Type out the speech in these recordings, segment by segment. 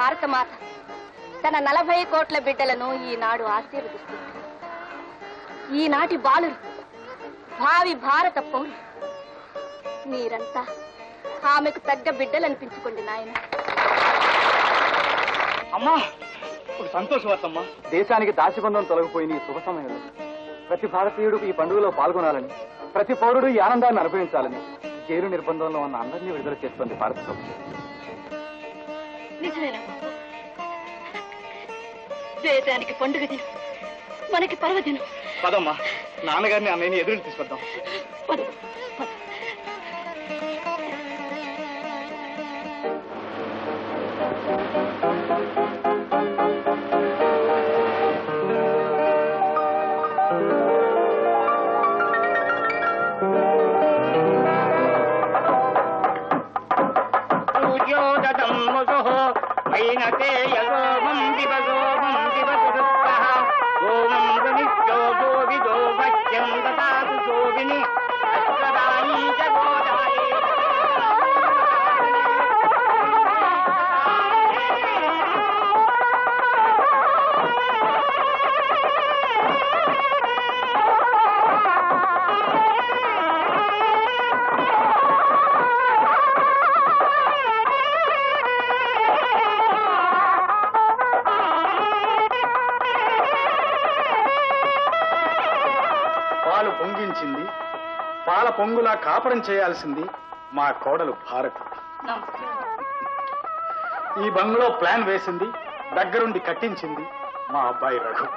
భారతమాత తన నలభై కోట్ల బిడ్డలను ఈనాడు ఆశీర్వదిస్తుంది ఈనాటి బాలురు భావి భారత పౌరులు మీరంతా ఆమెకు తగ్గ బిడ్డలు అనిపించుకోండి నాయన అమ్మా ఒక సంతోషవార్తమ్మా దేశానికి దాసిబంధం తొలగిపోయిన ఈ శుభ సమయంలో ప్రతి భారతీయుడు ఈ పండుగలో పాల్గొనాలని ప్రతి పౌరుడు ఈ ఆనందాన్ని అనుభవించాలని జైలు నిర్బంధంలో ఉన్న అందరినీ విడుదల చేస్తుంది భారత ప్రభుత్వం నిజమేనా దేశానికి పండుగ దినం మనకి పర్వదినం పదమ్మా నాన్నగారిని అన్నయ్యని ఎదురు తీసుకొద్దాం పద, పద. పూజ్యోదమ్ముసుః వైనతే యసోమం దివసోమం దివసురుత్తః ఓమం గనిష్ఠో గోవిదో వశ్యం దదాతు శోభిని అశ్వరాణీ చ గోదాయే పాలు పొంగించింది పాల పొంగులా కాపురం చేయాల్సింది మా కోడలు భారతి ఈ బంగ్లో ప్లాన్ వేసింది దగ్గరుండి కట్టించింది మా అబ్బాయి రఘు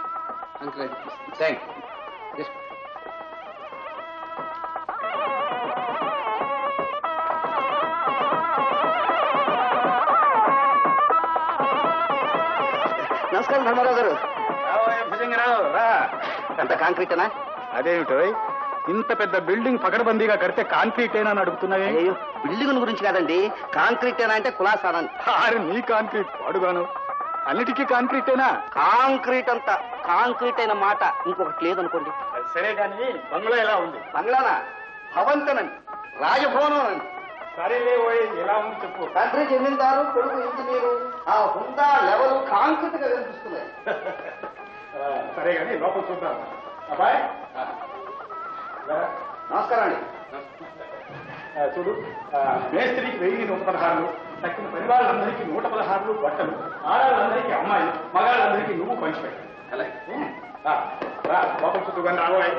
నమస్కారం ధర్మారావు గారు భుజంగరావు రా అంత కాంక్రీటనా అదేమిటో ఇంత పెద్ద బిల్డింగ్ పకడ్బందీగా కడితే కాంక్రీట్ ఏనా అని అడుగుతున్నావే అయ్యో బిల్డింగ్ గురించి కాదండి కాంక్రీటేనా అంటే కులాసానా ఆరు నీ కాంక్రీట్ పాడుగాను అన్నిటికీ కాంక్రీటేనా కాంక్రీట్ అంత కాంక్రీట్ అయిన మాట ఇంకొకటి లేదనుకోండి సరే కానీ బంగ్లా ఎలా ఉంది బంగ్లానా భవంతనండి రాజభవనం అండి సరేలే ఓయ్ ఎలా ఉంది చెప్పు తండ్రి జమీందారు కొడుకు ఇంజనీరు ఆ హుందా లెవెల్ కాంక్రీట్ గా కనిపిస్తున్నాయి ఆ, సరే కానీ లోపల చూద్దాం అబ్బాయ్ ఆ, రా. నమస్కారం అండి ఆ, చూడు ఆ, మేస్త్రికి వెయ్యి నూట పదహారులు తక్కిన పని వాళ్ళందరికీ నూట పదహారులు బట్టలు ఆడవాళ్ళందరికీ అమ్మాయి మగాళ్ళందరికీ నువ్వు పంచిపెట్టు అలాగే ఆ, రా లోపల చూద్దు కానీ రాబోయ్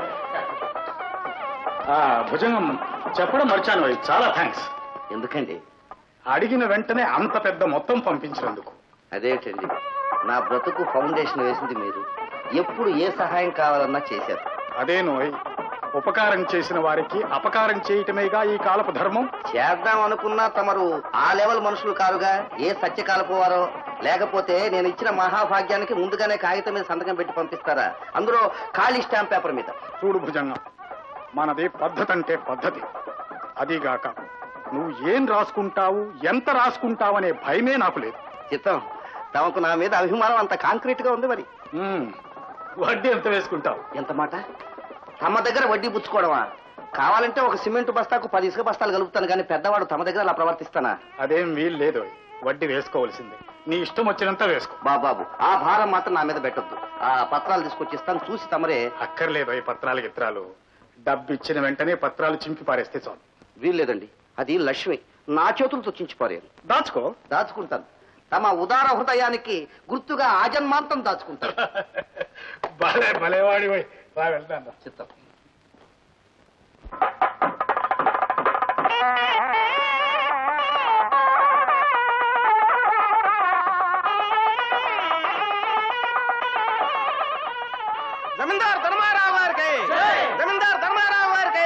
భుజంగం చెప్పడం మర్చాను ఓయ్. చాలా థ్యాంక్స్ ఎందుకండి అడిగిన వెంటనే అంత పెద్ద మొత్తం పంపించినందుకు అదేమిటండి నా బ్రతుకు ఫౌండేషన్ వేసింది మీరు ఎప్పుడు ఏ సహాయం కావాలన్నా చేశారు అదే నోయ్ ఉపకారం చేసిన వారికి అపకారం చేయటమేగా ఈ కాలపు ధర్మం చేద్దాం అనుకున్నా తమరు ఆ లెవెల్ మనుషులు కారుగా ఏ సత్యకాలపు వారో లేకపోతే నేను ఇచ్చిన మహాభాగ్యానికి ముందుగానే కాగితం మీద సంతకం పెట్టి పంపిస్తారా అందులో ఖాళీ స్టాంప్ పేపర్ మీద చూడు భుజంగం మనది పద్ధతి అంటే పద్ధతి అదిగాక నువ్వు ఏం రాసుకుంటావు ఎంత రాసుకుంటావు అనే భయమే నాకు లేదు చిత్తం తమకు నా మీద అభిమానం అంత కాంక్రీట్ గా ఉంది మరి ఉమ్, వడ్డీ ఎంత వేసుకుంటావు ఎంత మాట తమ దగ్గర వడ్డీ పుచ్చుకోవడమా కావాలంటే ఒక సిమెంట్ బస్తాకు పది ఇసుక బస్తాలు కలుపుతాను కానీ పెద్దవాడు తమ దగ్గర అలా ప్రవర్తిస్తానా అదేం వీలు లేదు వడ్డీ వేసుకోవాల్సిందే నీ ఇష్టం వచ్చినంత వేసుకో బాబాబు ఆ భారం మాత్రం నా మీద పెట్టొద్దు ఆ పత్రాలు తీసుకొచ్చి ఇస్తాను చూసి తమరే అక్కర్లేదు ఈ పత్రాలు గిత్రాలు డబ్బు ఇచ్చిన వెంటనే పత్రాలు చింపి పారేస్తే చాలు వీల్లేదండి అది లక్ష్మి నా చేతులతో చించిపోయాను దాచుకో దాచుకుంటాను తమ ఉదార హృదయానికి గుర్తుగా ఆజన్మాంతం దాచుకుంటాను భలే భలేవాడి పోయి రా వెళ్తాను చిత్తం జమీందార్ ధర్మారావు గారికి జమీందార్ ధర్మారావు గారికి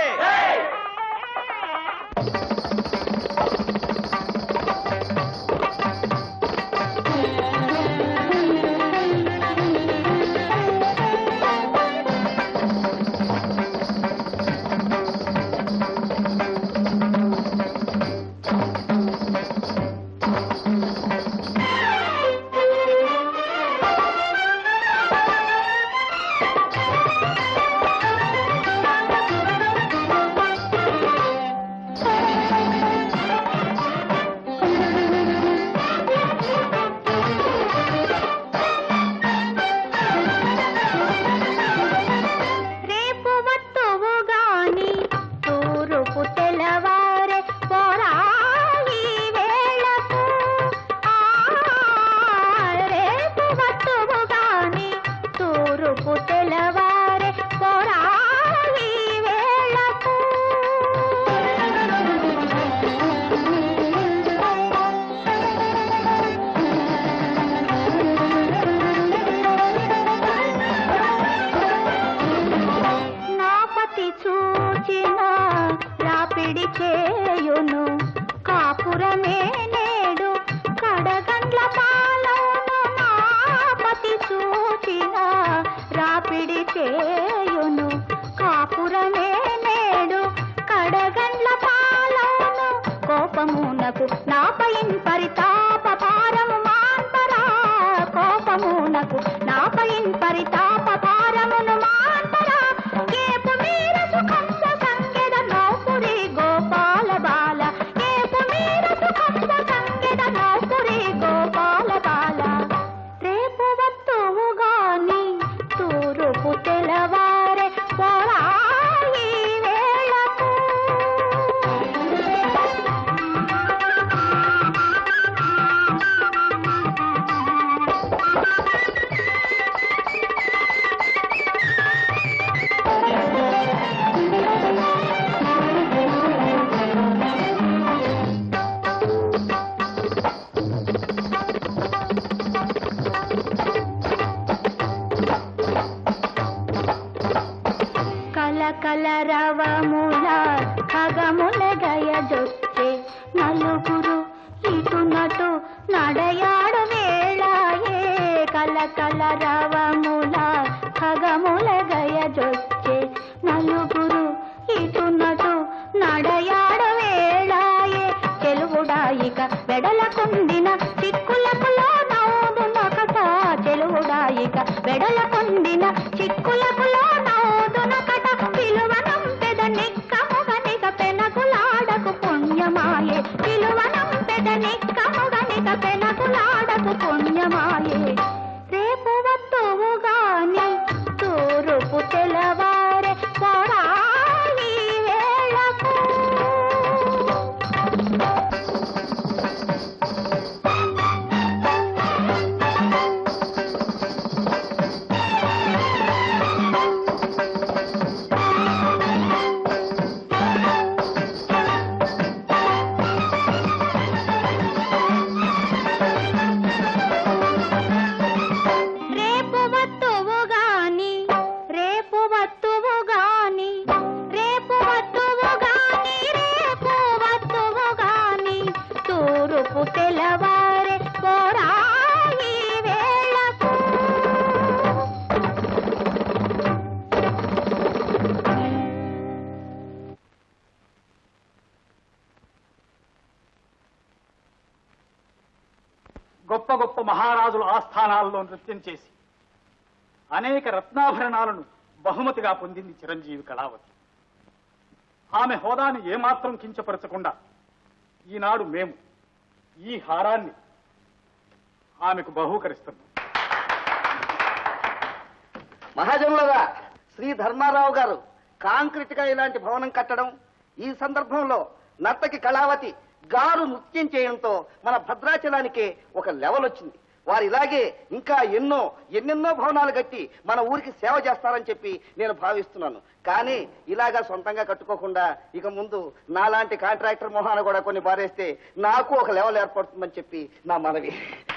నకు నాపై పరితాప భారమును మాంతరా ఏపు మీర సుఖంస సంగెద నౌపురి గోపాల బాల ఏపు మీర సుఖంస సంగెద నౌపురి గోపాల బాల రేపు వత్తువు గాని తూరుపు తెలవారే పోరాయి వేళకు కల కల రవముల ఖగముల గయజొచ్చే నలుగురు ఇటు నటు నడయాడు వేళాయే కల కల రవముల ఖగముల గయజొచ్చే నలుగురు ఇటు నటు నడయాడు వేళాయే చెలువుడాయిక వెడలకుండిన చిక్కులకులో నౌదునకట చెలువుడాయిక వెడలకుండిన చిక్కులకులో నౌదునకట పిలువనం పెద నిక్కముగనిక పెనకులాడకు పుణ్యమాయే పిలువనం పెద నిక్కముగనిక పెనకులాడకు పుణ్యమాయే రేపు వత్తువు గాని తూరుపు తెలవారే పోరాయి వేళకు రేపు వత్తువు గాని రేపు వత్తువు గాని రేపు వత్తువు గాని రేపు వత్తువు గాని తూరుపు తెలవారే పోరాయి వేళకు గొప్ప గొప్ప మహారాజుల ఆస్థానాల్లో నృత్యం చేసి అనేక రత్నాభరణాలను బహుమతిగా పొందింది చిరంజీవి కళావతి ఆమె హోదాని ఏమాత్రం కించపరచకుండా ఈనాడు మేము ఈ హారాన్ని ఆమెకు బహూకరిస్తున్నాం మహాజనులరా శ్రీ ధర్మారావు గారు కాంక్రీట్ గా ఇలాంటి భవనం కట్టడం ఈ సందర్భంలో నర్తకి కళావతి గారు నృత్యం చేయడంతో మన భద్రాచలానికి ఒక లెవెల్ వచ్చింది వారు ఇలాగే ఇంకా ఎన్నో ఎన్నెన్నో భవనాలు కట్టి మన ఊరికి సేవ చేస్తారని చెప్పి నేను భావిస్తున్నాను కానీ ఇలాగా సొంతంగా కట్టుకోకుండా ఇక ముందు నాలాంటి కాంట్రాక్టర్ మొహాన కూడా కొన్ని బారేస్తే నాకు ఒక లెవెల్ ఏర్పడుతుందని చెప్పి నా మనవి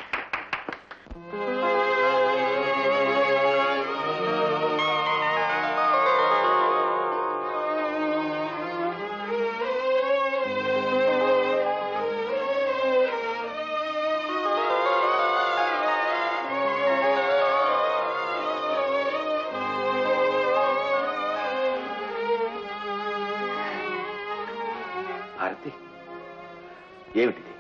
భారతి ఏమిటిది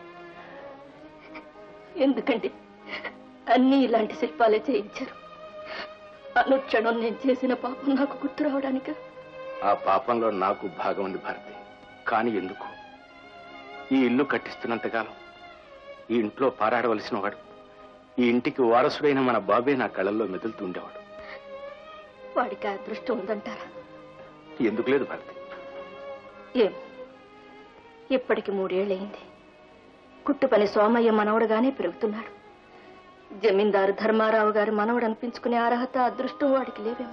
ఎందుకండి అన్ని ఇలాంటి శిల్పాలే చేయించారు అనుక్షణం నేను చేసిన పాపం నాకు గుర్తు రావడానిక ఆ పాపంలో నాకు భాగం ఉంది భారతి కానీ ఎందుకు ఈ ఇల్లు కట్టిస్తున్నంతకాలం ఈ ఇంట్లో పారాడవలసిన వాడు ఈ ఇంటికి వారసుడైన మన బాబే నా కళ్ళల్లో మెదులుతూ ఉండేవాడు వాడికి ఆ అదృష్టం ఉందంటారా ఎందుకు లేదు భారతి ఏం ఇప్పటికి మూడేళ్లయింది కుట్టు పని సోమయ్య మనవడుగానే పెరుగుతున్నాడు జమీందారు ధర్మారావు గారి మనవడు అనిపించుకునే అర్హత అదృష్టం వాడికి లేవేమో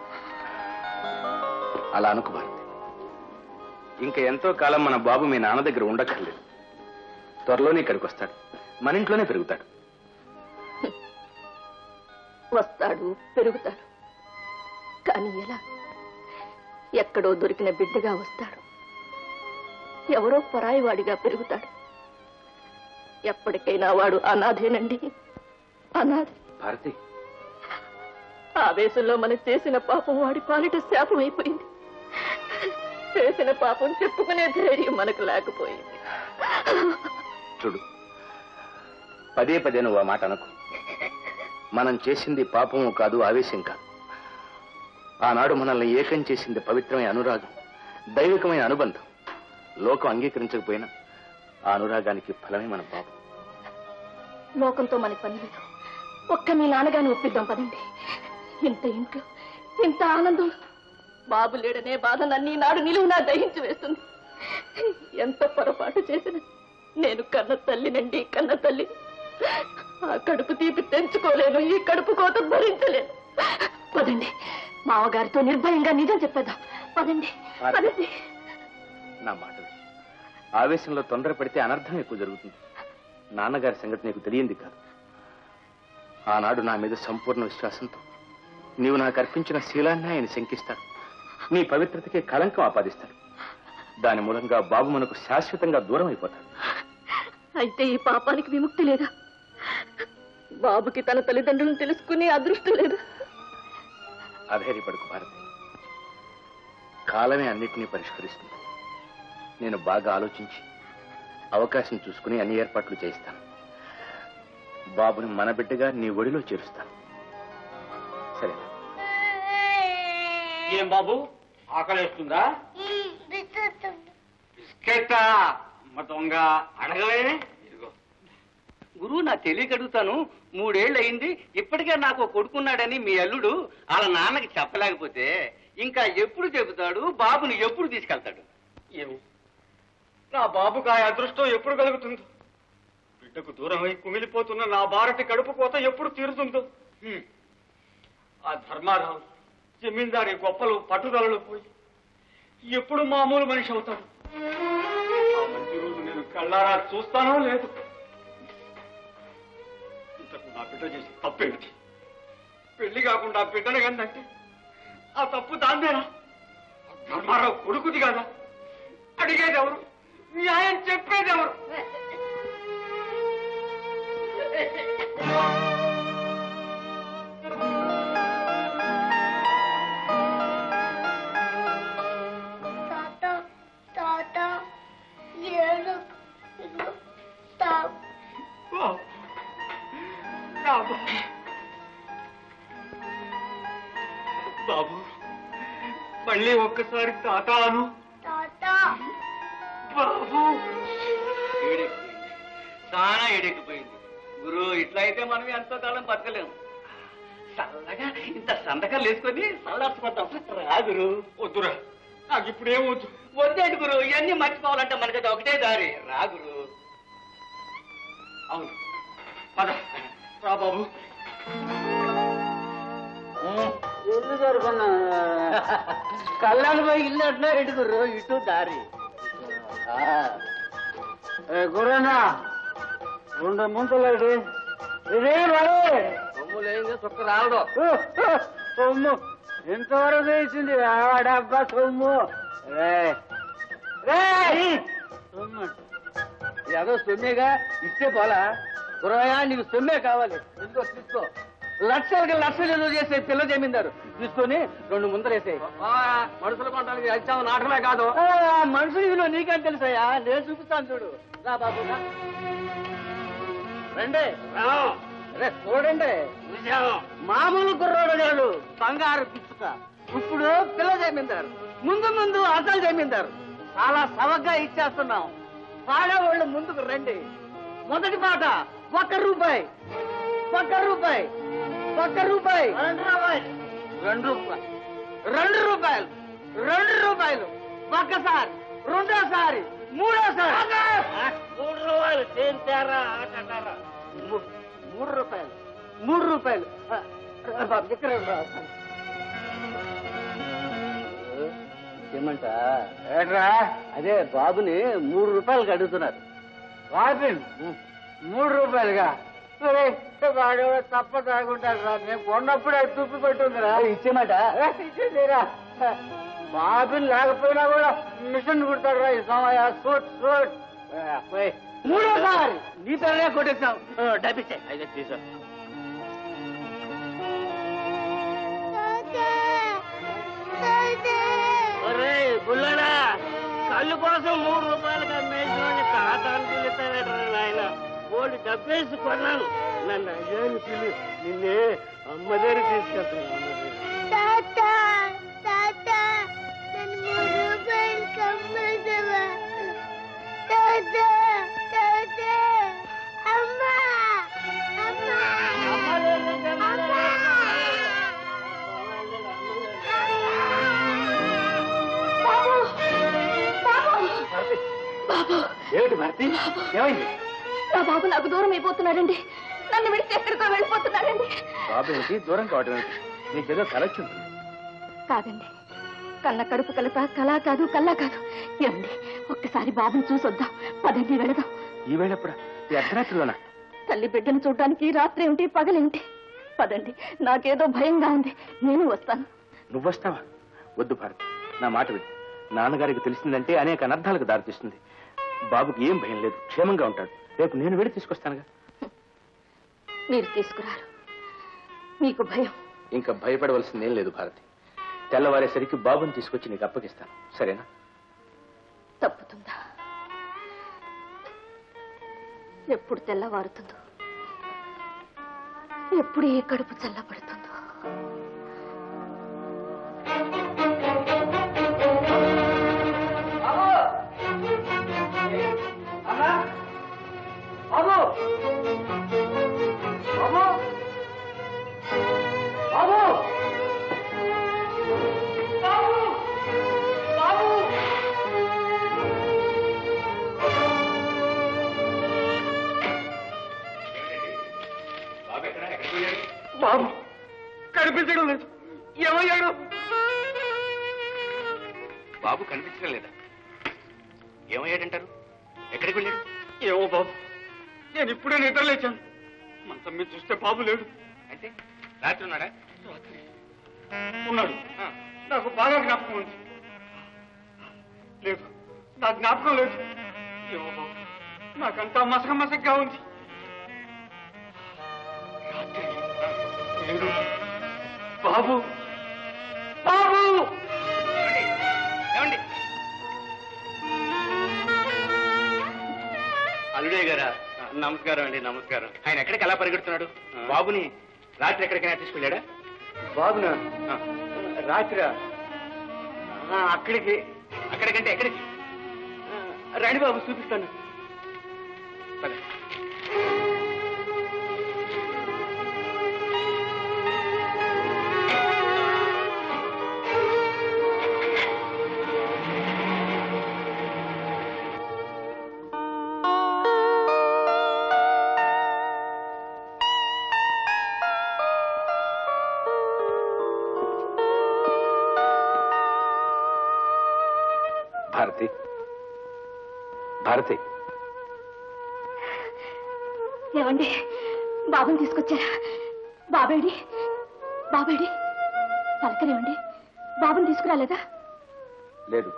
అలా అనుకు భారతి ఇంకా ఎంతో కాలం మన బాబు మీ నాన్న దగ్గర ఉండక్కర్లేదు త్వరలోనే ఇక్కడికి వస్తాడు మన ఇంట్లోనే పెరుగుతాడు వస్తాడు పెరుగుతాడు కానీ ఎలా ఎక్కడో దొరికిన బిడ్డగా వస్తాడు ఎవరో పరాయివాడిగా పెరుగుతాడు ఎప్పటికైనా వాడు అనాథేనండి అనాథ భారతి ఆవేశంలో మనం చేసిన పాపం వాడి పాలిట శాపం అయిపోయింది చేసిన పాపం చెప్పుకునే ధైర్యం మనకు లేకపోయింది చూడు పదే పదే నువ్వు ఆ మాట అనకు మనం చేసింది పాపము కాదు ఆవేశం కాదు ఆనాడు మనల్ని ఏకం చేసింది పవిత్రమైన అనురాగం దైవికమైన అనుబంధం లోకం అంగీకరించకపోయినా ఆ అనురాగానికి ఫలమే మన పాపం లోకంతో మనకి పని లేదు ఒక్క మీ నాన్నగారిని ఒప్పిద్దాం పదండి ఇంత ఇంట్లో ఇంత ఆనందం బాబు లేడనే బాధ నన్ను ఈనాడు నిలువునా దహించి వేస్తుంది ఎంత పొరపాటు చేసిన నేను కన్న తల్లినండి కన్న తల్లి ఆ కడుపు తీపి తెంచుకోలేను ఈ కడుపు కోత భరించలేను పదండి మామగారితో నిర్భయంగా నిజం చెప్పేద్దాం పదండి పదండి నా మాటలు ఆవేశంలో తొందరపడితే అనర్థం ఎక్కువ జరుగుతుంది నాన్నగారి సంగతి నీకు తెలియంది కాదు ఆనాడు నా మీద సంపూర్ణ విశ్వాసంతో నీవు నాకు అర్పించిన శీలాన్ని ఆయన శంకిస్తాడు నీ పవిత్రతకే కళంకం ఆపాదిస్తాడు దాని మూలంగా బాబు మనకు శాశ్వతంగా దూరం అయిపోతాడు అయితే ఈ పాపానికి విముక్తి లేదా బాబుకి తన తల్లిదండ్రులను తెలుసుకునే అదృష్టం లేదా అధైర్యపడుకు భారతి కాలమే అన్నిటినీ పరిష్కరిస్తుంది నేను బాగా ఆలోచించి అవకాశం చూసుకుని అన్ని ఏర్పాట్లు చేయిస్తాను బాబుని మన బిడ్డగా నీ ఒడిలో చేరుస్తాను సరే ఏం బాబు ఆకలేస్తుందా బిస్కెట్టా అమ్మ దొంగ అడగలే ఇదిగో గురువు నా తెలియక అడుగుతాను మూడేళ్ళు అయింది ఇప్పటికే నాకు ఒక కొడుకున్నాడని మీ అల్లుడు వాళ్ళ నాన్నకి చెప్పలేకపోతే ఇంకా ఎప్పుడు చెబుతాడు బాబుని ఎప్పుడు తీసుకెళ్తాడు ఏమి నా బాబుకు ఆ అదృష్టం ఎప్పుడు కలుగుతుందో బిడ్డకు దూరం అయి కుమిలిపోతున్న నా భారతి కడుపు కోత ఎప్పుడు తీరుతుందో హ్మ్. ఆ ధర్మారావు జమీందారి గొప్పలు పట్టుదలలు పోయి ఎప్పుడు మామూలు మనిషి అవుతాడు ఆ మంచి రోజు నేను కళ్ళారా చూస్తానో లేదు ఇంతకు నా బిడ్డ చేసి తప్పేమిటి పెళ్లి కాకుండా ఆ బిడ్డను కందంటే ఆ తప్పు దాందేనా ఆ ధర్మారావు కొడుకుది కదా అడిగేది ఎవరు న్యాయం చెప్పేది ఎవరు తాత తాత ఏడు ఇదిగో తాత బాబు. నా బాబు. బాబు మళ్ళీ ఒక్కసారి తాతాను తాత బాబు ఏడెక్కిపోయింది చాలా ఏడెక్కిపోయింది గురు ఇట్లా అయితే మనం ఎంతో కాలం బతకలేము చల్లగా ఇంత సంతకాలు వేసుకొని చల్లార్చుకుంటాం రా గురు వద్దురా నాకు ఇప్పుడేం వద్దు వద్దేంటి గురు ఇవన్నీ మర్చిపోవాలంటే మనకి అది ఒకటే దారి రా గురు అవును పద రా బాబు ఇల్లు దొరుకున్నా కళ్ళని పోయి ఇల్లు అంటున్నారు ఇటు గుర్రు ఇటు దారి గురన్నా రెండు ముంతలు ఇటు ఇదే మరి సొమ్ము లేని సుక్క రావడం సొమ్ము ఎంతవరకు వేసింది ఆడబ్బా సొమ్ము రే రే సొమ్ము ఏదో సొమ్మేగా ఇస్తే పోలా గురవయ్యా నీకు సొమ్మే కావాలి ఇదిగో తీసుకో లక్షలకి లక్షలు ఏదో చేసే పిల్ల జమీందారు తీసుకొని రెండు ముందరేసాయి మనుషులు కొనడానికి వచ్చాము నాటకమే కాదు మనుషులు విలువ నీకేం తెలుసయ్యా నేను చూపిస్తాను చూడు రా బాబు రా. రండి రే చూడండి మామూలు కుర్రోడు కాదు బంగారు పిచ్చుక ఇప్పుడు పిల్ల జమీందారు ముందు ముందు అసలు జమీందారు చాలా సవగ్గా ఇచ్చేస్తున్నాం పాడేవాళ్ళు ముందుకు రండి మొదటి మాట ఒక్క రూపాయి ఒక్క రూపాయి ఒక్క రూపాయి రెండు రూపాయలు రెండు రూపాయలు రెండు రూపాయలు ఒక్కసారి రెండోసారి మూడోసారి మూడు రూపాయలు తేరా మూడు రూపాయలు మూడు రూపాయలు ఆ, రా బాబు, ఇక్కడ రా. ఏమంట ఏట్రా అదే బాబుని మూడు రూపాయలకి అడుగుతున్నారు బాబుని మూడు రూపాయలుగా వాడు తప్ప తాగుంటాడు రా నేను కొన్నప్పుడు అది తుప్పి పెట్టుందిరా ఇచ్చేమాట ఇచ్చేదిరా బాబుని లేకపోయినా కూడా మిషన్ కుడతాడు రా ఈ సమయ సూట్ సూట్ పోయి. మూడోసారి నీ పేరే కొట్టేస్తాం డబ్బిచ్చే అయితే తీసా ఒరే బుల్లడా కళ్ళు కోసం మూడు రూపాయలకు అమ్మేసిన ఖాతాను పిలుస్తారట నాయన ఓడి డబ్బేసి కొన్నాను నన్ను అయ్యాను పిలు నిన్నే అమ్మ దగ్గర తీసుకెళ్తాను అమ్మ దగ్గర తాత తాత నన్ను మూడు రూపాయలు కమ్మేసావా తాత తాత అమ్మా అమ్మా అమ్మా బాబు బాబు బాబు ఏమిటి భారతి ఏమైంది నా బాబు నాకు దూరం అయిపోతున్నాడండి నన్ను విడిచి ఎక్కడికో వెళ్ళిపోతున్నాడండి బాబు ఏంటి దూరం కావడం ఏంటి నీకేదో కలొచ్చుంది కాదండి కన్న కడుపు కలప కళా కాదు కల్లా కాదు ఏమండి ఒక్కసారి బాబుని చూసొద్దాం పదండి వెళదాం ఈ వేళప్పుడు ఈ అర్ధరాత్రిలోనా తల్లి బిడ్డను చూడడానికి రాత్రి ఏమిటి పగలేమిటి పదండి నాకేదో భయంగా ఉంది నేను వస్తాను నువ్వొస్తావా వద్దు భారతి నా మాట విని నాన్నగారికి తెలిసిందంటే అనేక అనర్థాలకు దారితీస్తుంది బాబుకి ఏం భయం లేదు క్షేమంగా ఉంటాడు రేపు నేను వెళ్ళి తీసుకొస్తానుగా మీరు తీసుకురారు మీకు భయం ఇంకా భయపడవలసిందేం లేదు భారతి తెల్లవారేసరికి బాబుని తీసుకొచ్చి నీకు అప్పగిస్తాను సరేనా తప్పుతుందా ఎప్పుడు తెల్లవారుతుందో ఎప్పుడు ఏ కడుపు చల్లబడుతుందో బాబు కనిపించడం లేదు ఏమయ్యాడు బాబు కనిపించడం లేదా ఏమయ్యాడంటారు ఎక్కడికి వెళ్ళాడు ఏమో బాబు నేను ఇప్పుడే నిద్రలేచాను మంచం మీద చూస్తే బాబు లేడు అయితే రాత్రి ఉన్నాడా రాత్రి ఉన్నాడు నాకు బాగా జ్ఞాపకం ఉంది లేదు నా జ్ఞాపకం లేదు ఏమో బాబు నాకంతా మసక మసకగా ఉంది రాత్రి లేడు బాబు బాబు ఏమండి అల్లుడే గారా నమస్కారం అండి నమస్కారం ఆయన ఎక్కడికి ఎలా పరిగెడుతున్నాడు బాబుని రాత్రి ఎక్కడికైనా తీసుకెళ్ళాడా బాబునా రాత్రి అక్కడికి అక్కడికంటే ఎక్కడికి రండి బాబు చూపిస్తాను పద. భారతి భారతి ఏమండి బాబుని తీసుకొచ్చారా బాబేడి బాబేడి పలకరేమండి బాబుని తీసుకురాలేదా లేదు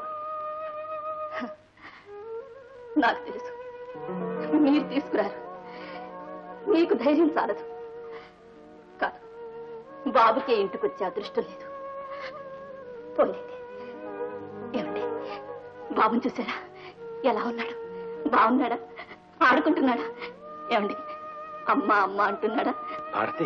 నాకు తెలుసు మీరు తీసుకురారు మీకు ధైర్యం చాలదు కాదు బాబుకే ఇంటికి వచ్చే అదృష్టం లేదు పోలేండి ఏమండి బాబుని చూసారా ఎలా ఉన్నాడు బాగున్నాడా ఆడుకుంటున్నాడా ఏమండి అమ్మ అమ్మ అంటున్నాడా భారతి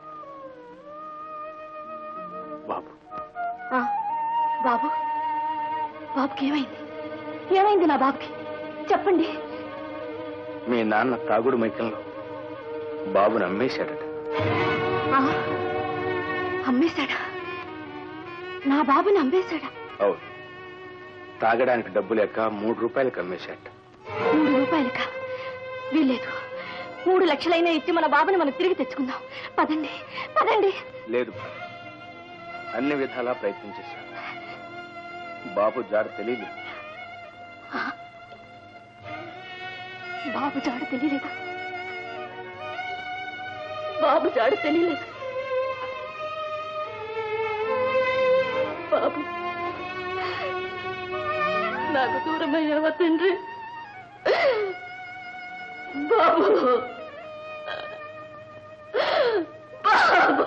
బాబు ఆ, బాబు బాబుకి ఏమైంది ఏమైంది నా బాబుకి చెప్పండి మీ నాన్న తాగుడు మైకంలో బాబుని అమ్మేశాడట ఆ, అమ్మేశాడా నా బాబుని అమ్మేశాడా అవును తాగడానికి డబ్బు లేక మూడు రూపాయలకు అమ్మేశాట మూడు రూపాయలకా వీల్లేదు మూడు లక్షలైనా ఇచ్చి మన బాబుని మనం తిరిగి తెచ్చుకుందాం పదండి పదండి లేదు భారతి అన్ని విధాలా ప్రయత్నం చేశాను బాబు జాడ తెలియలేదు ఆ? బాబు జాడ తెలియలేదా బాబు జాడ తెలియలేదు బాబు నాకు దూరమయ్యావా తండ్రి బాబు బాబు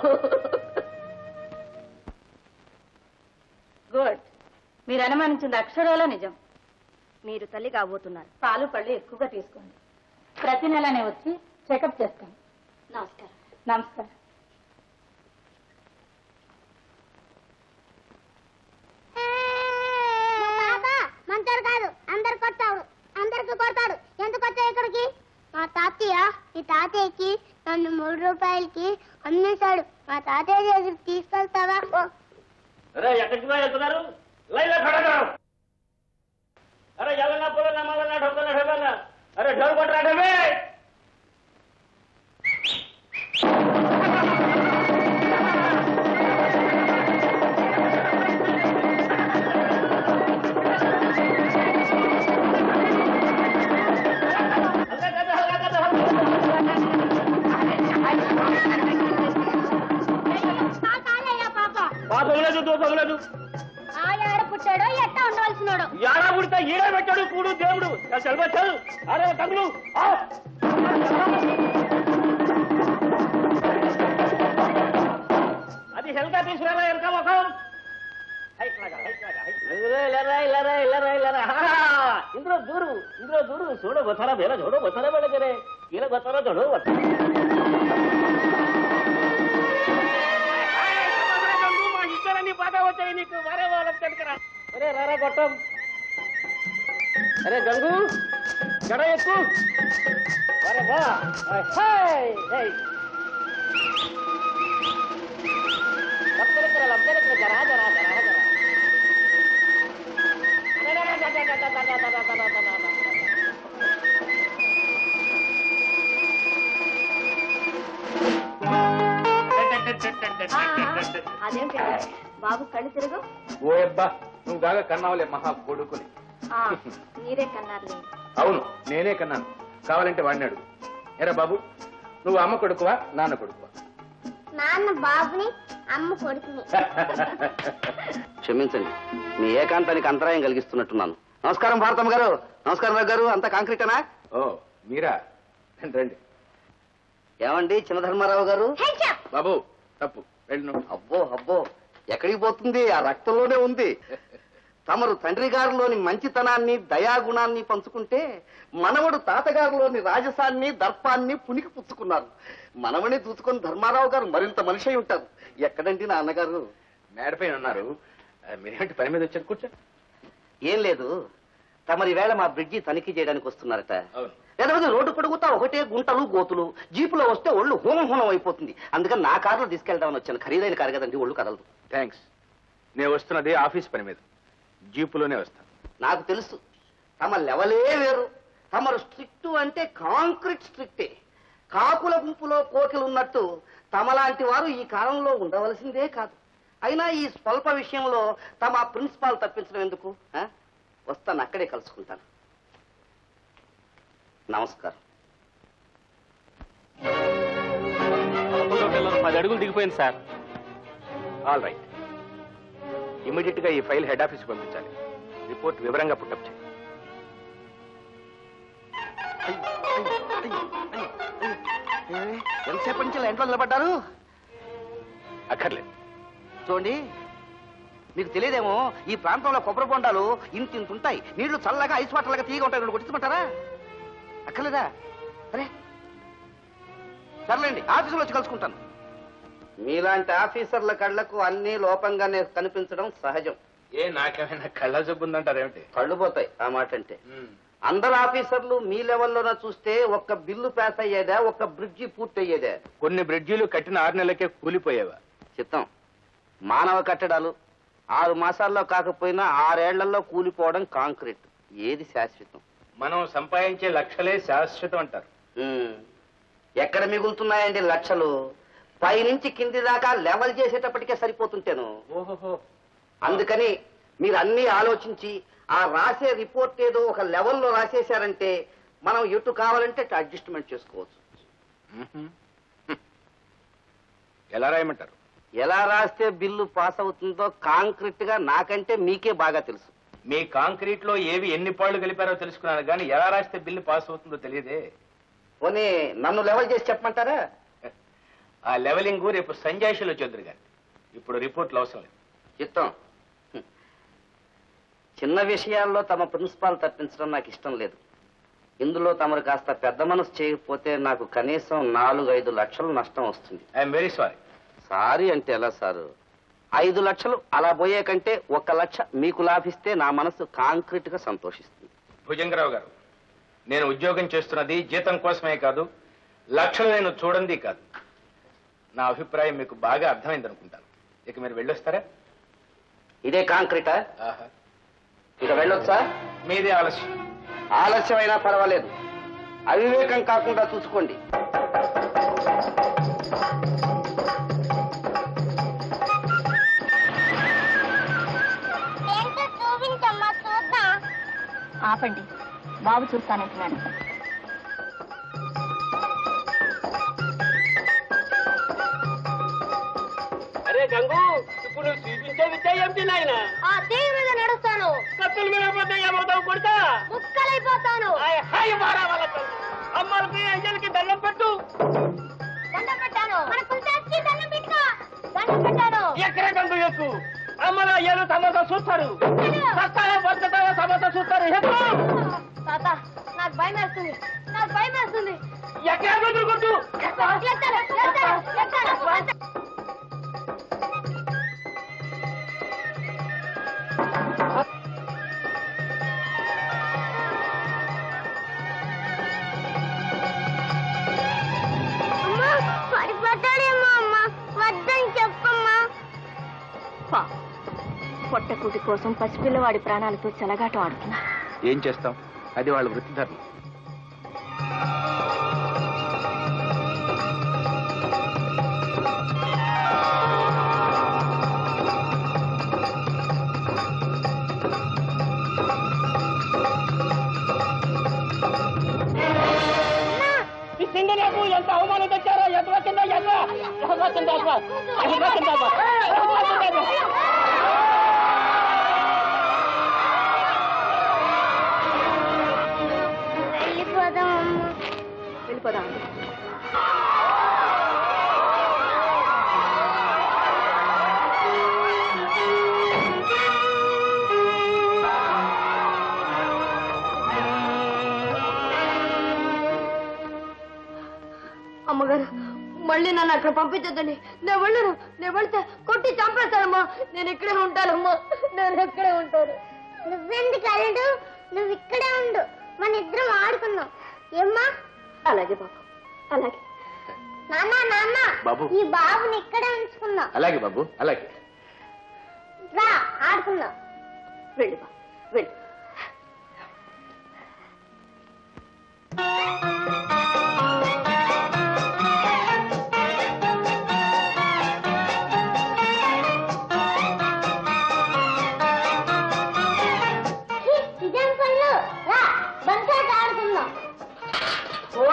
గుడ్ మీరు అనుమానించింది అక్షరాల నిజం మీరు తల్లి కాబోతున్నారు పాలు పళ్ళు ఎక్కువగా తీసుకోండి ప్రతి నెలనే వచ్చి చెకప్ చేస్తాం నమస్కారం నమస్కారం మంచాడు కాదు అందరు కొట్టాడు అందరికి కొడతాడు ఎందుకు వచ్చా ఇక్కడికి మా తాతయ్య ఈ తాతయ్యకి నన్ను మూడు రూపాయలకి అమ్మేశాడు మా తాతయ్య దగ్గరికి తీసుకెళ్తావా ఓ, అరే ఎక్కడికి వెళ్తున్నారు లైన్లో ఖడగా అరే ఎల్లన్నా పొలన్నా మల్లన్నా ఢొక్కన్నా ఢొక్కన్నా అరే ఢోల్ కొట్టరా ఢోలే ఆ కాలయ్య పాప మా పగలేదు దో పగలేదు ఆ ఏడ పుట్టాడో ఎట్ట ఉండవలసినాడు యారా పుడితే ఈడే పెట్టాడు కూడు దేవుడు చదివచ్చు అరే తగులు ఆ! అది హెల్గా తీసుకురా వెనక ముఖం హైట్ లాగా, హైట్ లాగా, హైట్ లాగా. ఇల్లరా, ఇల్లరా, ఇల్లరా, ఇల్లరా, ఇల్లరా. హా! ఇందులో దూరు ఇందులో దూరు చూడు బొత్తరా బేల చూడు బొత్తరా బెడగరే ఇలా బొత్తరా చూడు బొత్తరా. మా ఇద్దరన్నీ బాగా వచ్చాయి నీకు వరే వాళ్ళకి తెలుకరా అరే రారా గొట్టం అరే గంగు గడ ఎక్కు వరే బా హాయ్ హై లబ్బెలెక్కర లబ్బెలెక్కర జరా జరా జరా జరా అరే, రా, రా, రా, రా, రా, రా, రా, రా, రా, రా, రా, రా, రా. అదేంటి బాబు కళ్ళు తిరుగు ఓ అబ్బా నువ్వు బాగా కన్నావులే మహా కొడుకుని ఆ, మీరే కన్నారులే అవును నేనే కన్నాను కావాలంటే వాడిని అడుగు ఎరా బాబు నువ్వు అమ్మ కొడుకువా నాన్న కొడుకువా నాన్న బాబుని అమ్మ కొడుకుని క్షమించండి మీ ఏకాంతానికి అంతరాయం కలిగిస్తున్నట్టున్నాను నమస్కారం భారతమ్మ గారు నమస్కారం రావు గారు అంతా కాంక్రీటనా ఓ మీరా రండి రండి ఏమండి చిన్న ధర్మారావు గారు బాబు తప్పు వెళ్ళి నువ్వు అబ్బో అబ్బో ఎక్కడికి పోతుంది ఆ రక్తంలోనే ఉంది తమరు తండ్రి గారిలోని మంచితనాన్ని దయాగుణాన్ని పంచుకుంటే మనవడు తాతగారిలోని రాజసాన్ని దర్పాన్ని పునికి పుచ్చుకున్నారు మనవని చూసుకొని ధర్మారావు గారు మరింత మనిషి అయి ఉంటారు ఎక్కడండి నాన్నగారు మేడపైన ఉన్నారు ఆ, మీరేంటి పని మీద వచ్చారు కూర్చో ఏం లేదు తమరి వేళ మా బ్రిడ్జి తనిఖీ చేయడానికి వస్తున్నారట అవును లేకపోతే రోడ్డు పొడుగుతా ఒకటే గుంటలు గోతులు జీపులో వస్తే ఒళ్ళు హోమం హోమం అయిపోతుంది అందుకని నా కారులో తీసుకెళ్దామని వచ్చాను ఖరీదైన కారు కదండి ఒళ్ళు కదలదు థ్యాంక్స్ నేను వస్తున్నది ఆఫీస్ పని మీద జీపులోనే వస్తాను నాకు తెలుసు తమ లెవలే వేరు తమరు స్ట్రిక్ట్ అంటే కాంక్రీట్ స్ట్రిక్టే కాకుల గుంపులో కోకిలు ఉన్నట్టు తమలాంటి వారు ఈ కాలంలో ఉండవలసిందే కాదు అయినా ఈ స్వల్ప విషయంలో తమ ప్రిన్సిపాల్ తప్పించడం ఎందుకు ఆ? వస్తాను అక్కడే కలుసుకుంటాను నమస్కారం పది అడుగులు దిగిపోయింది సార్ ఆల్ రైట్ ఇమీడియట్ గా ఈ ఫైల్ హెడ్ ఆఫీస్ పంపించాలి రిపోర్ట్ వివరంగా పుట్టప్ చేయి ఎంతసేపటి నుంచి ఎంట్లో నిలబడ్డారు అక్కర్లేదు చూడండి మీకు తెలియదేమో ఈ ప్రాంతంలో కొబ్బరి బొండాలు ఇంత ఇంత ఉంటాయి నీళ్లు చల్లగా ఐస్ వాటర్ లాగా తీగ ఉంటాయి రెండు కొట్టించమంటారా అక్కర్లేదా అరే సర్లేండి ఆఫీసులో వచ్చి కలుసుకుంటాను మీలాంటి ఆఫీసర్ల కళ్ళకు అన్ని లోపంగానే కనిపించడం సహజం ఏ నాకేమైనా కళ్ళ జబ్బు ఉందంటారేమిటి కళ్ళు పోతాయి ఆ మాట అంటే అందరు ఆఫీసర్లు మీ లెవెల్లోన చూస్తే ఒక్క బిల్లు పాస్ అయ్యేదా ఒక్క బ్రిడ్జి పూర్తి అయ్యేదా కొన్ని బ్రిడ్జీలు కట్టిన ఆరు నెలలకే కూలిపోయేవా చిత్తం మానవ కట్టడాలు ఆరు మాసాల్లో కాకపోయినా ఆరేళ్లలో కూలిపోవడం కాంక్రీట్ ఏది శాశ్వతం మనం సంపాదించే లక్షలే శాశ్వతం అంటారు ఉమ్. ఎక్కడ మిగులుతున్నాయండి లక్షలు పైనుంచి కింది దాకా లెవెల్ చేసేటప్పటికే సరిపోతుంటేను ఓహోహో అందుకని మీరు అన్ని ఆలోచించి ఆ రాసే రిపోర్ట్ ఏదో ఒక లెవెల్లో రాసేశారంటే మనం ఎటు కావాలంటే అటు అడ్జస్ట్మెంట్ చేసుకోవచ్చు ఎలా రాయమంటారు ఎలా రాస్తే బిల్లు పాస్ అవుతుందో కాంక్రీట్ గా నాకంటే మీకే బాగా తెలుసు మీ కాంక్రీట్ లో ఏవి ఎన్ని పాళ్ళు కలిపారో తెలుసుకున్నాను కానీ ఎలా రాస్తే బిల్లు పాస్ అవుతుందో తెలియదే పోనీ నన్ను లెవెల్ చేసి చెప్పమంటారా ఆ లెవెలింగ్ రేపు సంజాయిషిలో చెందురు గాని ఇప్పుడు రిపోర్ట్లు అవసరం లేదు చిత్తం చిన్న విషయాల్లో తమ ప్రిన్సిపాల్ తప్పించడం నాకు ఇష్టం లేదు ఇందులో తమరు కాస్త పెద్ద మనసు చేయకపోతే నాకు కనీసం నాలుగు ఐదు లక్షలు నష్టం వస్తుంది ఐఎమ్ వెరీ సారీ సారీ అంటే ఎలా సారు ఐదు లక్షలు అలా పోయే కంటే ఒక లక్ష మీకు లాభిస్తే నా మనసు కాంక్రీట్ గా సంతోషిస్తుంది భుజంగరావు గారు నేను ఉద్యోగం చేస్తున్నది జీతం కోసమే కాదు లక్షలు నేను చూడండి కాదు నా అభిప్రాయం మీకు బాగా అర్థమైంది అనుకుంటాను ఇక మీరు వెళ్ళొస్తారా ఇదే కాంక్రీటా ఆహా. ఇక వెళ్ళొచ్చా మీదే ఆలస్యం ఆలస్యమైనా పర్వాలేదు అవివేకం కాకుండా చూసుకోండి ఏంటో చూపించమ్మా చూద్దాం ఆపండి బాబు చూస్తానంటున్నాడు అరే గంగు ఇప్పుడు నువ్వు చూపించే విద్య ఏమిటి నాయన ఆ తీగ మీద నడుస్తాను కత్తుల మీద పోతే ఏమవుతావు కొడతా ముక్కలైపోతాను హాయ్ మారా వాళ్ళకి అమ్మలకి అంజలికి దండం పెట్టు దండం పెట్టాను మన కులసేస్కి దండం పెట్టుకో దండం పెట్టాను ఎక్కడ గంగు ఎక్కు అమ్మల అయ్యాలు తమాసా చూస్తారు సత్తావా బతుకుతావా తమాసా చూస్తారు ఎక్కు తాత నాకు భయం వేస్తుంది నాకు భయం వేస్తుంది ఎక్కడ వదులుకుంటూ ఎత్తాను, ఎత్తాను, ఎత్తాను, ఎత్తాను. అమ్మా, పడిపోతాడేమో అమ్మా వద్దని చెప్పమ్మా పా పొట్టకూటి కోసం పసిపిల్లవాడి ప్రాణాలతో చెలగాటం ఆడుతున్నా ఏం చేస్తాం అది వాళ్ళ వృత్తి ధర్మం ఈ పిండి నాకు ఎంత అవమానం తెచ్చారో ఎంత కింద ఎంత ఎంత కింద ఎంత కింద వెళ్ళిపోదాం అమ్మా వెళ్ళిపోదాం అమ్మగారు మళ్ళీ నన్ను అక్కడ పంపించొద్దండి నేను వెళ్ళను నేను వెళ్తే కొట్టి చంపేస్తానమ్మా నేను ఇక్కడే ఉంటానమ్మా నేను ఇక్కడే ఉంటాను నువ్వెందుకు అల్లుడు నువ్వు ఇక్కడే ఉండు మన ఇద్దరం ఆడుకుందాం ఏమ్మా అలాగే బాబు అలాగే నాన్న నాన్న బాబు. ఈ బాబుని ఇక్కడే ఉంచుకుందాం అలాగే బాబు అలాగే రా ఆడుకుందాం వెళ్ళి బాబు వెళ్ళి హి, ఇదేం పళ్ళు రా బంకాట ఆడుకుందాం ఓ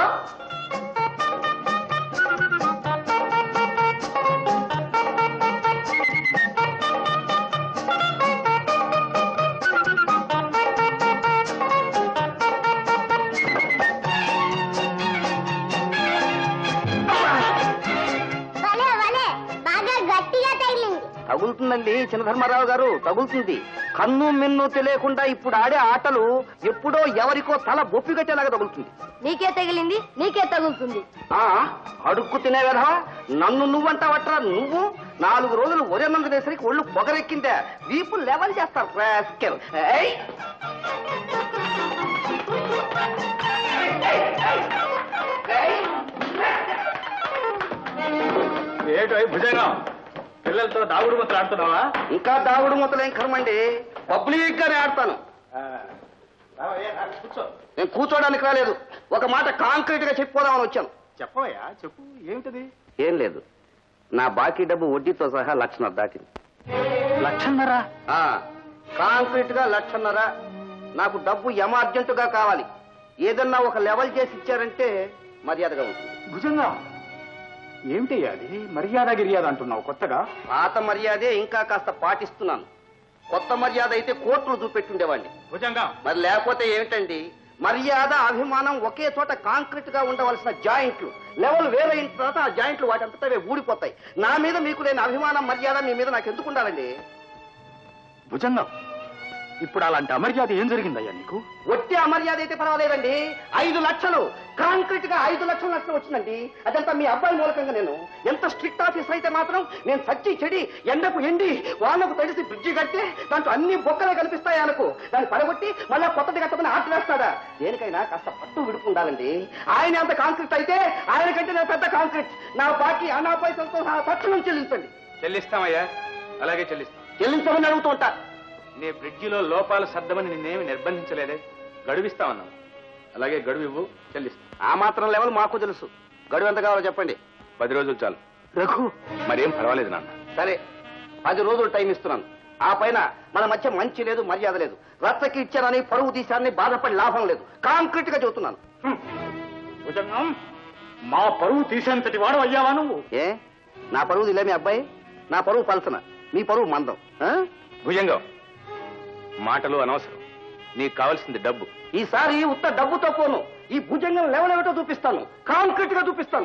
భలే భలే బాగా గట్టిగా తగిలింది తగులుతుందండి చిన్న ధర్మారావు గారు తగులుతుంది కన్ను మిన్ను తెలియకుండా ఇప్పుడు ఆడే ఆటలు ఎప్పుడో ఎవరికో తల బొప్పి కట్టేలాగా తగులుతుంది నీకే తగిలింది నీకే తగులుతుంది ఆ అడుక్కు తినే కదా నన్ను నువ్వంటావట్రా నువ్వు నాలుగు రోజులు ఒరేనందునేసరికి ఒళ్ళు పొగరెక్కిందే వీపు లెవెల్ చేస్తారు rascal. ఏయ్! ఏయ్! ఏటో భుజంగం పిల్లలతో దాగుడు ముద్దలు ఆడుతున్నావా ఇంకా దాగుడు మూతలేం కర్మండి పబ్లిక్ గానే ఆడతాను ఆ, రావయ్యా, రా, కూర్చో నేను కూర్చోడానికి రాలేదు ఒక మాట కాంక్రీట్ గా చెప్పిపోదామని వచ్చాను చెప్పవయ్యా చెప్పు ఏమిటది ఏం లేదు నా బాకీ డబ్బు వడ్డీతో సహా లక్షన్నర దాటింది లక్షన్నర ఆ, కాంక్రీట్ గా లక్షన్నర నాకు డబ్బు ఎమర్జెంటుగా కావాలి ఏదన్నా ఒక లెవెల్ చేసి ఇచ్చారంటే మర్యాదగా ఉంటుంది భుజంగం ఏమిటయ్యా అది మర్యాద గిర్యాద అంటున్నావు కొత్తగా పాత మర్యాదే ఇంకా కాస్త పాటిస్తున్నాను కొత్త మర్యాద అయితే కోర్టులు చూపెట్టుండేవాడిని భుజంగం మరి లేకపోతే ఏమిటండి మర్యాద అభిమానం ఒకే చోట కాంక్రీట్ గా ఉండవలసిన జాయింట్లు లెవెల్ వేరే అయిన తర్వాత ఆ జాయింట్లు వాటంతటా అవే ఊడిపోతాయి నా మీద మీకు లేని అభిమానం మర్యాద మీ మీద నాకు ఎందుకు ఉండాలండి భుజంగం ఇప్పుడు అలాంటి అమర్యాద ఏం జరిగిందయ్యా నీకు ఒట్టి అమర్యాద అయితే పర్వాలేదండి ఐదు లక్షలు కాంక్రీట్ గా ఐదు లక్షల నష్టం వచ్చిందండి అదంతా మీ అబ్బాయి మూలకంగా నేను ఎంత స్ట్రిక్ట్ ఆఫీసర్ అయితే మాత్రం నేను సచ్చి చెడి ఎండకు ఎండి వాళ్ళకు తడిసి బ్రిడ్జి కడితే దాంట్లో అన్ని బొక్కలే కనిపిస్తాయి అనుకో దాన్ని పడగొట్టి మళ్ళీ కొత్తది కట్టమని ఆర్డర్ వేస్తాడా దేనికైనా కాస్త పట్టు విడుపు ఉండాలండి ఆయన అంత కాంక్రీట్ అయితే ఆయన కంటే నేను పెద్ద కాంక్రీట్ నా బాకీ అనా పైసలతో సహా తక్షణం చెల్లించండి చెల్లిస్తామయ్యా అలాగే చెల్లిస్తాం చెల్లించమని అడుగుతూ ఉంటా నీ బ్రిడ్జిలో లోపాలు సర్దమని నిన్నేమి నిర్బంధించలేదే గడువిస్తామన్నావు అలాగే గడువు ఇవ్వు చెల్లిస్తాం ఆ మాత్రం లెవెల్ మాకు తెలుసు గడువు ఎంత కావాలో చెప్పండి పది రోజులు చాలు రఘు మరేం పర్వాలేదు నాన్న సరే పది రోజులు టైం ఇస్తున్నాను ఆ పైన మన మధ్య మంచి లేదు మర్యాద లేదు రచ్చకి ఇచ్చానని పరువు తీశానని బాధపడి లాభం లేదు కాంక్రీట్ గా చెబుతున్నాను భుజంగం మా పరువు తీసేంతటి వాడు అయ్యావా నువ్వు ఏ నా పరువు ఇలే మీ అబ్బాయి నా పరువు పలసన మీ పరువు మందం ఆ? భుజంగం మాటలు అనవసరం నీకు కావాల్సింది డబ్బు ఈసారి ఉత్త డబ్బుతో పోను ఈ భుజంగం లెవెల్ ఏమిటో చూపిస్తాను కాంక్రీట్ గా చూపిస్తాను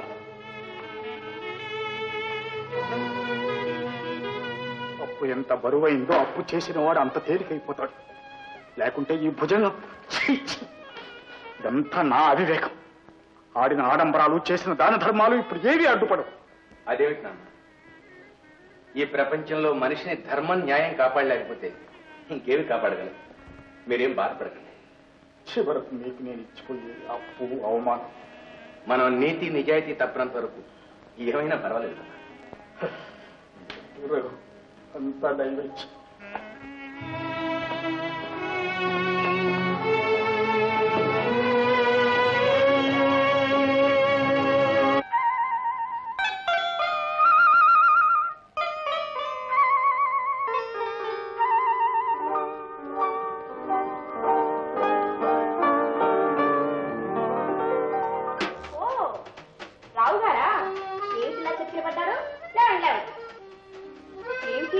అప్పు ఎంత బరువైందో అప్పు చేసిన వాడు అంత తేలికైపోతాడు లేకుంటే ఈ భుజంగం ఛీ, ఛీ. ఇదంతా నా అవివేకం ఆడిన ఆడంబరాలు చేసిన దాన ధర్మాలు ఇప్పుడు ఏవి అడ్డుపడవు అదేమిటి నాన్న ఈ ప్రపంచంలో మనిషిని ధర్మం న్యాయం కాపాడలేకపోతే ఇంకేమి కాపాడగలరు మీరేం బాధపడకండి చివరకు మీకు నేను ఇచ్చిపోయే అప్పు అవమానం మనం నీతి నిజాయితీ తప్పనంత వరకు ఏమైనా పర్వాలేదు నాన్న. రఘు, అంతా దైవచ్చి ఓ రావు గారా ఏమిటి ఇలా చక్కెర పడ్డారు లేవండి లేవండి ఏమిటి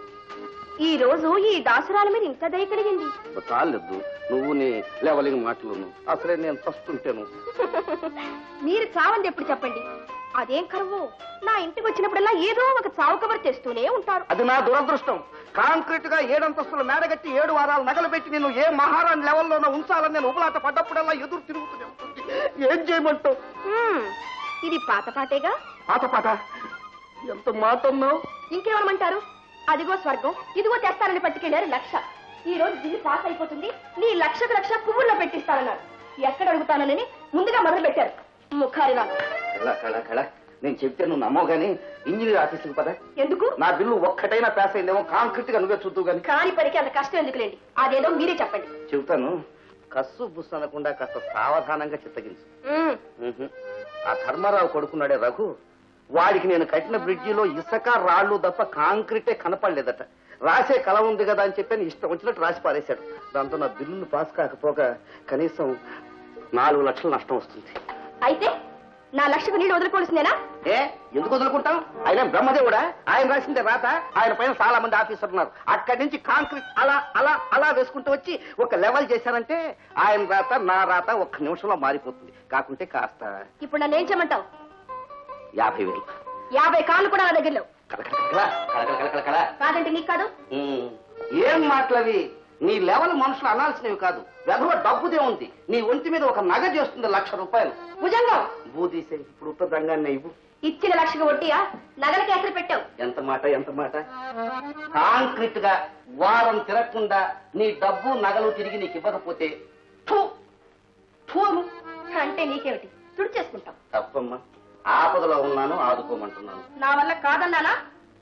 ఈ రోజు ఈ దాసురాల మీద ఇంత దయ కలిగింది చాలేదు నువ్వు నీ లెవలింగ్ మాటలు అసలే నేను చస్తుంటాను మీరు చావంది ఎప్పుడు చెప్పండి అదేం కరువు నా ఇంటికి వచ్చినప్పుడల్లా ఏదో ఒక చావు కబర్ తెస్తూనే ఉంటారు అది నా దురదృష్టం కాంక్రీట్ గా ఏడంతస్తులు మేడగట్టి ఏడు వారాలు నగలు పెట్టి నేను ఏ మహారాణి లెవెల్లోనో ఉంచాలని నేను ఉపలాట పడ్డప్పుడల్లా ఎదురు తిరుగుతూనే ఉంటుంది ఏం చేయమంటావు హ్మ్, ఇది పాత పాటేగా పాత పాట ఎంత మాట అన్నావు ఇంకేమనమంటారు అదిగో స్వర్గం ఇదిగో తెస్తానని పట్టుకెళ్లారు లక్ష ఈ రోజు బిల్లు పాస్ అయిపోతుంది నీ లక్షకు లక్ష పువ్వుల్లో పెట్టిస్తానన్నారు ఎక్కడ అడుగుతానని ముందుగా మొదలు పెట్టారు ముఖారిలా కళ కళ కళ నేను చెప్తే నువ్వు నమ్మవు గానీ ఇంజనీర్ ఆఫీసుకు పద ఎందుకు నా బిల్లు ఒక్కటైనా పాస్ అయిందేమో కాంక్రీట్ గా నువ్వే చూద్దు గాని కాని పనికి అంత కష్టం ఎందుకులేండి అదేదో మీరే చెప్పండి చెబుతాను కస్సు బుస్సు అనకుండా కాస్త సావధానంగా చిత్తగించు మ్మ్. ఉహు. ఆ ధర్మారావు కొడుకున్నాడే రఘు వాడికి నేను కట్టిన బ్రిడ్జిలో ఇసుక రాళ్ళు తప్ప కాంక్రీటే కనపడలేదట రాసే కళ ఉంది కదా అని చెప్పి ఇష్టం వచ్చినట్టు రాసి పారేశాడు దాంతో నా బిల్లులు పాస్ కాకపోగా కనీసం నాలుగు లక్షలు నష్టం వస్తుంది అయితే నా లక్షకు నీళ్ళు వదులుకోవాల్సిందేనా ఏ ఎందుకు వదులుకుంటాం ఆయన బ్రహ్మదేవుడా ఆయన రాసిందే రాత ఆయన పైన చాలా మంది ఆఫీసర్లు ఉన్నారు అక్కడి నుంచి కాంక్రీట్ అలా అలా అలా వేసుకుంటూ వచ్చి ఒక లెవెల్ చేశారంటే ఆయన రాత నా రాత ఒక్క నిమిషంలో మారిపోతుంది కాకుంటే కాస్త ఇప్పుడు నన్ను ఏం చేయమంటావు యాభై వేలు యాభై కాళ్ళు కూడా నా దగ్గర లేవు కళకళ కళకళ కళకళ కళ కాదంటే నీకు కాదు ఉమ్, ఏం మాటలవి నీ లెవెల్ మనుషులు అనాల్సినవి కాదు వెధవ డబ్బుదే ఉంది నీ ఒంటి మీద ఒక నగ చేస్తుంది లక్ష రూపాయలు భుజంగం బూదీసే ఇప్పుడు ఉత్తర రంగాన్ని ఇవ్వు ఇచ్చిన లక్షకు వడ్డీయా నగలకి ఎసరు పెట్టావు ఎంత మాట ఎంత మాట కాంక్రీట్ గా వారం తిరగకుండా నీ డబ్బు నగలు తిరిగి నీకు ఇవ్వకపోతే థూ, థూ అను. అంటే నీకేమిటి తుడి చేసుకుంటాం తప్పమ్మా ఆపదలో ఉన్నాను ఆదుకోమంటున్నాను నా వల్ల కాదన్నానా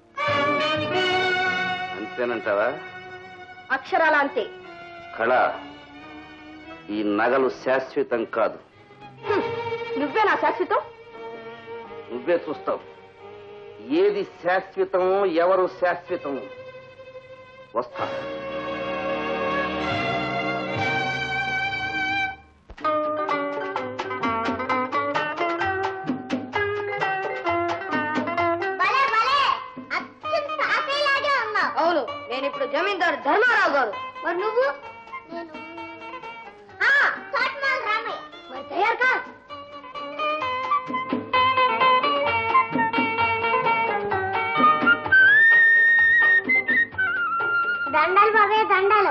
అంతేనంటావా అక్షరాల అంతే కళ ఈ నగలు శాశ్వతం కాదు హ్మ్. నువ్వే నా శాశ్వతం నువ్వే చూస్తావు ఏది శాశ్వతం ఎవరు శాశ్వతం వస్తా భలే భలే అచ్చం తాతయ్యలాగే ఉన్నావు అవును నేను ఇప్పుడు జమీందారు ధర్మారావు గారు మరి నువ్వు నేను ఆ తోటమాల రామయ్య మరి తయారు కా దా దండాలు బాబయ్య దండాలు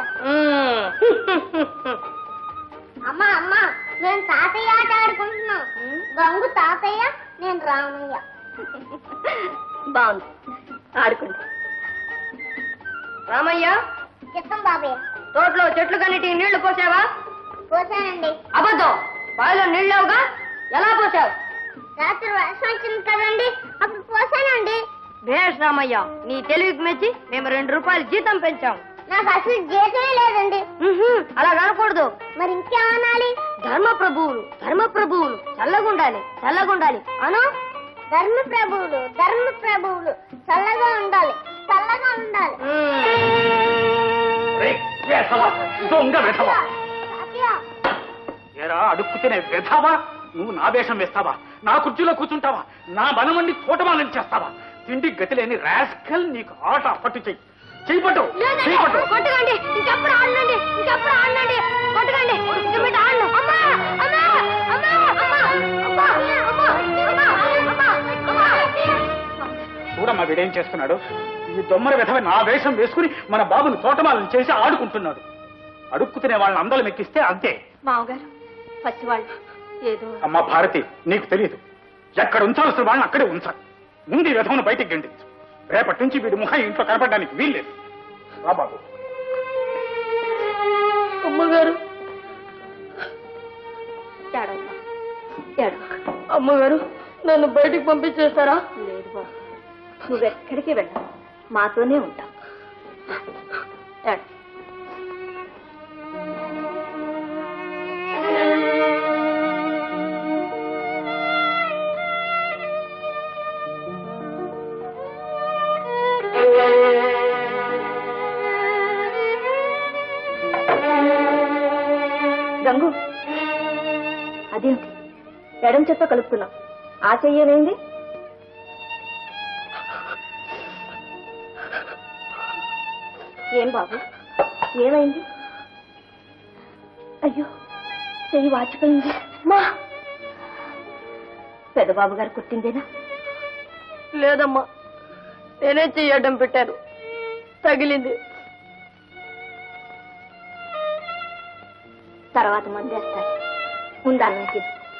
అమ్మా అమ్మా నేను తాతయ్య ఆట ఆడుకుంటున్నాం గంగు తాతయ్య నేను రామయ్య బాగుంది ఆడుకోండి రామయ్య చిత్తం బాబయ్య తోటలో చెట్లు కన్నిటి నీళ్లు పోసావా పోసానండి అబద్ధం బావిలో నీళ్ళవుగా ఎలా పోసావు రాత్రి వర్షం వచ్చింది కదండి అప్పుడు పోసానండి భేష్ రామయ్య నీ తెలివికి మెచ్చి మేము రెండు రూపాయలు జీతం పెంచాం నాకు అసలు జీతమే లేదండి అలా కానకూడదు మరి ఇంకేమనాలి ధర్మ ప్రభువులు ధర్మ ప్రభువులు చల్లగుండాలి చల్లగుండాలి అను ధర్మ ప్రభువులు ధర్మ ప్రభువులు చల్లగా ఉండాలి చల్లగా ఉండాలి రేయ్, వెధవా, దొంగ వెధవా తాతయ్య ఏరా అడుక్కుతేనే వెధవా నువ్వు నా వేషం వేస్తావా నా కుర్చీలో కూర్చుంటావా నా బలమండి తోటమాలని చేస్తావా తిండి గతి లేని రాస్కల్ నీకు ఆట పట్టు చెయ్యి చెయ్యి పట్టు చెయ్యి పట్టు కొట్టకండి ఇంకెప్పుడు ఆడండి ఇంకెప్పుడు ఆడండి కొట్టకండి ఇంకెప్పుడు ఆడను అమ్మా అమ్మా అమ్మా అమ్మా అమ్మా అమ్మా అమ్మా అమ్మా అమ్మా చూడమ్మా వీడేం చేస్తున్నాడు ఈ దొమ్మర విధవ నా వేషం వేసుకుని మన బాబును తోటమాలను చేసి ఆడుకుంటున్నాడు అడుక్కుతునే వాళ్ళని అందరం ఎక్కిస్తే అంతే మామగారు ఫస్ట్ వాళ్ళు ఏదో అమ్మా భారతి నీకు తెలియదు ఎక్కడ ఉంచాల్సిన వాళ్ళని అక్కడే ఉంచాలి ముందు ఈ విధమును బయటికి గండించు రేపటి నుంచి వీడి ముఖం ఇంట్లో కనపడడానికి వీల్లేదు రా బాబు అమ్మగారు అమ్మగారు నన్ను బయటికి పంపించేస్తారా లేదు బాబు నువ్వెక్కడికి వెళ్ళావు మాతోనే ఉంటావు ఏడు. గంగు అదేంటి ఎడం చెత్త కలుపుకున్నాం ఆ చెయ్యనేంది ఏం బాబు ఏమైంది అయ్యో చెయ్యి వాచిపోయింది మా పెద్దబాబు గారు కుట్టిందేనా లేదమ్మా నేనే చెయ్యడం పెట్టారు తగిలింది తర్వాత మందేస్తారు ముందన్నకి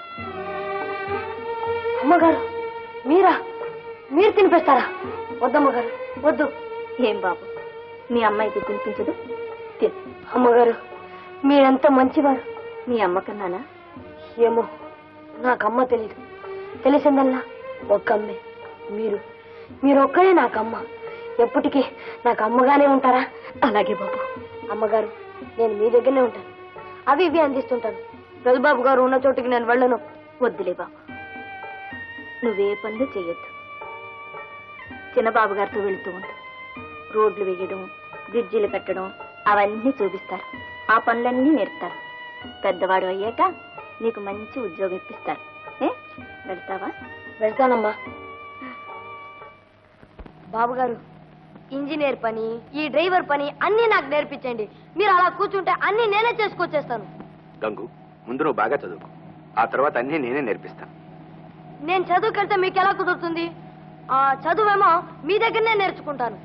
అమ్మగారు మీరా మీరు తినిపిస్తారా వద్దమ్మగారు వద్దు ఏం బాబు మీ అమ్మాయికి తినిపించదు తిను అమ్మగారు మీరెంత మంచివారు మీ అమ్మ కన్నానా ఏమో నాకు అమ్మ తెలియదు తెలిసిందల్లా ఒక్క అమ్మే మీరు మీరు ఒక్కరే నాకు అమ్మ ఎప్పటికీ నాకు అమ్మగానే ఉంటారా అలాగే బాబు అమ్మగారు నేను మీ దగ్గరనే ఉంటాను అవి ఇవి అందిస్తుంటాను రఘుబాబు గారు ఉన్న చోటికి నేను వెళ్ళను వద్దులే బాబు నువ్వే పనులు చేయొద్దు చిన్నబాబు గారితో వెళుతూ ఉండు రోడ్లు వేయడం బ్రిడ్జిలు కట్టడం అవన్నీ చూపిస్తారు ఆ పనులన్నీ నేర్పుతారు పెద్దవాడు అయ్యాక నీకు మంచి ఉద్యోగం ఇప్పిస్తారు ఏ వెళ్తావా వెళ్తానమ్మా బాబుగారు ఇంజనీర్ పని ఈ డ్రైవర్ పని అన్ని నాకు నేర్పించండి మీరు అలా కూర్చుంటే అన్ని నేనే చేసుకొచ్చేస్తాను గంగు ముందు నువ్వు బాగా చదువుకో ఆ తర్వాత అన్నీ నేనే నేర్పిస్తాను నేను చదువుకెళ్తే మీకు ఎలా కుదురుతుంది ఆ చదువేమో మీ దగ్గరనే నేర్చుకుంటాను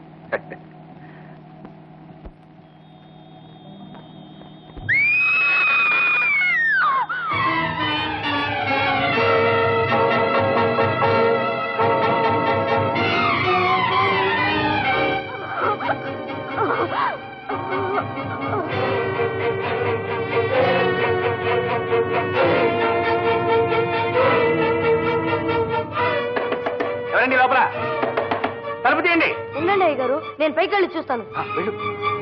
ఎవరండి లోపల తలుపు తీయండి ఉండండి అయ్య గారు నేను పైకి వెళ్ళి చూస్తాను ఆ, వెళ్ళు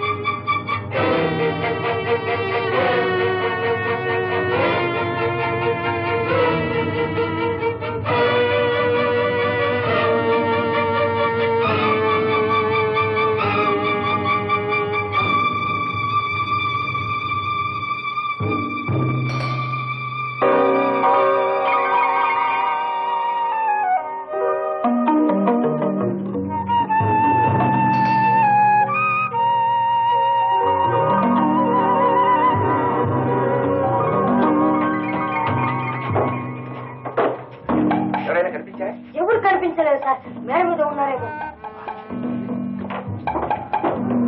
ఎవరైనా కనిపించా ఎవరు కనిపించలేదు సార్ మేడ మీద ఉన్నారేమో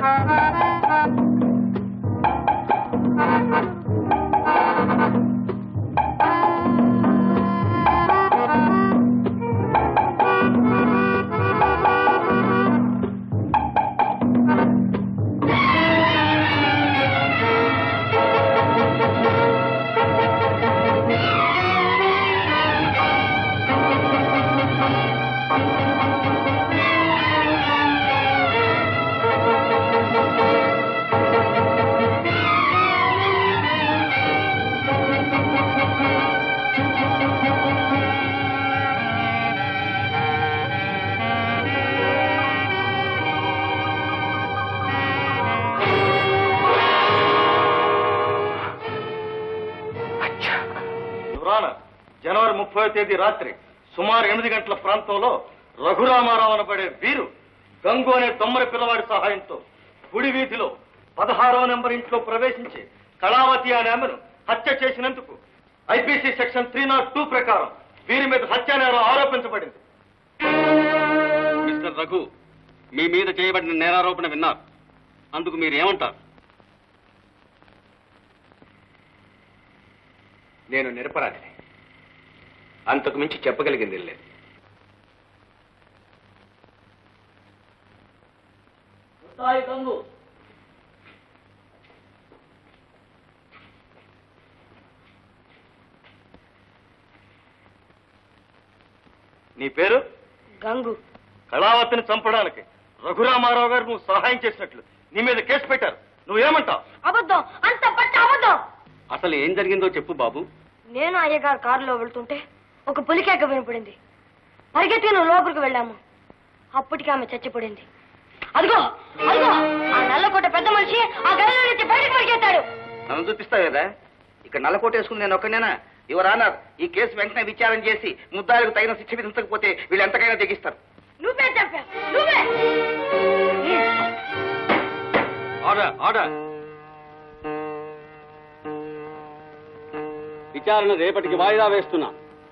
యువరాన జనవరి ముప్పై తేదీ రాత్రి సుమారు ఎనిమిది గంటల ప్రాంతంలో రఘురామారావు అనబడే వీరు గంగు అనే తొమ్మరి పిల్లవాడి సహాయంతో గుడి వీధిలో పదహారవ నెంబర్ ఇంట్లో ప్రవేశించి కళావతి అనే ఆమెను హత్య చేసినందుకు IPC section three nought two ప్రకారం వీరి మీద హత్య నేరం ఆరోపించబడింది మిస్టర్ రఘు మీ మీద చేయబడిన నేరారోపణ విన్నారు అందుకు మీరు ఏమంటారు నేను నిరపరాధిని అంతకు మించి చెప్పగలిగింది లేదు నీ పేరు గంగు కళావతిని చంపడానికి రఘురామారావు గారు నువ్వు సహాయం చేసినట్లు నీ మీద కేసు పెట్టారు నువ్వేమంటావు అబద్ధం అంత పట్ట అబద్ధం అసలు ఏం జరిగిందో చెప్పు బాబు నేను అయ్యగారు కారులో వెళ్తుంటే ఒక పులికేక వినపడింది పరిగెత్తి నువ్వు లోపలికి వెళ్ళాము అప్పటికి ఆమె చచ్చిపడింది అదిగో అదిగో ఆ నల్లకోట పెద్ద మనిషి ఆ గదిలో నుంచి బయటకు పరిగెత్తాడు నన్ను చూపిస్తావు కదా ఇక్కడ నల్లకోట వేసుకుని నేను ఒక్కనేనా యువర్ ఆనర్ ఈ కేసు వెంటనే విచారణ చేసి ముద్దాలకు తగిన శిక్ష విధించకపోతే వీళ్ళు ఎంతకైనా తెగిస్తారు నువ్వే చంపావు నువ్వే ఆర్డర్ ఆర్డర్ విచారణ రేపటికి వాయిదా వేస్తున్నా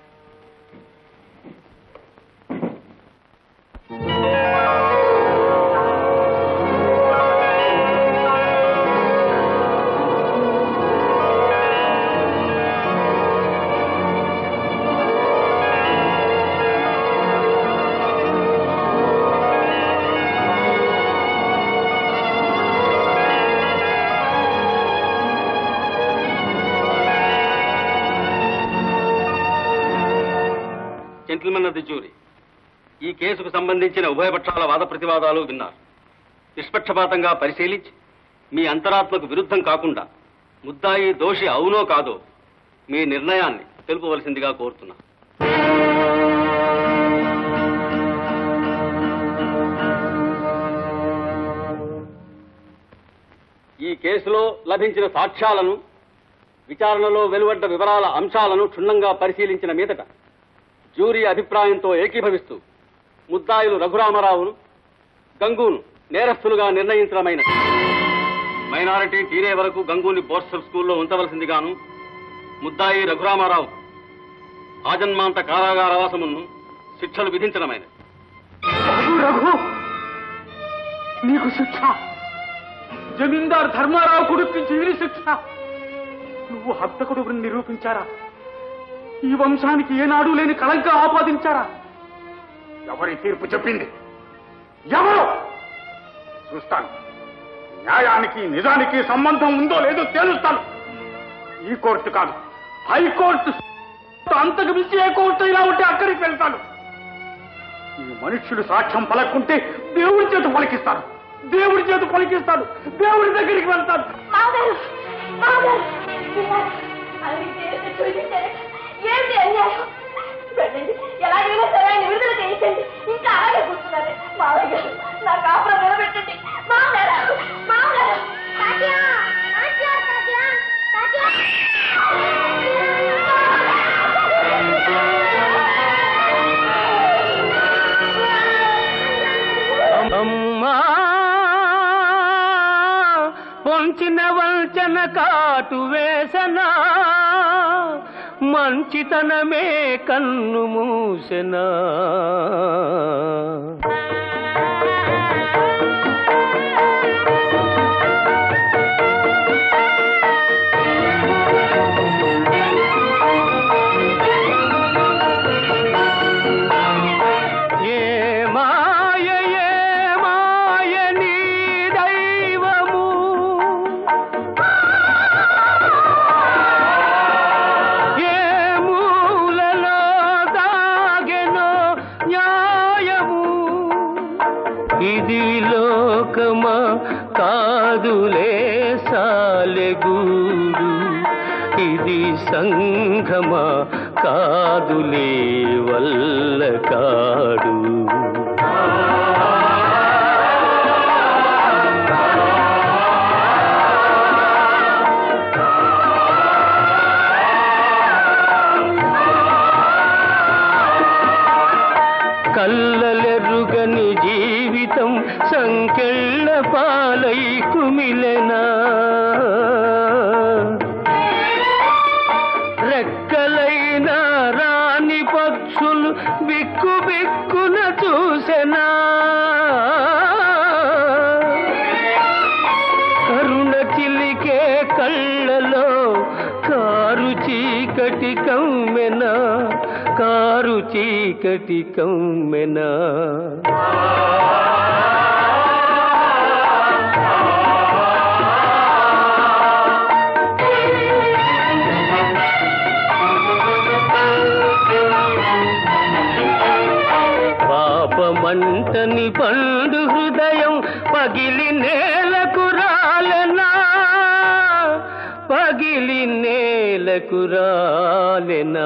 జెంటిల్మెన్ ఆఫ్ ది జ్యూరీ ఈ కేసుకు సంబంధించిన ఉభయపక్షాల వాద ప్రతివాదాలు విన్నారు నిష్పక్షపాతంగా పరిశీలించి మీ అంతరాత్మకు విరుద్ధం కాకుండా ముద్దాయి దోషి అవునో కాదో మీ నిర్ణయాన్ని తెలుపవలసిందిగా కోరుతున్నా ఈ కేసులో లభించిన సాక్ష్యాలను విచారణలో వెలువడ్డ వివరాల అంశాలను క్షుణ్ణంగా పరిశీలించిన మీదట జ్యూరీ అభిప్రాయంతో ఏకీభవిస్తూ ముద్దాయిలు రఘురామరావును గంగూను నేరస్తులుగా నిర్ణయించడమైనది మైనారిటీ తీరే వరకు గంగూని బోర్సల్ స్కూల్లో ఉంచవలసిందిగాను ముద్దాయి రఘురామారావు ఆజన్మాంత కారాగారవాసమును శిక్షలు విధించడమైనది రఘు రఘు నీకు శిక్ష జమీందార్ ధర్మారావు కొడుకు వీరి శిక్ష నువ్వు హంతకుడు నిరూపించారా ఈ వంశానికి ఏనాడు లేని కళంక ఆపాదించారా ఎవరి తీర్పు చెప్పింది ఎవరు చూస్తాను న్యాయానికి నిజానికి సంబంధం ఉందో లేదో తేలుస్తాను ఈ కోర్టు కాదు హైకోర్టు అంతకు మించి ఏ కోర్టు ఇలా ఉంటే అక్కడికి వెళ్తాను ఈ మనుష్యుడు సాక్ష్యం పలకుంటే దేవుడి చేత పలికిస్తాడు దేవుడి చేత పలికిస్తాడు దేవుడి దగ్గరికి వెళ్తాడు మామగారు మామగారు ఏంటి అన్యాయం వెళ్ళండి ఎలాగైనా సరే ఆయన విడుదల చేయించండి ఇంకా అలాగే కూర్చున్నారు మామయ్య గారు నా కాపురం నిలబెట్టండి మామగారు మామగారు తాత్యా తాత్యా తాత్యా తాత్యా అమ్మా పొంచిన వంచన కాటు వేసనా మంచితనమే కన్ను మూసెనా ఇది లోకమా కాదులే సాలెగూడు ఇది సంఘమా కాదులే వల్ల కాడు కల్లలెరుగని జీవితం సంకెళ్ళ పాలై కుమిలెనా రెక్కలైన రాని పక్షులు బిక్కు బిక్కున చూసెనా కరుణ చిలికే కళ్ళలో కారు చీకటి కమ్మెనా కారు చీకటి కమ్మెనా పాపమంటని పండు హృదయం పగిలి నేలకు రాలెనా పగిలి నేలకు రాలెనా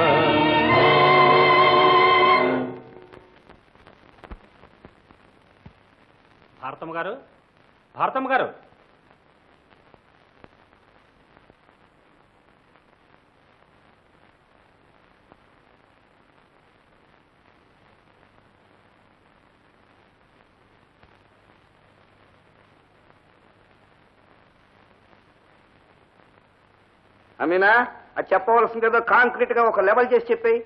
భారతమ్మ గారు భారతమ్మ గారు అమీనా అది చెప్పవలసిందేదో కాంక్రీట్ గా ఒక లెవెల్ చేసి చెప్పేయి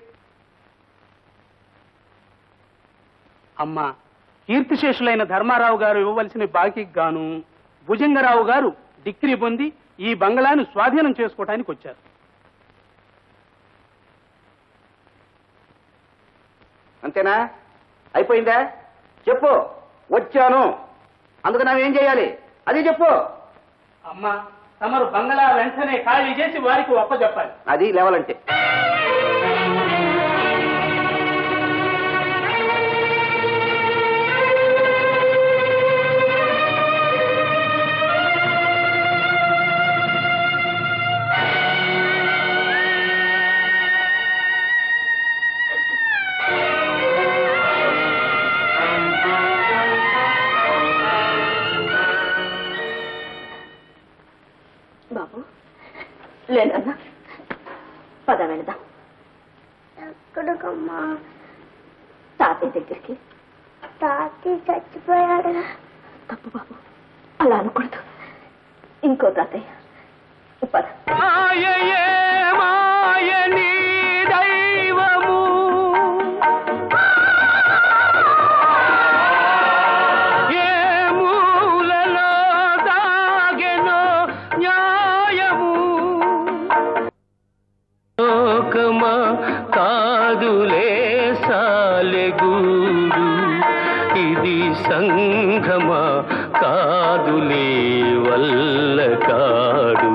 అమ్మా కీర్తిశేషులైన ధర్మారావు గారు ఇవ్వవలసిన బాకీకి గాను భుజంగరావు గారు డిగ్రీ పొంది ఈ బంగళాను స్వాధీనం చేసుకోవటానికి వచ్చారు అంతేనా అయిపోయిందా చెప్పు వచ్చాను అందుకు ఏం చేయాలి అది చెప్పు అమ్మా తమరు బంగళా వెంటనే ఖాళీ చేసి వారికి ఒప్పజెప్పాలి అది లెవెల్ అంటే బాబు లేనన్నా పద వెళదాం ఎక్కడికమ్మా తాతయ్య దగ్గరికి తాతి చచ్చిపోయాడు తప్పు బాబు అలా అనకూడదు ఇంకో తాతయ్య పద మాయయే మాయని దైవము ఏ మూలలో దాగెనో న్యాయము లోకమా కాదులే సాలెగూడు ఇది సంఘమా కాదులే వల్ల కాడు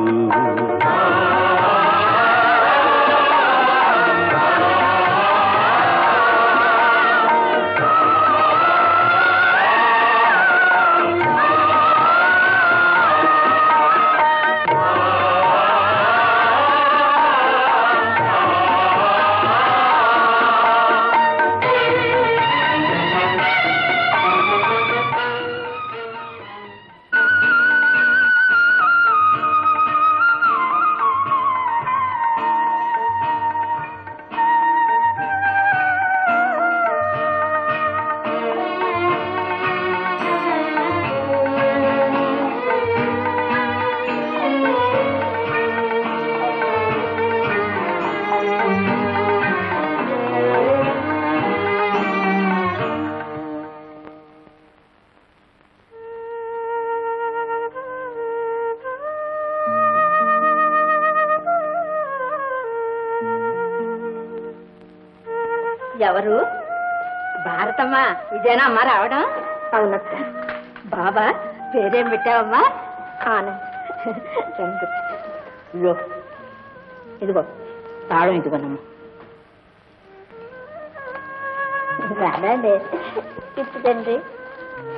ఎవరు భారతమ్మా ఇదేనా అమ్మా రావడం అవునక్క బాబా పేరేం పెట్టావమ్మా ఆనంద్ రంగు ఇదిగో ఇదిగో తాళం ఇదిగోనమ్మా రాదండి ఇప్పుడండి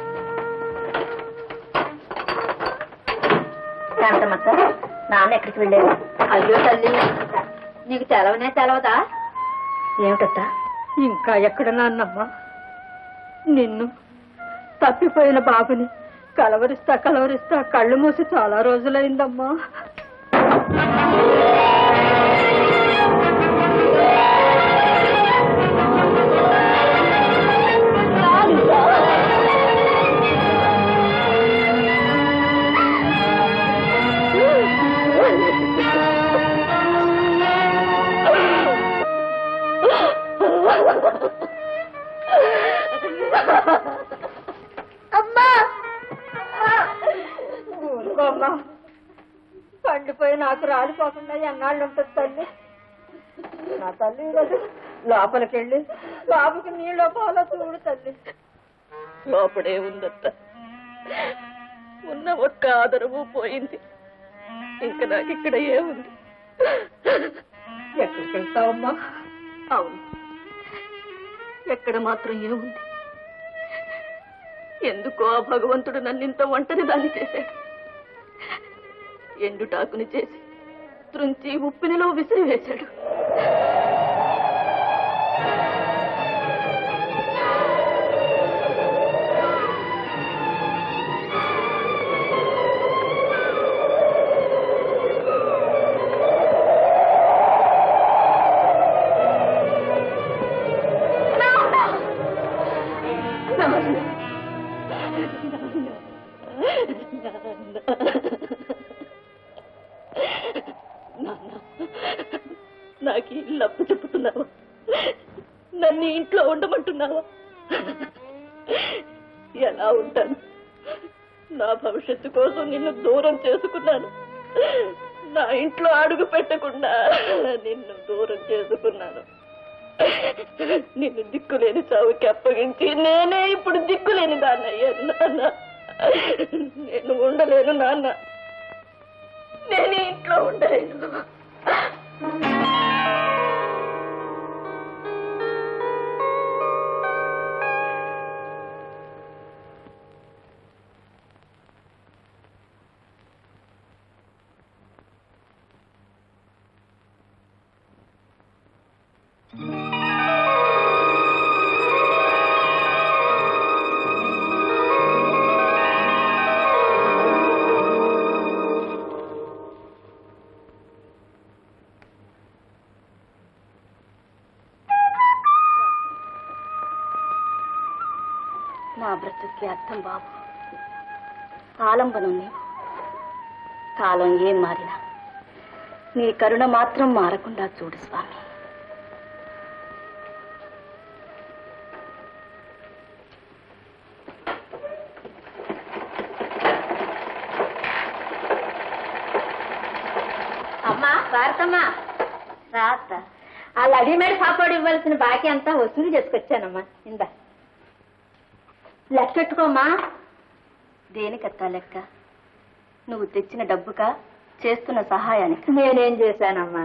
శాంతమ్మత్త నాన్న ఎక్కడికి వెళ్ళాడు అయ్యో తల్లి నీకు తెలవనే తెలవదా ఏమిటత్తా ఇంకా ఎక్కడ నాన్నమ్మా నిన్ను తప్పిపోయిన బాబుని కలవరిస్తా కలవరిస్తా కళ్ళు మూసి చాలా రోజులైందమ్మా అమ్మా ఊరుకోమ్మా పండిపోయి నాకు రాలిపోకుండా ఎన్నాళ్ళు ఉంటుంది తల్లి నా తల్లి కదా లోపలికి వెళ్ళి బాబుకి నీళ్ళ పాలో చూడు తల్లి లోపడే ఉందత్త ఉన్న ఒక్క ఆదరవు పోయింది ఇంకా నాకు ఇక్కడ ఏముంది ఎక్కడికి వెళ్తావమ్మా అవును ఎక్కడ మాత్రం ఏముంది ఎందుకో ఆ భగవంతుడు నన్నింత ఒంటరి దాన్ని చేశాడు ఎండుటాకుని చేసి త్రుంచి ఉప్పినిలో విసిరి వేశాడు నాన్న, నాకు ఈ ఇల్లు అప్పు చెప్పుతున్నావా నన్ను ఈ ఇంట్లో ఉండమంటున్నావా ఎలా ఉంటాను నా భవిష్యత్తు కోసం నిన్ను దూరం చేసుకున్నాను నా ఇంట్లో అడుగు పెట్టకుండా నిన్ను దూరం చేసుకున్నాను నిన్ను దిక్కులేని చావుకి అప్పగించి నేనే ఇప్పుడు దిక్కులేని దాన్నయ్యాను నాన్న నేను ఉండలేను నాన్న నేను ఈ ఇంట్లో ఉండలేను నా బ్రతుక్కి అర్థం బాబు ఆలంబనం నీవు కాలం ఏం మారినా నీ కరుణ మాత్రం మారకుండా చూడు స్వామి అమ్మా భారతమ్మా రాత ఆ రెడీమేడ్ పాపడు ఇవ్వాల్సిన బాకీ అంతా వసూలు చేసుకొచ్చానమ్మా ఇందా లెక్కెట్టుకోమ్మా దేనికత్తా లెక్క నువ్వు తెచ్చిన డబ్బుకా చేస్తున్న సహాయానికి నేనేం చేశానమ్మా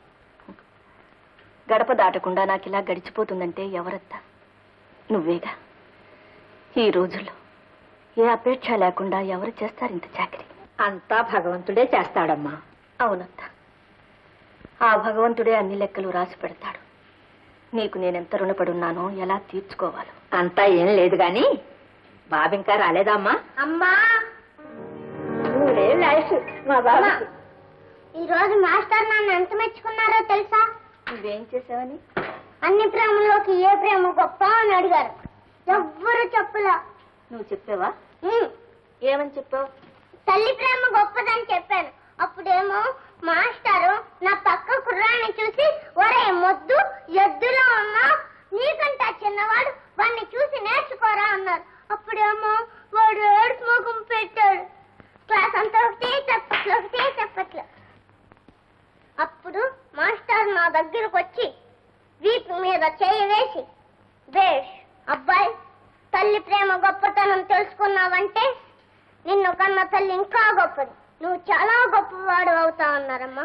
గడప దాటకుండా నాకు ఇలా గడిచిపోతుందంటే ఎవరత్తా నువ్వేగా ఈ రోజుల్లో ఏ అపేక్ష లేకుండా ఎవరు చేస్తారు ఇంత చాకరీ అంతా భగవంతుడే చేస్తాడమ్మా అవునత్త ఆ భగవంతుడే అన్ని లెక్కలు రాసి పెడతాడు నీకు నేనెంత రుణపడున్నానో ఎలా తీర్చుకోవాలో అంతా ఏం లేదు గాని బాబింకా రాలేదమ్మా అమ్మా మూడేళ్ళు ఆయుష్ మా బాబా ఈ రోజు మాస్టర్ నన్ను ఎంత మెచ్చుకున్నారో తెలుసా నువ్వేం చేసావని అన్ని ప్రేమల్లోకి ఏ ప్రేమ గొప్ప అని అడిగారు ఎవ్వరు చెప్పలా నువ్వు చెప్పావా ఉమ్, ఏమని చెప్పావు తల్లి ప్రేమ గొప్పదని చెప్పాను అప్పుడేమో మాస్టారు నా పక్క కుర్రాన్ని చూసి ఒరే మొద్దు ఎద్దులో ఉన్నా నీకంటా చిన్నవాడు వాడిని చూసి నేర్చుకోరా అన్నారు అప్పుడేమో వాడు ఏడుపు ముఖం పెట్టాడు క్లాస్ అంతా ఒకటే చెప్పట్లు ఒకటే చెప్పట్లు అప్పుడు మాస్టర్ నా దగ్గరకు వచ్చి వీపు మీద చేయి వేసి బేష్ అబ్బాయి తల్లి ప్రేమ గొప్పతనం తెలుసుకున్నావంటే నిన్ను కన్న తల్లి ఇంకా గొప్పది నువ్వు చాలా గొప్పవాడు అవుతా అన్నారమ్మా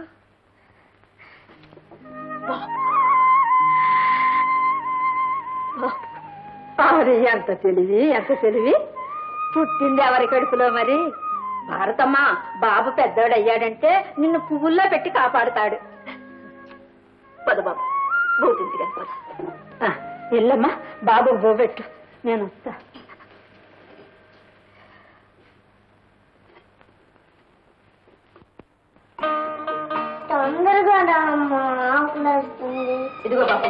మరి ఎంత తెలివి ఎంత తెలివి పుట్టింది ఎవరి కడుపులో మరి భారతమ్మ బాబు పెద్దోడయ్యాడంటే నిన్ను పువ్వుల్లో పెట్టి కాపాడుతాడు పద బాబు భూతించి కానీ పద ఆ, వెళ్ళమ్మా బాబు బోబెట్టు నేను వస్తా తొందరగా రా అమ్మా ఆకలి వేస్తుంది ఇదిగో బాబు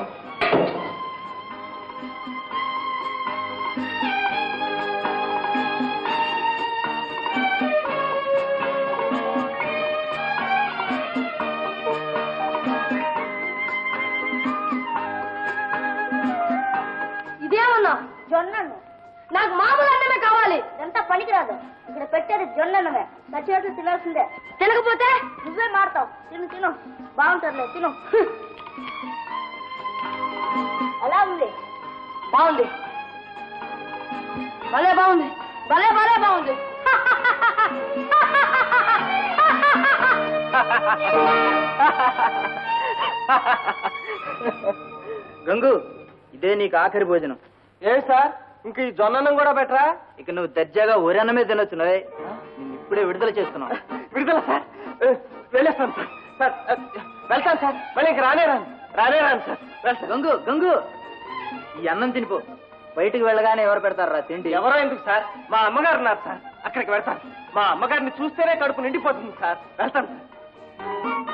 ఇదేమన్నా జొన్నను నాకు మామూలు అన్నమే కావాలి ఎంత పనికిరాదు ఇక్కడ పెట్టేది జొన్నన్నమే నచ్చినట్లు తినాల్సిందే తినకపోతే నువ్వే మారుతావు తిను తిను బాగుంటుందిలే తిను ఎలా ఉంది బాగుంది భలే బాగుంది భలే భలే బాగుంది గంగు ఇదే నీకు ఆఖరి భోజనం ఏ సార్ ఇంక ఈ జొన్నన్నం కూడా బెటరా ఇక నువ్వు దర్జాగా ఒరన్నమే తినొచ్చు నవే నేను ఇప్పుడే విడుదల చేస్తున్నావు విడుదల సార్ వెళ్ళేస్తాను సార్ సార్ వెళ్తాను సార్ మళ్ళీ ఇంక రానే రాను రానే రాను సార్ వెళ్తా గంగు గంగు ఈ అన్నం తినిపో బయటికి వెళ్ళగానే ఎవరు పెడతారా తిండి ఎవరో ఎందుకు సార్ మా అమ్మగారు ఉన్నారు సార్ అక్కడికి వెళ్తాను మా అమ్మగారిని చూస్తేనే కడుపు నిండిపోతుంది సార్ వెళ్తాను సార్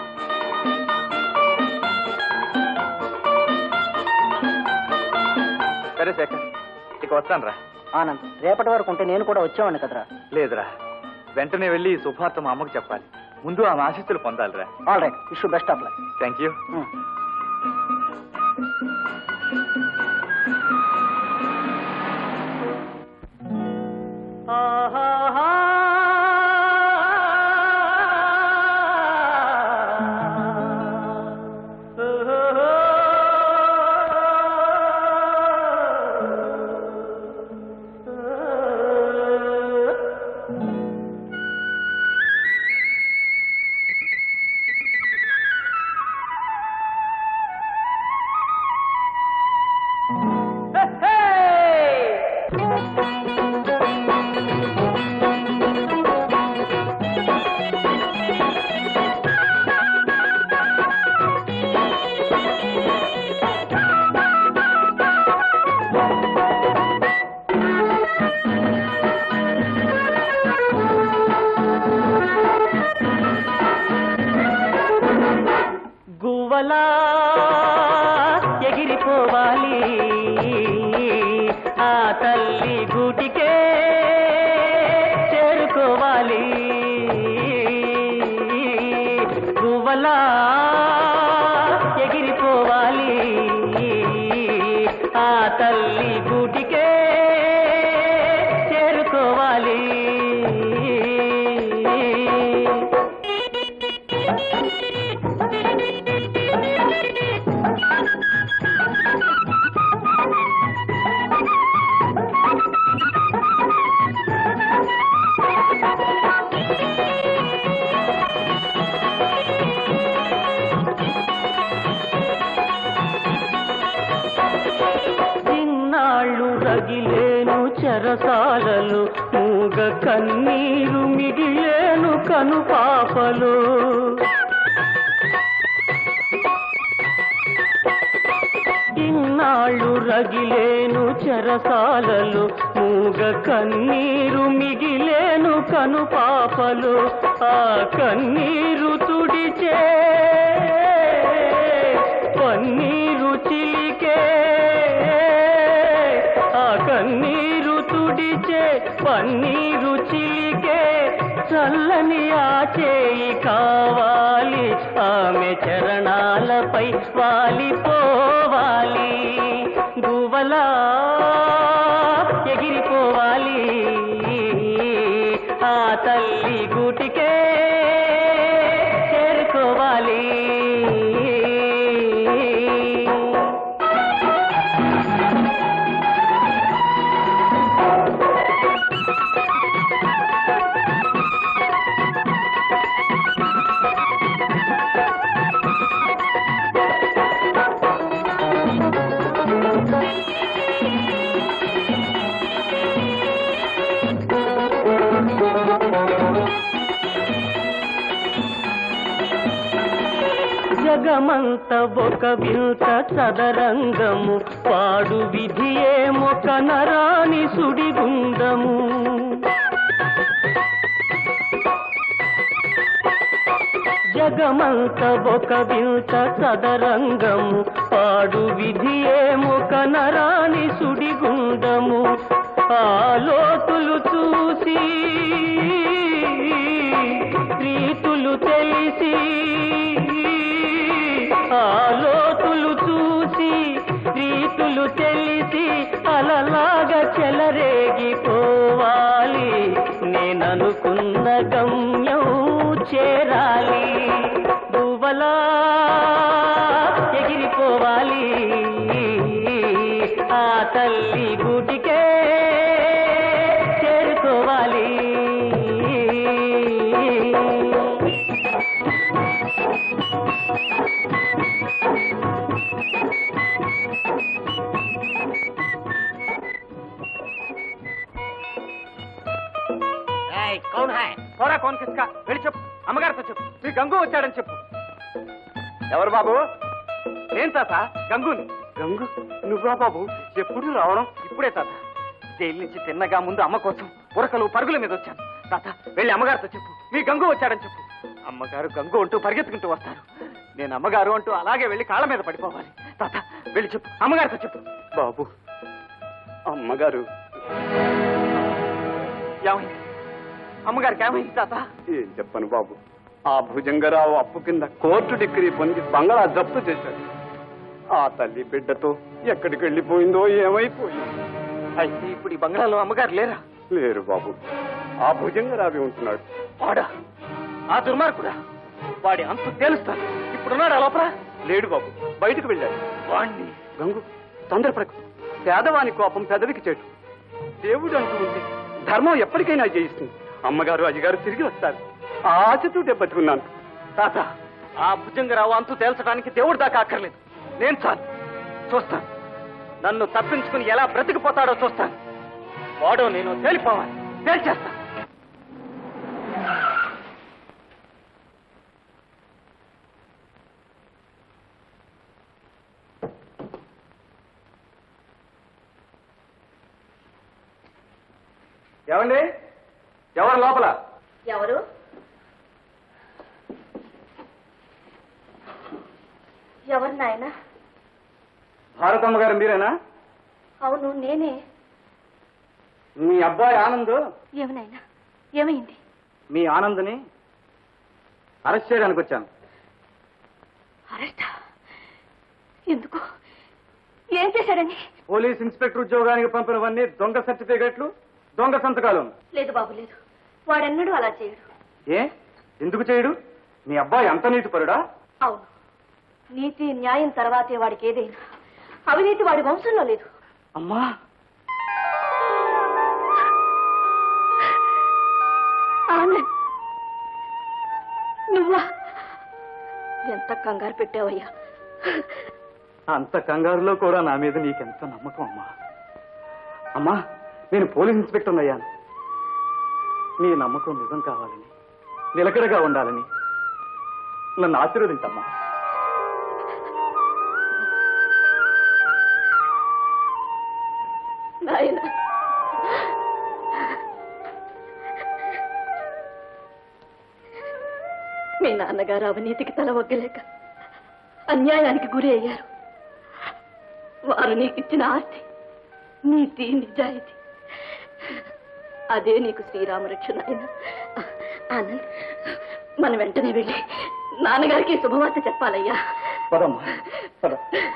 సరే శేఖర్ ఇక వస్తాను రా ఆనంద్ రేపటి వరకు ఉంటే నేను కూడా వచ్చేవాడిని కదరా లేదురా వెంటనే వెళ్ళి ఈ శుభార్త మా అమ్మకు చెప్పాలి ముందు ఆమె ఆశీస్సులు పొందాలిరా all right wish best of luck thank you గువ్వలా ఎగిరిపోవాలి ఆ తల్లి గూటికే చేరుకోవాలి గువ్వలా ఎగిరిపోవాలి ఆ తల్లి గూటికే చేరుకోవాలి ఇన్నాళ్ళు రగిలేను చెరసాలలు మూగ కన్నీరు మిగిలేను కను పాపలు ఇన్నాళ్ళు రగిలేను చెరసాలలు మూగ కన్నీరు మిగిలేను కను పాపలు ఆ కన్నీరు తుడిచే పన్నీరు చిలికే ఆ కన్నీరు తుడిచే పన్నీరు చిలికే చల్లని ఆ చేయి కావాలి ఆమె చరణాలపై వాలిపోవాలి గువలా ఎగిరిపోవాలి ఆ తల్లి గూటికే చేరుకోవాలి ఆ జగమంత ఒక వింత చదరంగము పాడు విధియే మొక నరాని సుడిగుండము జగమంత ఒక వింత చదరంగము పాడు విధియే మొక నరాని సుడిగుండము ఆ లోతులు చూసి ప్రీతులు తెలిసి ఆ లోతులు చూసి రీతులు తెలిసి అలలాగా చెలరేగిపోవాలి నేననుకున్న గమ్యం చేరాలి గువ్వలా ఎగిరిపోవాలి ఆ తల్లి గుడికే చేరుకోవాలి కౌన్ హాయ్ పోరా కౌన్ కిస్కా వెళ్ళి చెప్పు అమ్మగారితో చెప్పు మీ గంగు వచ్చాడని చెప్పు ఎవరు బాబు ఏం తాత గంగుని గంగు నువ్వా బాబు ఎప్పుడు రావడం ఇప్పుడే తాత జైలు నుంచి తిన్నగా ముందు అమ్మ కోసం ఉరకలు పరుగుల మీద వచ్చాను తాత వెళ్ళి అమ్మగారితో చెప్పు మీ గంగు వచ్చాడని చెప్పు అమ్మగారు గంగు అంటూ పరిగెత్తుకుంటూ వస్తారు నేను అమ్మగారు అంటూ అలాగే వెళ్ళి కాళ్ళ మీద పడిపోవాలి తాత వెళ్ళి చెప్పు అమ్మగారితో చెప్పు బాబు అమ్మగారు ఏమైంది అమ్మగారికి ఏమైంది తాత ఏం చెప్పను బాబు ఆ భుజంగరావు అప్పు కింద కోర్టు డిగ్రీ పొంది బంగళా జప్తు చేశాడు ఆ తల్లి బిడ్డతో ఎక్కడికి వెళ్ళిపోయిందో ఏమైపోయింది అయితే ఇప్పుడు ఈ బంగ్లాలో అమ్మగారు లేరా లేరు బాబు ఆ భుజంగరావి ఉంటున్నాడు వాడా ఆ దుర్మార్గుడా వాడి అంతు తేలుస్తాను ఇప్పుడున్నాడు ఆ లోపల లేడు బాబు బయటకు వెళ్ళాడు వాణ్ణి గంగు తొందరపడకు పేదవాని కోపం పెదవికి చెట్టు దేవుడు అంటూ ఉంటే ధర్మం ఎప్పటికైనా జయిస్తుంది అమ్మగారు అయ్యగారు తిరిగి వస్తారు ఆ ఆశతో దెబ్బతుకున్నాను తాత ఆ భుజంగరావు అంతు తేల్చడానికి దేవుడు దాకా అక్కర్లేదు నేను చాలు చూస్తాను నన్ను తప్పించుకుని ఎలా బ్రతికిపోతాడో చూస్తాను వాడో నేను తేలిపోవాలి తేల్చేస్తాను ఏమండి ఎవరు లోపల ఎవరు ఎవరు నాయన భారతమ్మ గారు మీరేనా అవును నేనే మీ అబ్బాయి ఆనంద్ ఏమనాయనా ఏమైంది మీ ఆనంద్ని అరెస్ట్ చేయడానికి వచ్చాను అరెస్టా ఎందుకు ఏం చేశాడని పోలీస్ ఇన్స్పెక్టర్ ఉద్యోగానికి పంపినవన్నీ దొంగ సర్టిఫికెట్లు దొంగ సంతకాలు లేదు బాబు లేదు వాడెన్నడూ అలా చేయడు ఏ ఎందుకు చేయడు మీ అబ్బాయి అంత నీతి పరుడా అవును నీతి న్యాయం తర్వాతే వాడికి ఏదైనా అవినీతి వాడి వంశంలో లేదు అమ్మా ఆనంద్ నువ్వా ఎంత కంగారు పెట్టావయ్యా అంత కంగారులో కూడా నా మీద నీకెంత నమ్మకం అమ్మా అమ్మా నేను పోలీస్ ఇన్స్పెక్టర్ అయ్యాను నీ నమ్మకం నిజం కావాలని నిలకడగా ఉండాలని నన్ను ఆశీర్వదించమ్మా నాయన మీ నాన్నగారు అవినీతికి తల ఒగ్గలేక అన్యాయానికి గురి అయ్యారు వారు నీకు ఇచ్చిన ఆస్తి నీతి నిజాయితీ అదే నీకు శ్రీరామరక్షణ ఆయన ఆనంద్ మనం వెంటనే వెళ్ళి నాన్నగారికి శుభవార్త చెప్పాలయ్యా పదమ్మా పద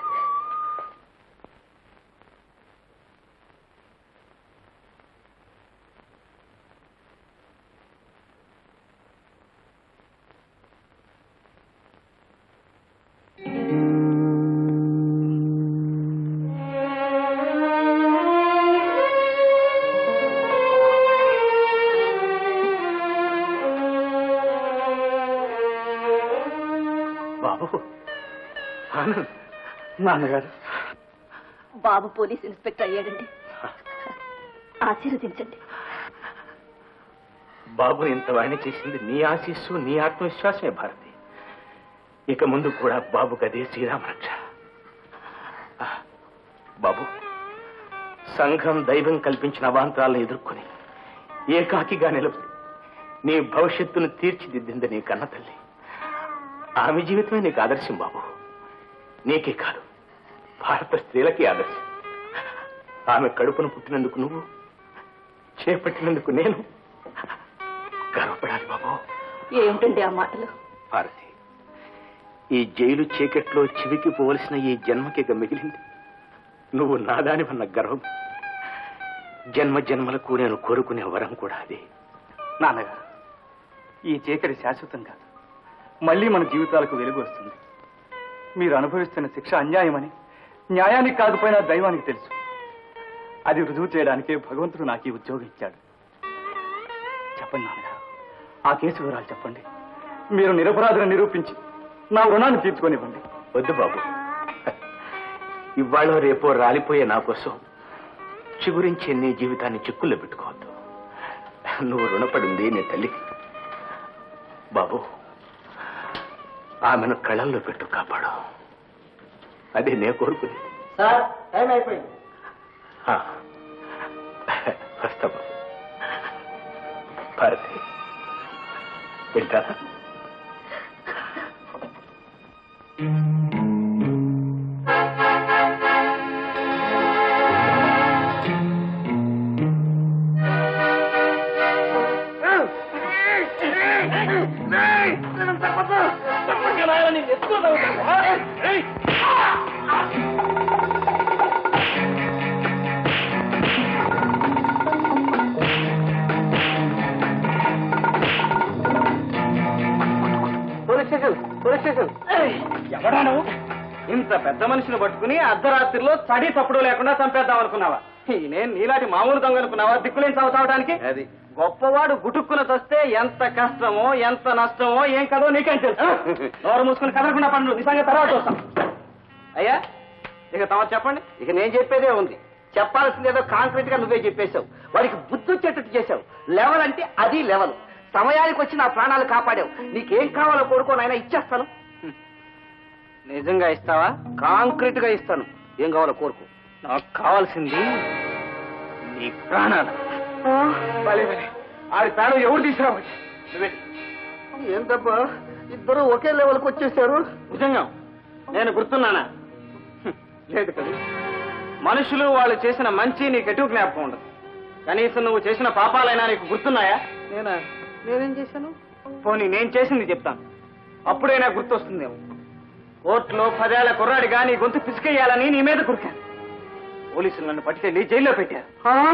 బాబు ఆనంద్ నాన్నగారు బాబు పోలీస్ ఇన్స్పెక్టర్ అయ్యాడండి ఆశీర్వదించండి బాబు ఇంత వాణి చేసింది నీ ఆశీస్సు నీ ఆత్మవిశ్వాసమే భారతి ఇక ముందు కూడా బాబుకి అదే శ్రీరామరక్ష ఆ, బాబు సంఘం దైవం కల్పించిన అవాంతరాలను ఎదుర్కొని ఏకాకిగా నిలబడి నీ భవిష్యత్తును తీర్చిదిద్దింది నీ కన్న తల్లి ఆమె జీవితమే నీకు ఆదర్శం బాబు నీకే కాదు భారత స్త్రీలకి ఆదర్శం ఆమె కడుపును పుట్టినందుకు నువ్వు చేపట్టినందుకు నేను గర్వపడాలి బాబు ఏమిటండి ఆ మాటలు భారతి ఈ జైలు చీకట్లో చివికి పోవలసిన ఈ జన్మకి ఇక మిగిలింది నువ్వు నాదానివన్న గర్వం జన్మ జన్మలకు నేను కోరుకునే వరం కూడా అదే నాన్నగారు ఈ చీకటి శాశ్వతం కాదు మళ్ళీ మన జీవితాలకు వెలుగు వస్తుంది మీరు అనుభవిస్తున్న శిక్ష అన్యాయమని న్యాయానికి కాకపోయినా దైవానికి తెలుసు అది రుజువు చేయడానికే భగవంతుడు నాకు ఈ ఉద్యోగం ఇచ్చాడు చెప్పండి నాన్నగారు ఆ కేసు వివరాలు చెప్పండి మీరు నిరపరాధులను నిరూపించి నా రుణాన్ని తీర్చుకొనివ్వండి వద్దు బాబు ఇవాళ రేపో రాలిపోయే నా కోసం చిగురించే నీ జీవితాన్ని చిక్కుల్లో పెట్టుకోవద్దు నువ్వు రుణపడింది నీ తల్లికి బాబు ఆమెను కళల్లో పెట్టు కాపాడు అదే నే కోరుకునేది సార్ టైం అయిపోయింది ఆ. వస్తా బాబు భారతి వింటారా పోలీస్ స్టేషన్ పోలీస్ స్టేషన్ ఎవడా నువ్వు ఇంత పెద్ద మనిషిని పట్టుకుని అర్ధరాత్రిలో చడి తప్పుడు లేకుండా చంపేద్దాం అనుకున్నావా నేను నీలాంటి మామూలు దొంగ అనుకున్నావా దిక్కులేని చదువుతావడానికి అది గొప్పవాడు గుటుక్కున తస్తే ఎంత కష్టమో ఎంత నష్టమో ఏం కదో నీకేం తెలుసు నోరు మూసుకుని కదలకుండా పండు నిజంగా తర్వాత చూస్తాం అయ్యా ఇక తమరు చెప్పండి ఇక నేను చెప్పేదే ఉంది చెప్పాల్సింది ఏదో కాంక్రీట్ గా నువ్వే చెప్పేశావు వాడికి బుద్ధి వచ్చేటట్టు చేశావు లెవెల్ అంటే అది లెవెల్ సమయానికి వచ్చి నా ప్రాణాలు కాపాడావు నీకేం కావాలో కోరుకో నాయనా ఇచ్చేస్తాను నిజంగా ఇస్తావా కాంక్రీట్ గా ఇస్తాను ఏం కావాలో కోరుకో నాకు కావాల్సింది నీ ప్రాణాలు భలే భలే ఆడి ప్రాణం ఎవరు తీసుకురావచ్చు ఏంటబ్బా ఇద్దరు ఒకే లెవెల్కి వచ్చేసారు నిజంగా నేను గుర్తున్నానా హ్మ్, లేదు కదా మనుషులు వాళ్ళు చేసిన మంచి నీకు ఎటు జ్ఞాపకం ఉండదు కనీసం నువ్వు చేసిన పాపాలైనా నీకు గుర్తున్నాయా నేనా నేనేం చేశాను పోనీ నేను చేసింది చెప్తాను అప్పుడే నాకు గుర్తొస్తుందేమో కోర్టులో పదేళ్ల కుర్రాడిగా నీ గొంతు పిసికేయాలని నీ మీద కురికాను పోలీసులు నన్ను పట్టుకెళ్ళి జైల్లో పెట్టారు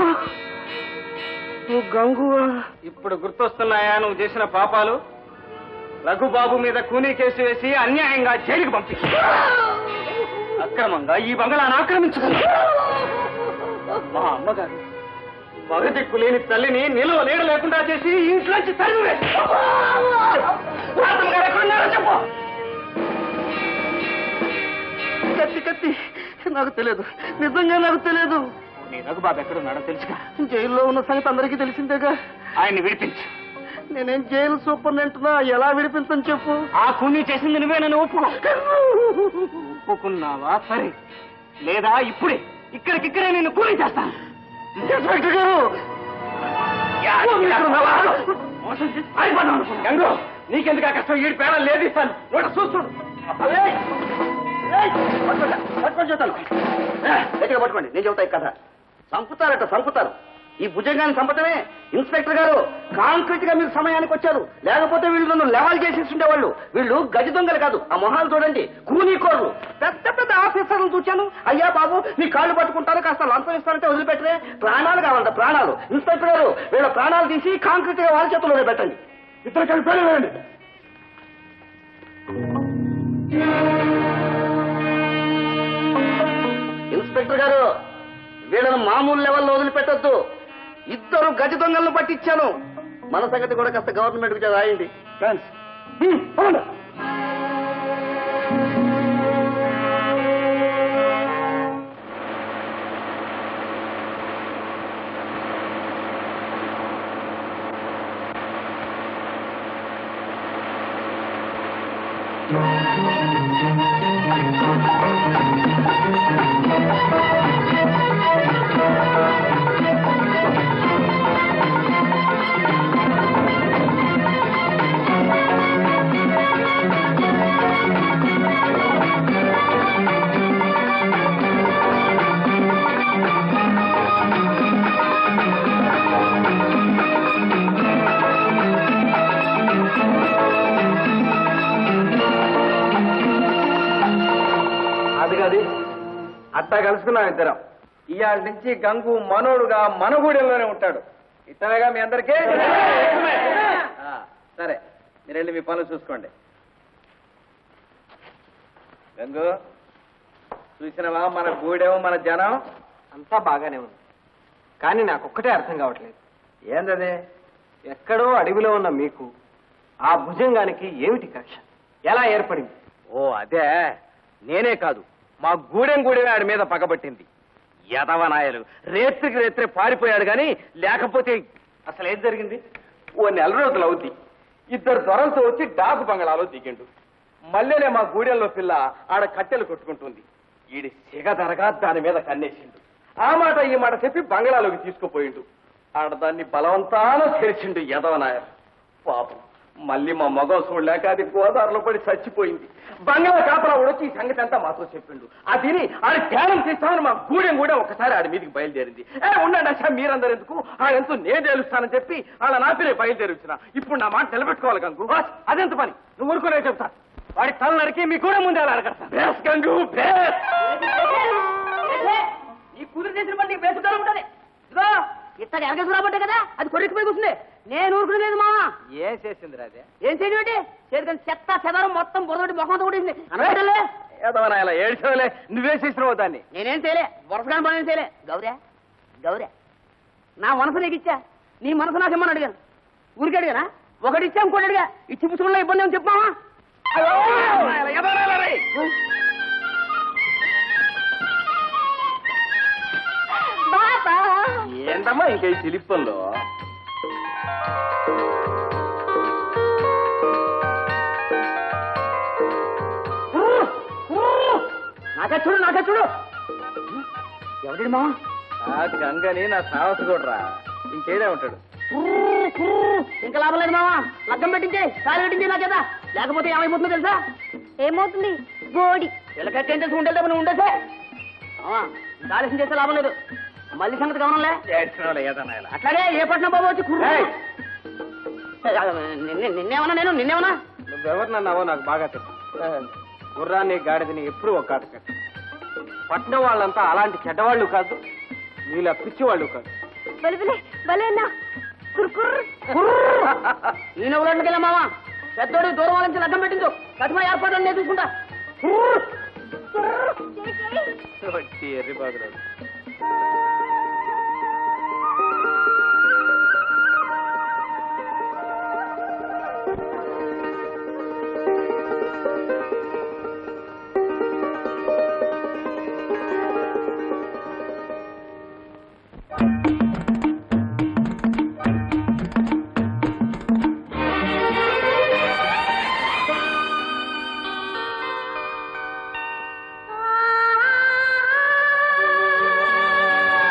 నువ్వు గంగువా ఇప్పుడు గుర్తొస్తున్నాయా నువ్వు చేసిన పాపాలు రఘుబాబు మీద కూనీ కేసు వేసి అన్యాయంగా జైలుకు పంపి అక్రమంగా ఈ బంగళాన్ని ఆక్రమించుకున్నా మా అమ్మగారు మగ దిక్కు లేని తల్లిని నిలువ నీడ లేకుండా చేసి ఈ ఇంట్లోంచి తరిమి వేసి రాతమ్మ గారు ఎక్కడున్నారో చెప్పు కత్తి కత్తి నాకు తెలియదు నిజంగా నాకు తెలియదు నీ రఘుబాబు ఎక్కడున్నాడో తెలుసుగా జైల్లో ఉన్న సంగతి అందరికీ తెలిసిందేగా ఆయన్ని విడిపించు నేనేం జైలు సూపరింటెండెంట్నా ఎలా విడిపించని చెప్పు ఆ కూనీ చేసింది నువ్వే నన్ను ఒప్పుకో ఒప్పుకున్నావా సరే లేదా ఇప్పుడే ఇక్కడికిక్కడే నేను కూలీ చేస్తాను ఇన్స్పెక్టర్ గారు మోసం చేసి పారిపోదాం అనుకున్నా. గంగు నీకెందుకు ఆ కష్టం ఈడి పేడ లేదు ఇస్తాను నోట చూస్తుడు పట్టుకొని చెబుతాను గట్టిగా పట్టుకోండి నేను చెబుతా ఈ కథ చంపుతారట చంపుతారు ఈ భుజంగాన్ని చంపటమే ఇన్స్పెక్టర్ గారు కాంక్రీట్ గా మీరు సమయానికి వచ్చారు లేకపోతే వీళ్ళు నన్ను లెవెల్ చేసేసి ఉండేవాళ్ళు వీళ్ళు గజ దొంగలు కాదు ఆ మొహాలు చూడండి కూనీకోర్లు పెద్ద పెద్ద ఆఫీసర్లను చూచాను అయ్యా బాబు మీ కాళ్ళు పట్టుకుంటారు కాస్త లంచం ఇస్తారంటే వదిలిపెట్టరే ప్రాణాలు కావాలంట ప్రాణాలు ఇన్స్పెక్టర్ గారు వీళ్ళ ప్రాణాలు తీసి కాంక్రీట్ గా వాళ్ళ చేతుల్లోనే పెట్టండి ఇద్దరు కలిపి వెళ్ళండి ఇన్స్పెక్టర్ గారు వీళ్ళను మామూలు లెవెల్లో వదిలిపెట్టొద్దు ఇద్దరు గజ దొంగలను పట్టించాను మన సంగతి కూడా కాస్త గవర్నమెంట్ కు రాయండి థ్యాంక్స్ అది కాదు అట్టా కలుసుకున్నాం ఇద్దరం ఇవాళ నుంచి గంగు మనోడుగా మనగూడెంలోనే ఉంటాడు ఇతనేగా మీ అందరికీ ఆ, సరే మీరు వెళ్ళి మీ పనులు చూసుకోండి గంగు చూసినవా మన గూడెం మన జనం అంతా బాగానే ఉంది కానీ నాకు ఒక్కటే అర్థం కావట్లేదు ఏందది ఎక్కడో అడవిలో ఉన్న మీకు ఆ భుజంగానికి ఏమిటి కక్ష ఎలా ఏర్పడింది ఓ అదే నేనే కాదు మా గూడెం గూడెమే ఆడి మీద పగబట్టింది యదవనాయలు రేత్రికి రేత్రే పారిపోయాడు గాని లేకపోతే అసలు ఏం జరిగింది ఓ నెల రోజులు అవుద్ది ఇద్దరు దొరలతో వచ్చి డాకు బంగళాలో దిగిండు మళ్ళీనే మా గూడెంలో పిల్ల ఆడ కట్టెలు కొట్టుకుంటుంది ఈడి సిగదరగా దాని మీద కన్నేసిండు ఆ మాట ఈ మాట చెప్పి బంగళాలోకి తీసుకుపోయిండు ఆడ దాన్ని బలవంతాన చేర్చిండు యదవనాయలు పాపం మళ్ళీ మా మగం చూడలేక అది గోదావరిలో పడి చచ్చిపోయింది బంగాళ కాపలా వచ్చి ఈ సంగతి అంతా మాతో చెప్పిండు అది తిని ఆడి ధ్యానం చేస్తామని మా గూడెం కూడా ఒకసారి ఆడి మీదకి బయలుదేరింది ఏ ఉండండి అచ్చా మీరందరూ ఎందుకు ఆడెంతో నేను తెలుస్తానని చెప్పి వాళ్ళ నాపినే బయలుదేరించిన ఇప్పుడు నా మాట నిలబెట్టుకోవాలి గంగు అదెంత పని నువ్వు ఊరుకునే చెప్తా వాడి తల నరికి మీ కూడా ముందే అలా అడగస్తా బేస్ గంగు బేస్ ఈ కుదిరి చేసిన బట్టి బేసుగా ఉంటది ఇదిగో ఇత్తడి ఎరగేసి రాబట్టే కదా అది కొరికిపోయి కూర్చుంది నేను ఊరుకునే లేదు మామ ఏం చేసింది రాజే ఏం చేయడం చేతికి చెత్త చెదరం మొత్తం బురదొట్టి మొహం కొట్టేసింది అనబెట్టలే ఏదవనా ఇలా ఏడ్చవలే నువ్వే చేసినావు దాన్ని నేనేం చేయలే వరుసగా పని ఏం చేయలే గౌరే గౌరే నా మనసు నీకు ఇచ్చా నీ మనసు నాకు ఇమ్మని అడిగాను ఊరికి అడిగానా ఒకటి ఇచ్చా ఇంకోటి అడిగా ఇచ్చి పుచ్చుకున్న ఇబ్బంది ఏమి చెప్పావా ఏంటమ్మా ఇంకా ఈ చిలిప్పంలో నాకే చూడు నాకే చూడు ఎవడి మావా ఆ గంగని నా సావసు కూడా ఇంకేడే ఉంటాడు ఇంకా లాభం లేదు మావా లగ్గం పెట్టించే సారి పెట్టించే నా చేత లేకపోతే ఏమైపోతుందో తెలుసా ఏమవుతుంది బోడి పిల్లకట్టి ఏం తెలుసు ఉంటే నువ్వు ఉండేసే మావా ఇంకా ఆలస్యం చేస్తే లాభం లేదు మళ్ళీ సంగతి గమనంలే ఏడ్చినోలే ఏదన్నా ఇలా అట్లాగే ఏ పట్నం బాబు వచ్చి కుర్రు నిన్నే- నిన్నేమన్నా నేను నిన్నేమన్నా నువ్వెవరినన్నావో నాకు బాగా తెలుసు గుర్రాన్ని గాడిదని ఎప్పుడూ ఒక కాట కట్టు పట్నం వాళ్ళంతా అలాంటి చెడ్డవాళ్ళు కాదు నీలా పిచ్చివాళ్ళు కాదు బలిబిలే భలేనా కుర్కుర్ ఈ నవ్వులోకి వెళ్ళా మావా పెద్దోడు దూరం నుంచి లగ్గం పెట్టించు కఠిన ఏర్పాటు నేను చూసుకుంటా వచ్చి ఎర్రి బాగురాడు ఆ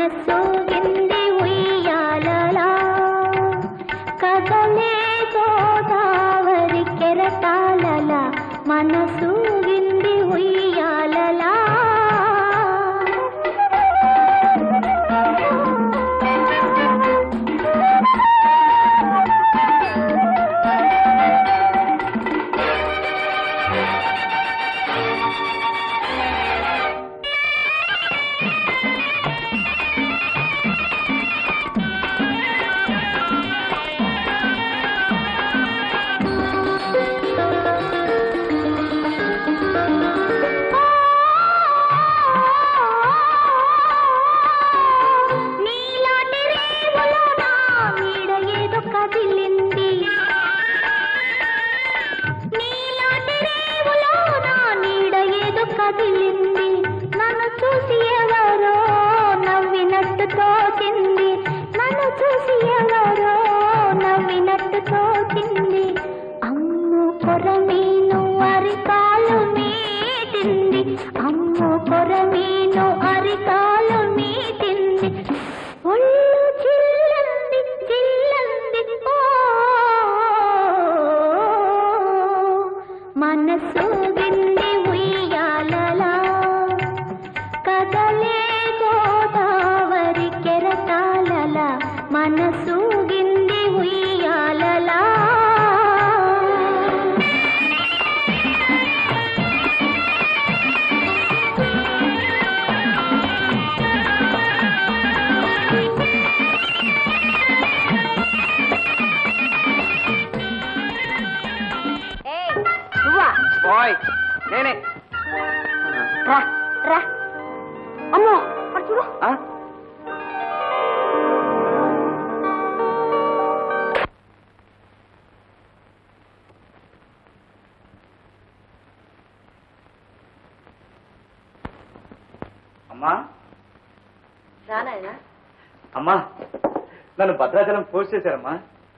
మనసు వింది ఉయ్యాలలా కదలే గోదావరి కెరటాలలా మనసు వింది ఉయ్యాలలా నీలాంటి రేవులో నా నీడ ఏదో కదిలింది నీలాంటి రేవులో నా నీడ ఏదో కదిలింది నన్ను చూసి ఎవరో నవ్వినట్టు తోచింది నన్ను చూసి ఎవరో నవ్వినట్టు తోచింది అమ్ము కొరమీను అరికాలు మీటింది అమ్ము కొరమీను అరికాలు మీటింది ఒళ్ళు చిల్లంది చిల్లంది ఓ మనసు వింది ఉయ్యాలలా కదలే గోదావరి కెరటాలలా మనసు గింది ఉయ్యాలలా నువ్వా బాయ్ నేనే రా రా అమ్మో అటు చూడు ఆ? అమ్మా రానాయనా అమ్మా నన్ను భద్రాచలం పోస్ట్ చేశారమ్మా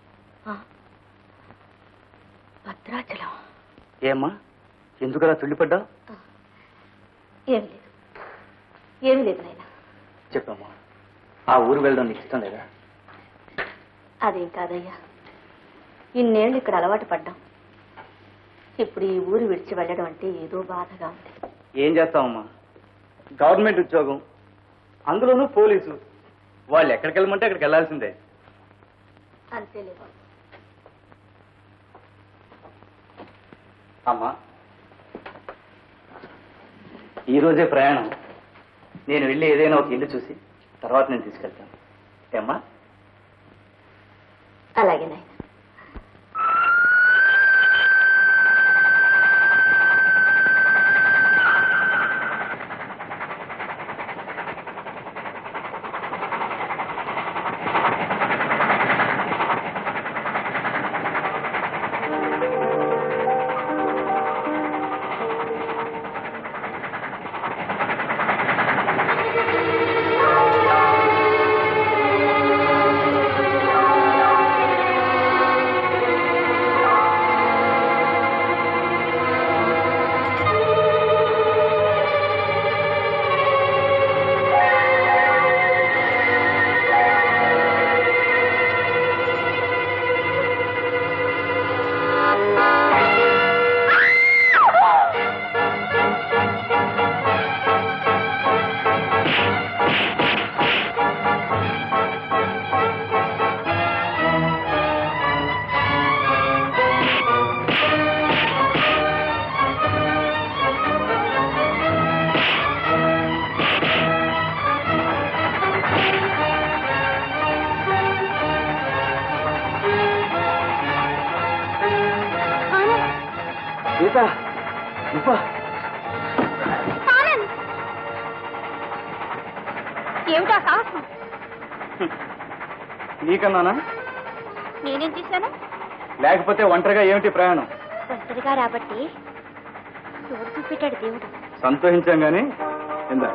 భద్రాచలం ఏమ్మా ఎందుకలా తుళ్ళిపడ్డావు ఏమి లేదు ఏమి లేదు నాయనా చెప్పమ్మా ఆ ఊరు వెళ్ళడం నీకు ఇష్టం లేదా అదేం కాదయ్యా ఇన్నేళ్ళు ఇక్కడ అలవాటు పడ్డాం ఇప్పుడు ఈ ఊరు విడిచి వెళ్ళడం అంటే ఏదో బాధగా ఉంది ఏం చేస్తావమ్మా గవర్నమెంట్ ఉద్యోగం అందులోనూ పోలీసు వాళ్ళు ఎక్కడికి వెళ్ళమంటే అక్కడికి వెళ్ళాల్సిందే అంతేలే బాబు అమ్మా ఈ రోజే ప్రయాణం నేను వెళ్ళి ఏదైనా ఒక ఇల్లు చూసి తర్వాత నేను తీసుకెళ్తాను ఏమ్మా అలాగే నాయన సీత నువ్వా ఏమిటా సాహసం నీకన్నానా నేనేం చేశాను లేకపోతే ఒంటరిగా ఏమిటి ప్రయాణం ఒంటరిగా రాబట్టి తోడు చూపెట్టాడు దేవుడు సంతోషించాం గాని ఇందా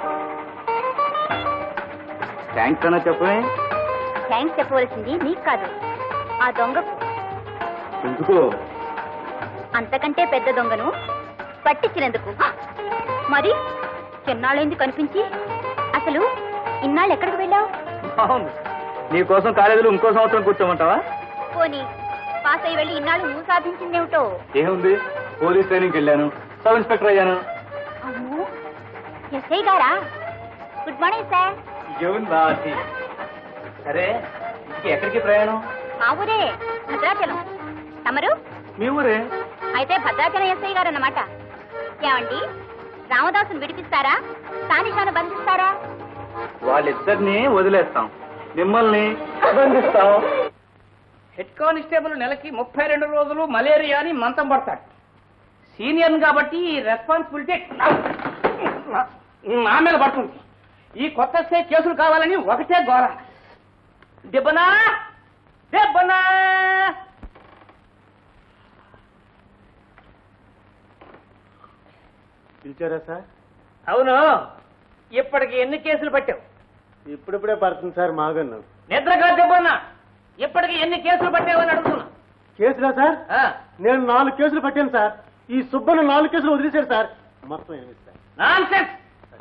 థ్యాంక్స్ అన్నా చెప్పమే థ్యాంక్స్ చెప్పవలసింది నీకు కాదు ఆ దొంగకు ఎందుకు అంతకంటే పెద్ద దొంగను పట్టించినందుకు మరి చెన్నాళ్ళైంది కనిపించి అసలు ఇన్నాళ్ళు ఎక్కడికి వెళ్ళావు అవును నీ కోసం కాలేజీలో ఇంకో సంవత్సరం కూర్చోమంటావా పోనీ పాస్ అయ్యి వెళ్ళి ఇన్నాళ్ళు నువ్వు సాధించిందేమిటో ఏముంది పోలీస్ ట్రైనింగ్కి వెళ్ళాను సబ్ ఇన్స్పెక్టర్ అయ్యాను అమ్మో ఎస్ఐ గారా గుడ్ మార్నింగ్ సార్ ఏముందా అది? సరే ఇంక ఎక్కడికి ప్రయాణం మా ఊరే భద్రాచలం తమరు మీ ఊరే అయితే భద్రాచలం ఎస్ఐ గారు అన్నమాట ఏమండి రామదాసును విడిపిస్తారా తానిషాను బంధిస్తారా వాళ్ళిద్దరిని వదిలేస్తాం మిమ్మల్ని బంధిస్తాం హెడ్ కానిస్టేబుల్ నెలకి ముప్పై రెండు రోజులు మలేరియా అని మంచం పడతాడు సీనియర్ కాబట్టి ఈ రెస్పాన్సిబిలిటీ నా- నా మీద పడుతుంది ఈ కొత్త స్టే కేసులు కావాలని ఒకటే గోర దెబ్బనా దెబ్బనా పిలిచారా సార్ అవును ఇప్పటికి ఎన్ని కేసులు పట్టావు ఇప్పుడిప్పుడే పడుతుంది సార్ మాగన్ను నిద్రగా దెబ్బనా ఇప్పటికి ఎన్ని కేసులు పట్టావని అడుగుతున్నా కేసులా సార్ ఆ, నేను నాలుగు కేసులు పట్టాను సార్ ఈ సుబ్బను నాలుగు కేసులు వదిలేశాడు సార్ మొత్తం ఎనిమిది సార్ నాన్సెన్స్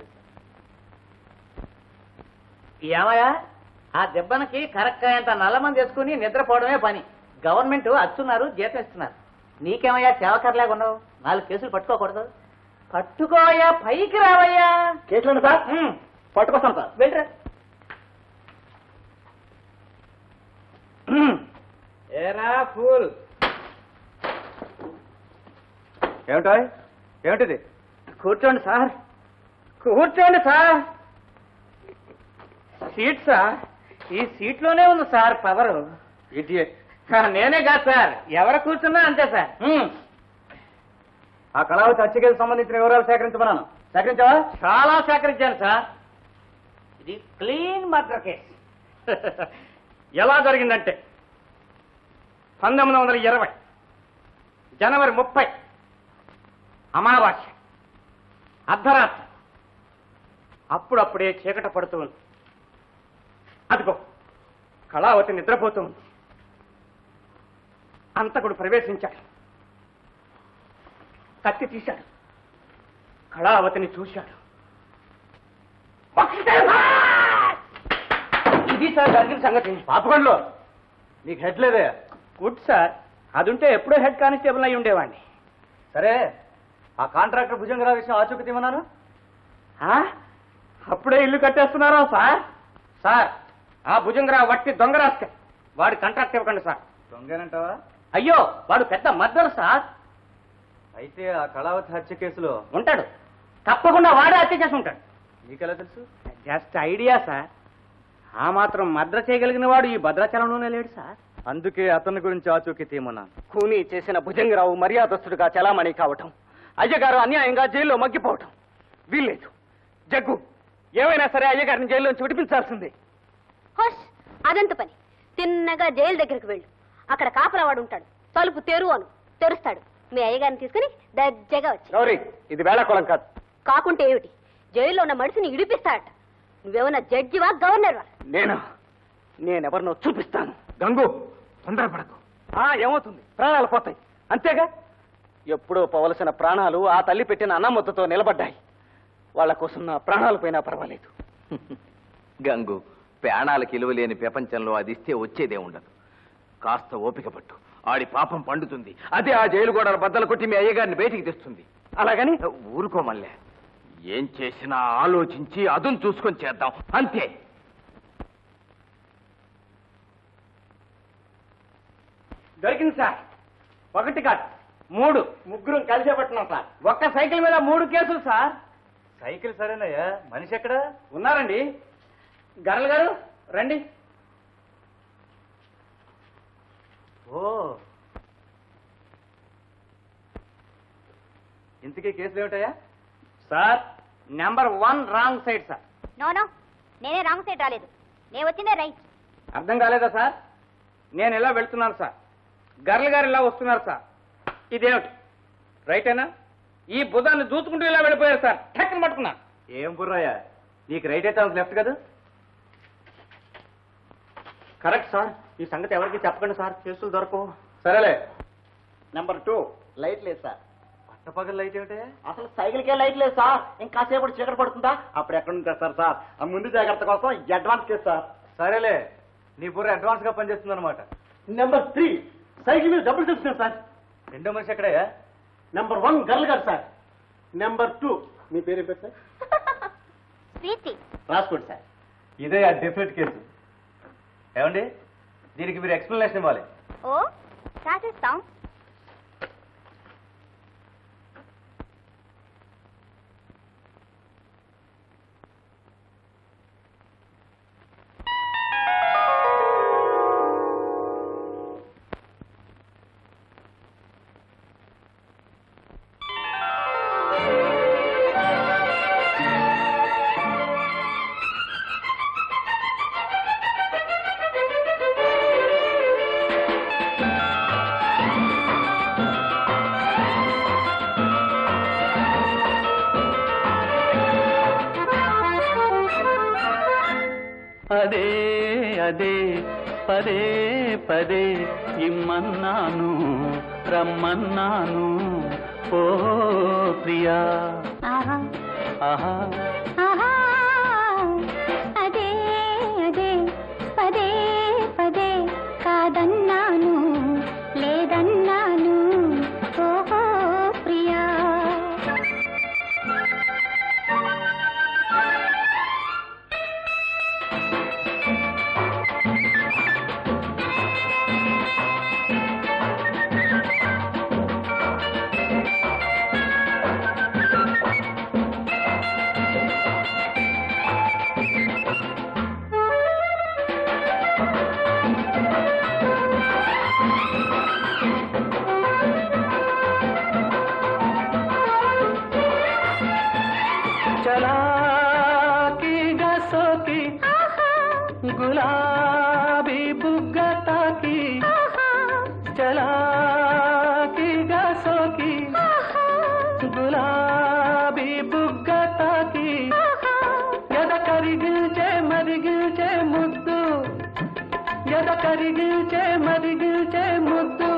ఏమయ్యా ఆ దెబ్బనకి కరెక్ట్ అంత నల్లమంది వేసుకుని నిద్రపోవడమే పని గవర్నమెంట్ అచ్చున్నారు జీతం ఇస్తున్నారు నీకేమయ్యా సేవకర్లాగా ఉన్నావు నాలుగు కేసులు పట్టుకోకూడదు పట్టుకోయా పైకి రావయ్యా కేసులు సార్ పట్టుకొస్తాను సార్ వెళ్ళరా ఏరా ఫూల్ ఏమిటా ఏమిటిది కూర్చోండి సార్ కూర్చోండి సార్ సీట్ సార్ ఈ సీట్లోనే ఉంది సార్ పవర్ ఇడియట్ నేనే కాదు సార్ ఎవరు కూర్చున్నా అంతే సార్ హ్మ్. ఆ కళావతి హత్యకేసు సంబంధించిన వివరాలు సేకరించమన్నాను సేకరించావా చాలా సేకరించాను సార్ ఇది క్లీన్ మర్డర్ కేస్ ఎలా జరిగిందంటే పంతొమ్మిది వందల ఇరవై జనవరి ముప్పై అమావాస్య అర్ధరాత్రి అప్పుడప్పుడే చీకట పడుతూ ఉంది అదిగో కళావతి నిద్రపోతూ ఉంది అంతకుడు ప్రవేశించాడు కత్తి తీశాడు కళావతిని చూశాడు ఇది సార్ జరిగిన సంగతి పాపకొండలో నీకు హెడ్ లేదే గుడ్ సార్ అదుంటే ఎప్పుడో హెడ్ కానిస్టేబుల్ అయి ఉండేవాడిని సరే ఆ కాంట్రాక్టర్ భుజంగరావు విషయం ఆచూకీ తీమన్నాను ఆ? అప్పుడే ఇల్లు కట్టేస్తున్నారా సార్ సార్ ఆ భుజంగరావు వట్టి దొంగరాస్క వాడి కాంట్రాక్ట్ ఇవ్వకండి సార్ దొంగనంటావా అయ్యో వాడు పెద్ద మద్దరు సార్ అయితే ఆ కళావతి హత్య కేసులో ఉంటాడు తప్పకుండా వాడే హత్య చేసి ఉంటాడు నీకెలా తెలుసు జస్ట్ ఐడియా సార్ ఆ మాత్రం మద్ర చేయగలిగిన వాడు ఈ భద్రాచలంలోనే లేడు సార్ అందుకే అతని గురించి ఆచూకీ తీయమన్నాను కూనీ చేసిన భుజంగరావు మర్యాదస్తుడుగా చలామణి కావటం అయ్యగారు అన్యాయంగా జైల్లో మగ్గిపోవటం వీల్లేదు జగ్గు ఏమైనా సరే అయ్యగారిని జైల్లోంచి విడిపించాల్సిందే హోష్ అదంత పని తిన్నగా జైలు దగ్గరికి వెళ్ళు అక్కడ కాపలావాడు ఉంటాడు తలుపు తెరు అను తెరుస్తాడు మీ అయ్యగారిని తీసుకుని దజ్జగా వచ్చి గౌరీ ఇది వేళాకుళం కాదు కాకుంటే ఏమిటి జైల్లో ఉన్న మనిషిని ఇడిపిస్తాడట నువ్వేమన్నా జడ్జివా గవర్నర్వా నేను నేనెవరినో చూపిస్తాను గంగు తొందరపడకు ఆ ఏమవుతుంది ప్రాణాలు పోతాయి అంతేగా ఎప్పుడో పోవలసిన ప్రాణాలు ఆ తల్లి పెట్టిన అన్నమ్మతో నిలబడ్డాయి వాళ్ళ కోసం నా ప్రాణాలు పోయినా పర్వాలేదు గంగు ప్రాణాలకు ఇలువ లేని ప్రపంచంలో అది ఇస్తే వచ్చేదే ఉండదు కాస్త ఓపిక పట్టు ఆడి పాపం పండుతుంది అదే ఆ జైలు గోడల బద్దలు కొట్టి మీ అయ్యగారిని బయటికి తెస్తుంది అలాగని ఊరుకోమల్లే ఏం చేసినా ఆలోచించి అదును చూసుకొని చేద్దాం అంతే దొరికింది సార్ ఒకటి కాదు మూడు ముగ్గురు కలిసే పట్టున్నాం సార్ ఒక్క సైకిల్ మీద మూడు కేసులు సార్ సైకిల్ సరేనయ్యా మనిషి ఎక్కడా ఉన్నారండి గరల్ గారు రండి ఓ ఇంతకీ కేసులు ఏమిటయ్యా sir number one wrong side sir no no నేనే రాంగ్ సైడ్ రాలేదు నేను వచ్చిందే రైట్ అర్థం కాలేదా సార్ నేను ఇలా వెళ్తున్నాను సార్ గర్ల్ గారు ఇలా వస్తున్నారు సార్ ఇదేమిటి రైటేనా ఈ బుధాన్ని దూచుకుంటూ ఇలా వెళ్ళిపోయారు సార్ టక్కన పట్టుకున్నా ఏం బుర్రయ్యా నీకు రైట్ అయితే లెఫ్ట్ కదా కరెక్ట్ సార్ ఈ సంగతి ఎవరికి చెప్పకండి సార్ కేసులు దొరకవు సరేలే నెంబర్ టూ లైట్ లేదు సార్ పట్టపగల లైట్ ఏమిటే అసలు సైకిల్కే లైట్ లేదు సార్ ఇంకాసేపు చీకటి పడుతుందా అప్పుడు ఎక్కడ నుంచి తెస్తారు సార్ ఆ ముందు జాగ్రత్త కోసం అడ్వాన్స్ కేసు సార్ సరేలే నీ బుర్ర అడ్వాన్స్ గా పనిచేస్తుంది అనమాట నెంబర్ త్రీ సైకిల్ మీద డబ్బులు తెచ్చుకున్నాను సార్ రెండో మనిషి ఎక్కడయ్యా నెంబర్ వన్ గర్ల్ గారు సార్ నెంబర్ టూ మీ పేరు పేరు సార్ ప్రీతి రాసుకోండి సార్ ఇదే ఆ డెఫినెట్ కేసు ఏమండి దీనికి మీరు ఎక్స్ప్లెనేషన్ ఇవ్వాలి ఓ రాసిస్తాం అదే అదే పదే పదే ఇమ్మన్నాను రమ్మన్నాను ఓ ప్రియా ఆహా ఆహా ఆహా అదే అదే పదే పదే కాదన్నాను లేదన్నాను ఓహో ప్రియా చలాకీగా సోకి గులాబీ బుగ్గ తాకి చలాకీగా సోకి గులాబీ బుగ్గ తాకి ఎద కరిగిల్చే మరిగిల్చే ముద్దు ఎద కరిగిల్చే మరిగిల్చే ముద్దు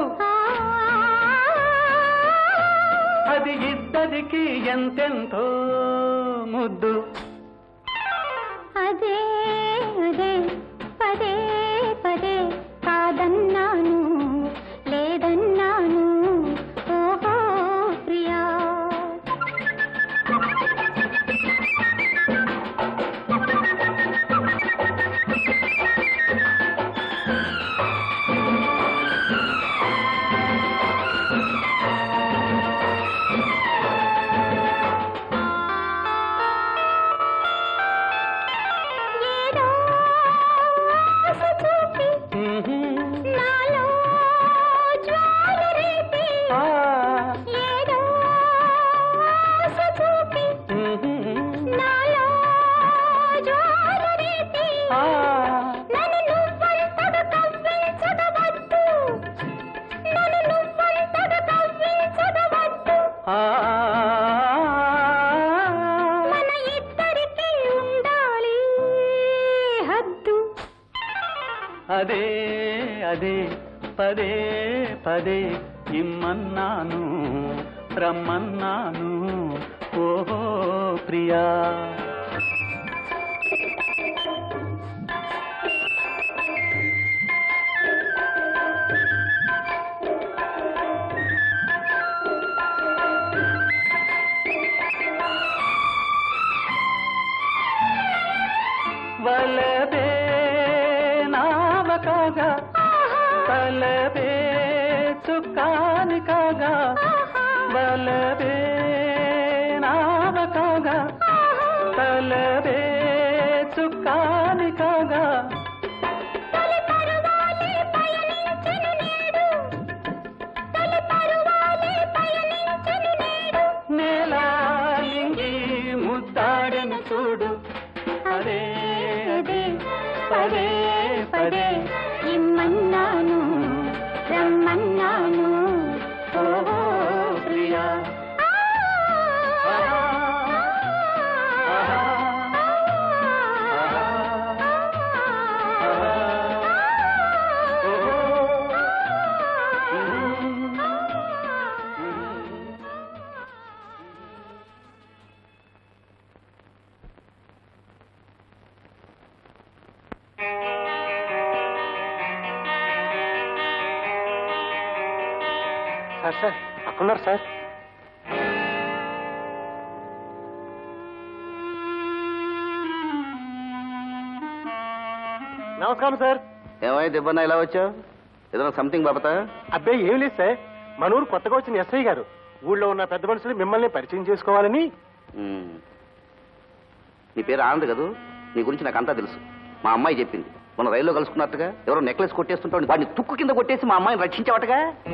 అది ఇద్దరికి ఎంతెంతో ముద్దు అదే అదే పదే పదే కాదన్నాను లేదన్నాను ఓహో ప్రియా ఏదో ఆశ చూపి నాలో జ్వాల రేపి ఏదో ఆశ చూపి నాలో జ్వాల రేపి నన్ను నువ్వంతగా కవ్వించదవద్దు నన్ను నువ్వంతగా కవ్వించదవద్దు మన ఇద్దరికీ ఉండాలి హద్దు అదే అదే పదే పదే ఇమ్మన్నాను రమ్మన్నాను ఓహో ప్రియా వలబే నావ కాగా తలబే చుక్కాని కాగా వలబే నావ కాగా తలబే చుక్కాని కాగా తొలి పరువాలే పయనించెను నేడు తొలి పరువాలే పయనించెను నేడు నేలాలింగి ముద్దాడని చూడు అదే అదే పదే పదే ఇమ్మన్నాను రమ్మన్నాను ఓహో ప్రియా సార్ సార్ అక్కడున్నారు సార్ నమస్కారం సార్ ఏమైంది ఇబ్బంది ఇలా వచ్చావు ఏదైనా సంథింగ్ బాబతా అబ్బాయి ఏం లేదు సార్ మన ఊరు కొత్తగా వచ్చిన ఎస్ఐ గారు ఊళ్ళో ఉన్న పెద్ద మనుషులు మిమ్మల్ని పరిచయం చేసుకోవాలని మ్మ్. నీ పేరు ఆనంద్ కదూ నీ గురించి నాకు అంతా తెలుసు మా అమ్మాయి చెప్పింది మన రైల్లో కలుసుకున్నట్టుగా ఎవరో నెక్లెస్ కొట్టేస్తుంటాడు వాడిని తుక్కు కింద కొట్టేసి మా అమ్మాయిని రక్షించావటగా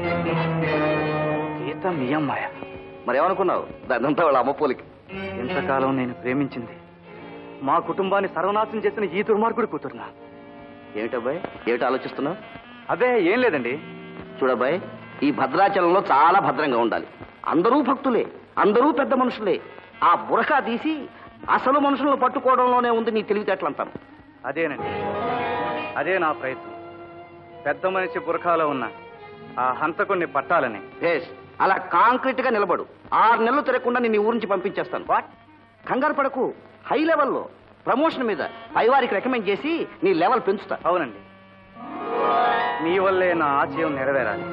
గీత మీ అమ్మాయ మరి ఏమనుకున్నావు దానంతా వాళ్ళ అమ్మ పోలికి ఇంతకాలం నేను ప్రేమించింది మా కుటుంబాన్ని సర్వనాశనం చేసిన ఈ దుర్మార్గుడి కూతురునా ఏమిటబ్బాయి ఏమిటి ఆలోచిస్తున్నావు అదే ఏం లేదండి చూడబ్బాయి ఈ భద్రాచలంలో చాలా భద్రంగా ఉండాలి అందరూ భక్తులే అందరూ పెద్ద మనుషులే ఆ బురకా తీసి అసలు మనుషులను పట్టుకోవడంలోనే ఉంది నీ తెలివితేటలంటాను అదేనండి అదే నా ప్రయత్నం పెద్ద మనిషి బురఖాలో ఉన్న ఆ హంతకుణ్ణి పట్టాలని భేష్ అలా కాంక్రీట్ గా నిలబడు ఆరు నెలలు తిరగకుండా నేను ఊరి నుంచి పంపించేస్తాను వాట్ కంగారు పడకు హై లెవెల్లో ప్రమోషన్ మీద పైవారికి రికమెండ్ చేసి నీ లెవెల్ పెంచుతా అవునండి మీ వల్లే నా ఆశయం నెరవేరాలి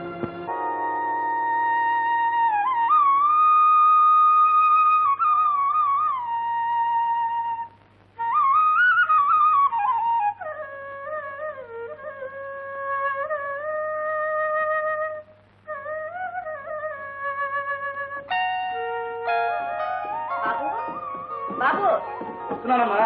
బాబు బాబు వస్తున్నానమ్మా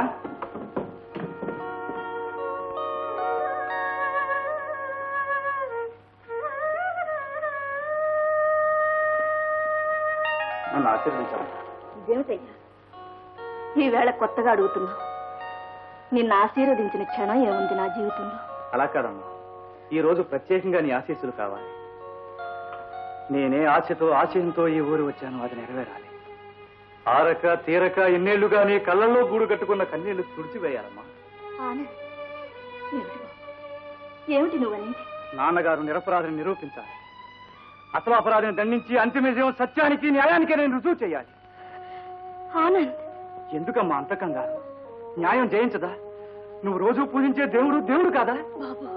నన్ను ఆశీర్వదించాలి ఇదేమిటయ్యా ఈవేళ కొత్తగా అడుగుతున్నావు నిన్ను ఆశీర్వదించిన క్షణం ఏముంది నా జీవితంలో అలా కాదమ్మా ఈ రోజు ప్రత్యేకంగా నీ ఆశీస్సులు కావాలి నేనే ఆశతో ఆశయంతో ఈ ఊరు వచ్చాను అది నెరవేరాలి ఆరక తీరక ఎన్నేళ్లుగా నీ కళ్ళల్లో గూడు కట్టుకున్న కన్నీళ్లు తుడిచివేయాలమ్మా ఆనంద్ ఏమిటి బాబు ఏమిటి నువ్వనేది నాన్నగారు నిరపరాధిని నిరూపించాలి అసలు అపరాధిని దండించి అంతిమ విజయం సత్యానికి న్యాయానికి నేను రుజువు చేయాలి ఆనంద్ ఎందుకమ్మా అంత కంగారు న్యాయం జయించదా నువ్వు రోజు పూజించే దేవుడు దేవుడు కాదా బాబు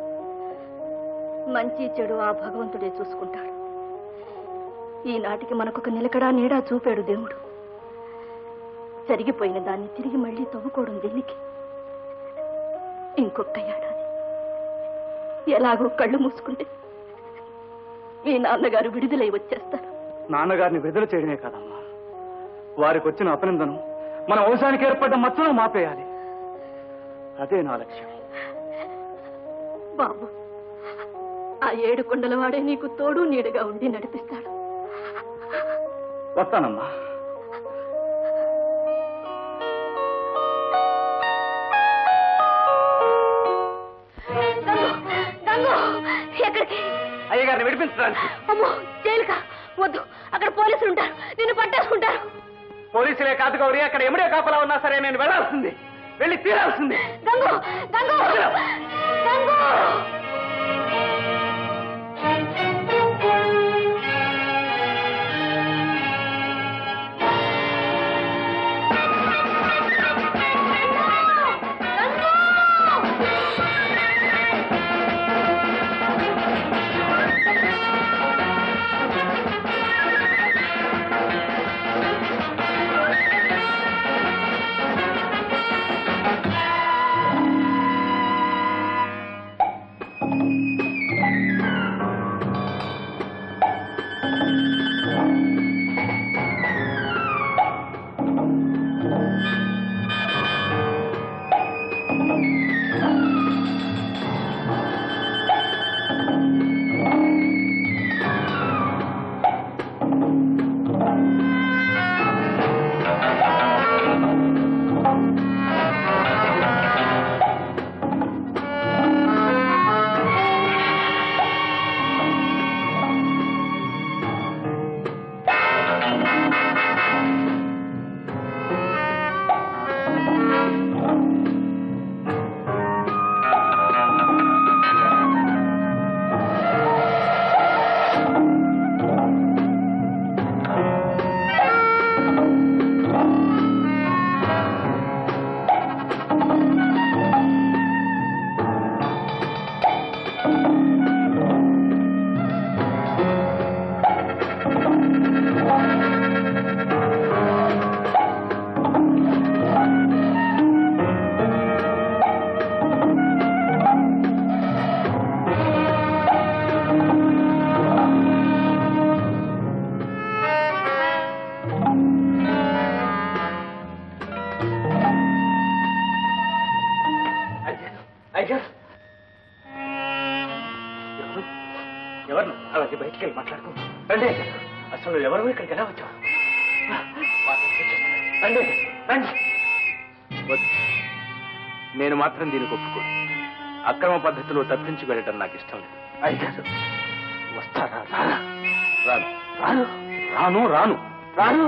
మంచి చెడు ఆ భగవంతుడే చూసుకుంటాడు ఈనాటికి మనకొక నిలకడా నీడా చూపాడు దేవుడు జరిగిపోయిన దాన్ని తిరిగి మళ్ళీ తవ్వుకోవడం దేనికి ఇంకొక ఏడాది ఎలాగో కళ్ళు మూసుకుంటే మీ నాన్నగారు విడుదలై వచ్చేస్తారు నాన్నగారిని విడుదల చేయడమే కాదమ్మా వారికి వచ్చిన అభినందనం మన వంశానికి ఏర్పడ్డ మచ్చను మాపేయాలి అదే నా లక్ష్యం బాబు ఆ ఏడు కొండల వాడే నీకు తోడు నీడగా ఉండి నడిపిస్తాడు వస్తానమ్మా గంగు ఎక్కడికి అయ్యగారిని విడిపించడానికి అమ్మో జైలుకా వద్దు అక్కడ పోలీసులు ఉంటారు నిన్ను పట్టేసుకుంటారు పోలీసులే కాదు గౌరీ అక్కడ ఎముడే కాపలా ఉన్నా సరే నేను వెళ్ళాల్సింది వెళ్ళి తీరాల్సింది గంగు గంగు గంగు తీసుకెళ్ళి మాట్లాడుకో రండి అసలు ఎవరు ఇక్కడికి ఎలా వచ్చావు రండి రండి వద్దు నేను మాత్రం దీనికి ఒప్పుకోను అక్రమ పద్ధతిలో తప్పించి వెళ్ళటం నాకు ఇష్టం లేదు అయ్యారు వస్తారా రారా రాను రాను రాను రాను రాను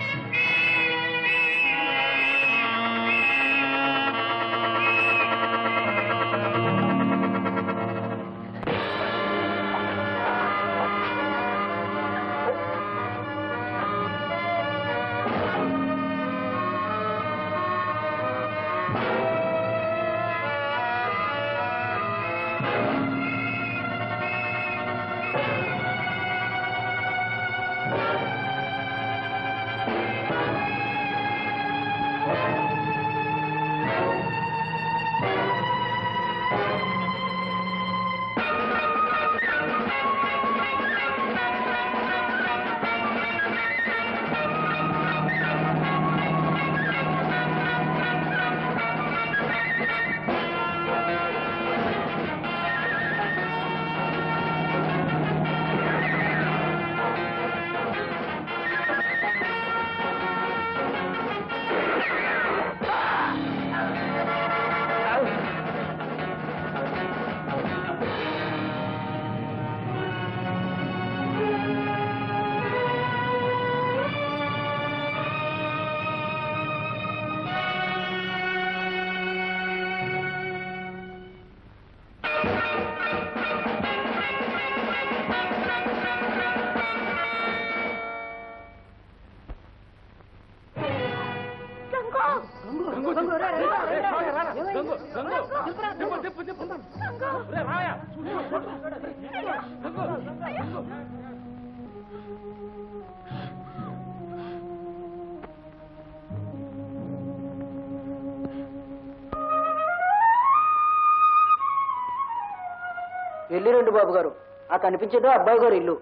వెళ్ళిరండి బాబు గారు ఆ కనిపించేదో అబ్బాయి గారు ఇల్లు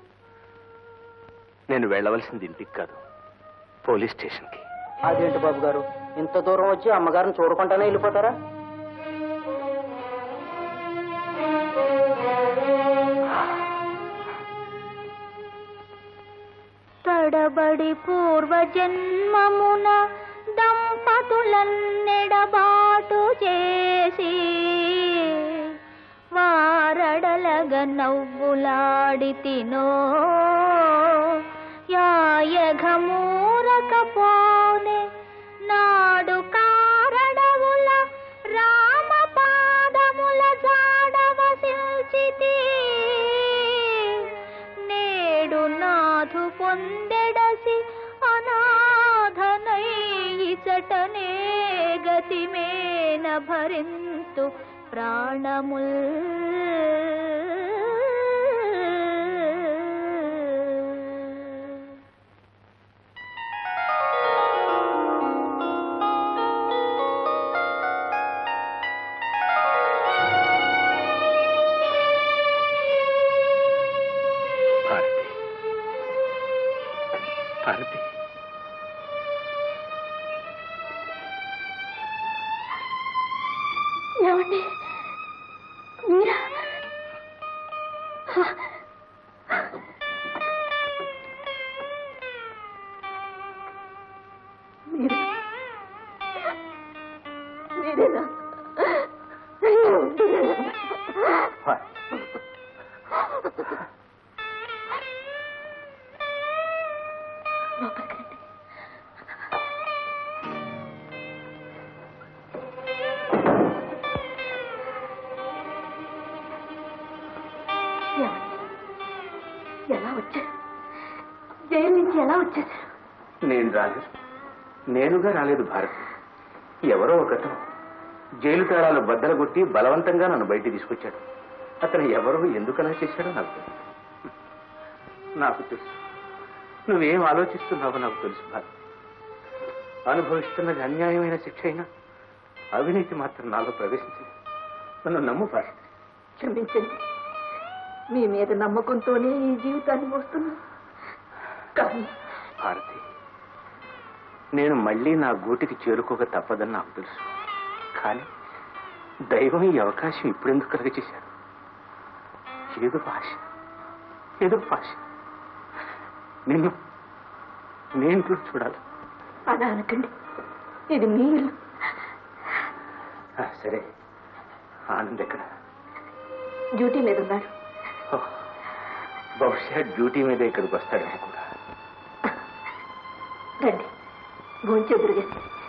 నేను వెళ్ళవలసింది ఇంటికి కాదు పోలీస్ స్టేషన్కి అదేంటి బాబు గారు ఇంత దూరం వచ్చి అమ్మగారిని చూడకుండానే వెళ్ళిపోతారా తడబడి పూర్వజన్మమున దంపతులన్నెడబాటు చేసి వారడలగ నవ్వులాడి తినో యాయఘమూరకపోనే నాడు కారడవుల రామ పాదముల జాడవసిల్చితి నేడు నాథు పొందెడసి అనాథనై ఇచటనే గతిమేన భరింతు ప్రాణముల్ భారతి భారతి ఏమండి మీరా మీరే మీరేనా ఎలా వచ్చారు జైలు నుంచి ఎలా వచ్చేసారు నేను రాలేదు నేనుగా రాలేదు భారతి ఎవరో ఒకతను జైలు తాళాలు బద్దలగొట్టి బలవంతంగా నన్ను బయటికి తీసుకొచ్చాడు అతను ఎవరో ఎందుకలా చేశాడో నాకు తెలుసు నాకు తెలుసు నువ్వేం ఆలోచిస్తున్నావో నాకు తెలుసు భారతి అనుభవిస్తున్నది అన్యాయమైన శిక్ష అయినా అవినీతి మాత్రం నాలో ప్రవేశించింది నన్ను నమ్ము భారతి క్షమించండి మీ మీద నమ్మకంతోనే ఈ జీవితాన్ని మోస్తున్నా కానీ భారతి నేను మళ్ళీ నా గూటికి చేరుకోక తప్పదని నాకు తెలుసు కానీ దైవం ఈ అవకాశం ఇప్పుడెందుకు కలగ చేశాడు ఏదో ఆశ ఎందుకు ఫాష్ నిన్ను నీ ఇంట్లో చూడాలి అలా అనకండి ఇది మీ ఇల్లు ఆ, సరే ఆనంద్ ఎక్కడ డ్యూటీ మీద ఉన్నాడు ఓ, బహుశా డ్యూటీ మీద ఇక్కడికి వస్తాడేమో కూడా రండి భోంచెదురుగా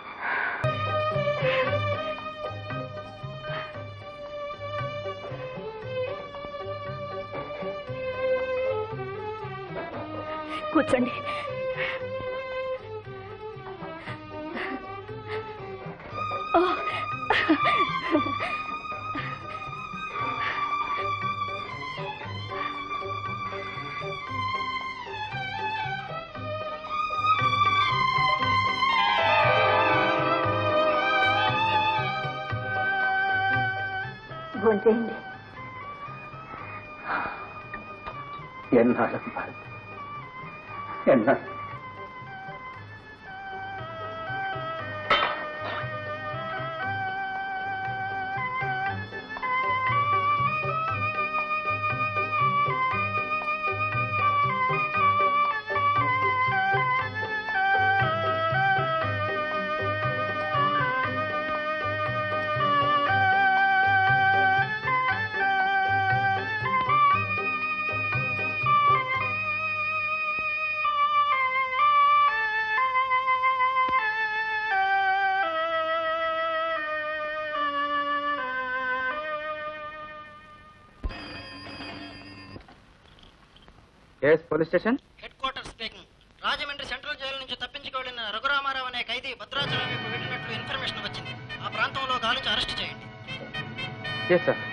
కూర్చోండి ఓ. భోంచేయండి ఎన్నాళ్ళు భారతి ఎన్నాళ్ళు yes police station head quarter speaking Rajahmundry central jail నుంచి తప్పించుకు వెళ్లిన రఘురామారావు అనే ఖైదీ భద్రాచలం వైపు వెళ్ళినట్లు ఇన్ఫర్మేషన్ వచ్చింది ఆ ప్రాంతంలో గాలించి అరెస్ట్ చేయండి ఎస్ సార్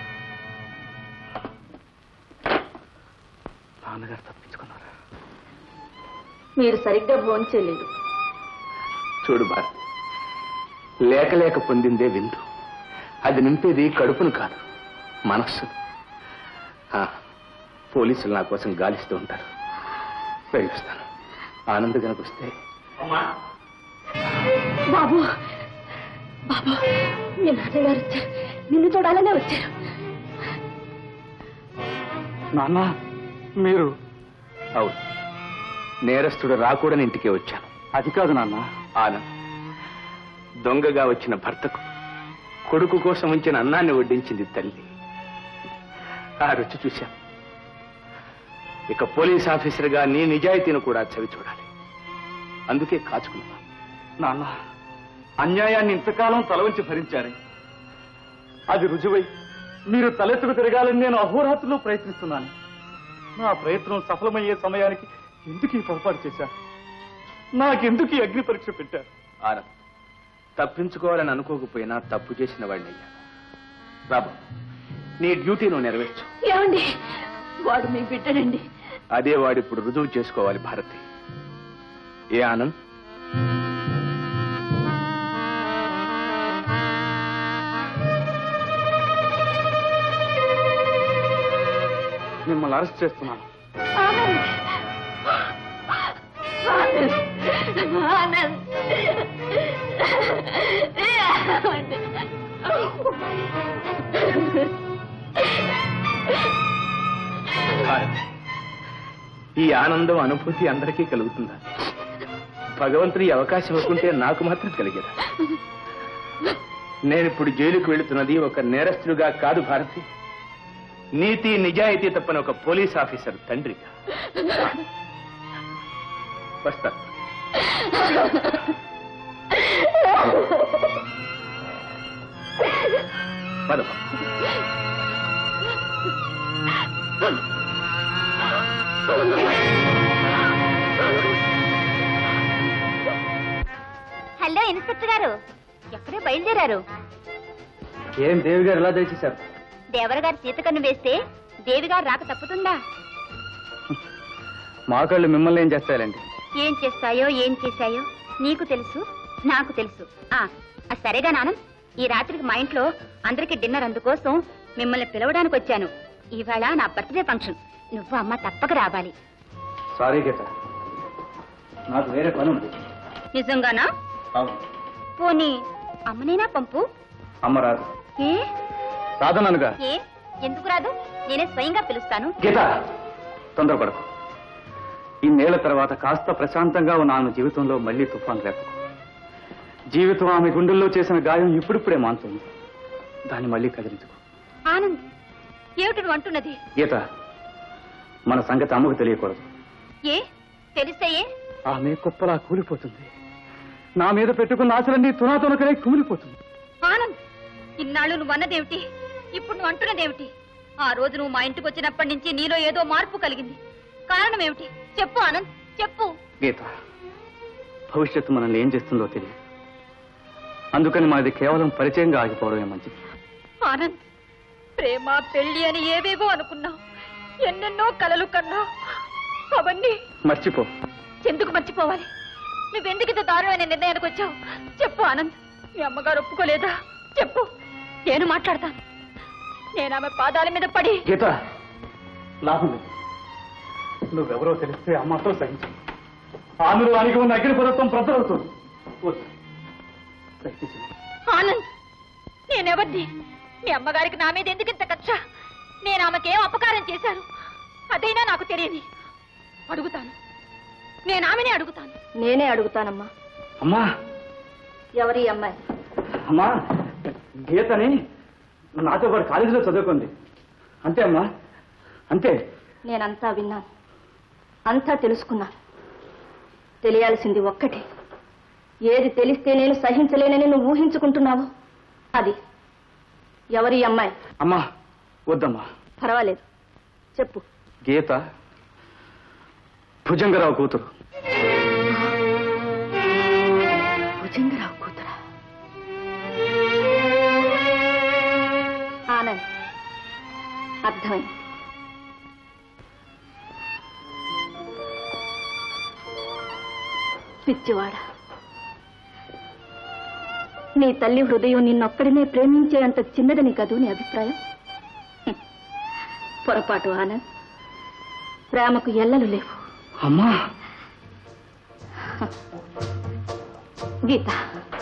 నాన్నగారు తప్పించుకున్నారా మీరు సరిగ్గా భోంచేయలేదు చూడు భారత్ లేక లేక పొందిందే విందు అది నింపేది కడుపును కాదు మనస్సు ఆ, పోలీసులు నా కోసం గాలిస్తూ ఉంటారు వెళ్ళొస్తాను ఆనంద్ కనుక వస్తే బాబు బాబు మీ నాన్నగారు వచ్చారు నిన్ను చూడాలనే వచ్చారు నాన్న మీరు అవును నేరస్తుడు రాకూడని ఇంటికే వచ్చాను అది కాదు నాన్న ఆనంద్ దొంగగా వచ్చిన భర్తకు కొడుకు కోసం ఉంచిన అన్నాన్ని వడ్డించింది తల్లి ఆ రుచి చూశాను ఇక పోలీస్ ఆఫీసర్గా నీ నిజాయితీని కూడా చవి చూడాలి అందుకే కాచుకున్నా నాన్న అన్యాయాన్ని ఇంతకాలం తలవంచి భరించారే అది రుజువై మీరు తలెత్తుకు తిరగాలని నేను అహోరాత్రులు ప్రయత్నిస్తున్నాను నా ప్రయత్నం సఫలమయ్యే సమయానికి ఎందుకు ఈ పొరపాటు చేశారు నాకెందుకు ఈ అగ్ని పరీక్ష పెట్టారు ఆనంద్ తప్పించుకోవాలని అనుకోకపోయినా తప్పు చేసిన వాడిని అయ్యా రాబు నీ డ్యూటీ నువ్వు నెరవేర్చు ఏమండి వాడు మీ బిడ్డడండి అదే వాడిప్పుడు రుజువు చేసుకోవాలి భారతి ఏ ఆనంద్ మిమ్మల్ని అరెస్ట్ చేస్తున్నాను ఆనంద్ ఆనంద్ భారతి ఈ ఆనందం అనుభూతి అందరికీ కలుగుతుందా భగవంతుడు ఈ అవకాశం ఇవ్వకుంటే నాకు మాత్రం కలిగేదా నేను ఇప్పుడు జైలుకు వెళుతున్నది ఒక నేరస్తుడిగా కాదు భారతి నీతి నిజాయితీ తప్పని ఒక పోలీస్ ఆఫీసర్ తండ్రిగా వస్తా పద హలో ఇన్స్పెక్టర్ గారు ఎక్కడో బయలుదేరారు ఏం దేవి గారు ఎలా దయచేశారు దేవర గారు సీతకన్ను వేస్తే దేవి గారు రాక తప్పుతుందా మా కళ్ళు మిమ్మల్ని ఏం చేస్తాయండి ఏం చేస్తాయో ఏం చేశాయో నీకు తెలుసు నాకు తెలుసు ఆ ఆ సరేగా నాన్న ఈ రాత్రికి మా ఇంట్లో అందరికి డిన్నర్ అందుకోసం మిమ్మల్ని పిలవడానికి వచ్చాను ఇవాళ నా బర్త్డే ఫంక్షన్ నువ్వు అమ్మ తప్పక రావాలి సారీ గీత నాకు వేరే పని ఉంది నిజంగానా అవును పోనీ అమ్మనైనా పంపు అమ్మ రాదు ఏ సాధననుగా ఏ ఎందుకు రాదు నేనే స్వయంగా పిలుస్తాను గీత తొందరపడకు ఇన్నేళ్ల తర్వాత కాస్త ప్రశాంతంగా ఉన్న ఆమె జీవితంలో మళ్ళీ తుఫాన్ రేపకు జీవితం ఆమె గుండెల్లో చేసిన గాయం ఇప్పుడిప్పుడే మానుతుంది దాన్ని మళ్ళీ కదిలించుకో ఆనంద్ ఏమిటి నువ్వు అంటున్నది గీత మన సంగతి అమ్మకు తెలియకూడదు ఏ తెలిస్తే ఏ ఆమె కుప్పలా కూలిపోతుంది నా మీద పెట్టుకున్న ఆశలన్నీ తునాతునకనే కూలిపోతుంది ఆనంద్ ఇన్నాళ్ళు నువ్వు అన్నదేమిటి ఇప్పుడు నువ్వు అంటున్నదేమిటి ఆ రోజు నువ్వు మా ఇంటికి వచ్చినప్పటి నుంచి నీలో ఏదో మార్పు కలిగింది కారణం ఏమిటి చెప్పు ఆనంద్ చెప్పు గీత భవిష్యత్తు మనల్ని ఏం చేస్తుందో తెలియదు అందుకని మనది కేవలం పరిచయంగా ఆగిపోవడమే మంచిది ఆనంద్ ప్రేమ పెళ్లి అని ఏవేవో అనుకున్నావు ఎన్నెన్నో కలలు కన్నావు అవన్నీ మర్చిపో ఎందుకు మర్చిపోవాలి నువ్వెందుకు ఇంత దారుణమైన నిర్ణయానికి వచ్చావు చెప్పు ఆనంద్ మీ అమ్మగారు ఒప్పుకోలేదా చెప్పు నేను మాట్లాడతాను నేను ఆమె పాదాల మీద పడి గీత లాభం లేదు నువ్వెవరో తెలిస్తే అమ్మతో సహించు ఆమెలో అణిగి ఉన్న అగ్ని పదత్వం ప్రద్దలవుతుంది వద్దు. దయచేసి ఆనంద్ నేనెవరిని మీ అమ్మగారికి నా మీద ఎందుకు ఇంత కక్ష నేను ఆమెకేం అపకారం చేశాను అదైనా నాకు తెలియదు అడుగుతాను నేను ఆమెనే అడుగుతాను నేనే అడుగుతానమ్మా అమ్మా ఎవరి అమ్మాయి అమ్మా గీతని నాతో పాటు కాలేజీలో చదువుకుంది అంతే అమ్మా అంతే నేనంతా విన్నాను అంతా తెలుసుకున్నాను తెలియాల్సింది ఒక్కటే ఏది తెలిస్తే నేను సహించలేనని నువ్వు ఊహించుకుంటున్నావు అది ఎవరి అమ్మాయి అమ్మా వద్దమ్మా పర్వాలేదు చెప్పు గీత భుజంగరావు కూతురు భుజంగరావు కూతురా ఆనంద్ అర్థమైంది పిచ్చివాడ నీ తల్లి హృదయం నిన్నొక్కడినే ప్రేమించే అంత చిన్నదని కదూ నీ అభిప్రాయం హ్మ్. పొరపాటు ఆనంద్ ప్రేమకు ఎల్లలు లేవు అమ్మా గీత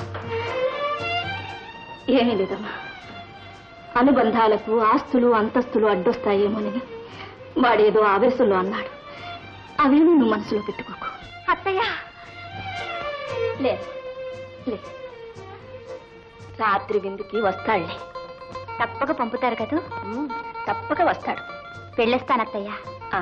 ఏమీ లేదమ్మా అనుబంధాలకు ఆస్తులు అంతస్తులు అడ్డొస్తాయేమోనని వాడేదో ఆవేశంలో అన్నాడు అవేమీ నువ్వు మనసులో పెట్టుకోకు అత్తయ్య లేదు లేదు రాత్రి విందుకి వస్తాడులే తప్పక పంపుతారు కదూ తప్పక వస్తాడు వెళ్ళొస్తానత్తయ్య ఆ,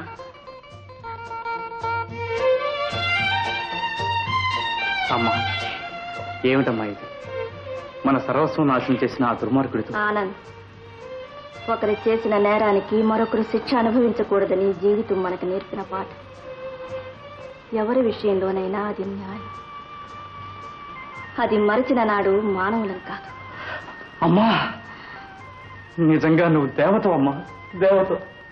అమ్మా ఏమిటమ్మా ఇది మన సర్వస్వం నాశనం చేసిన ఆ దుర్మార్గుడితో ఆనంద్ ఒకరు చేసిన నేరానికి మరొకరు శిక్ష అనుభవించకూడదని జీవితం మనకు నేర్పిన పాట ఎవరి విషయంలోనైనా అది న్యాయం అది మరచిన నాడు మానవులం కాదు అమ్మా నిజంగా నువ్వు దేవత అమ్మా దేవత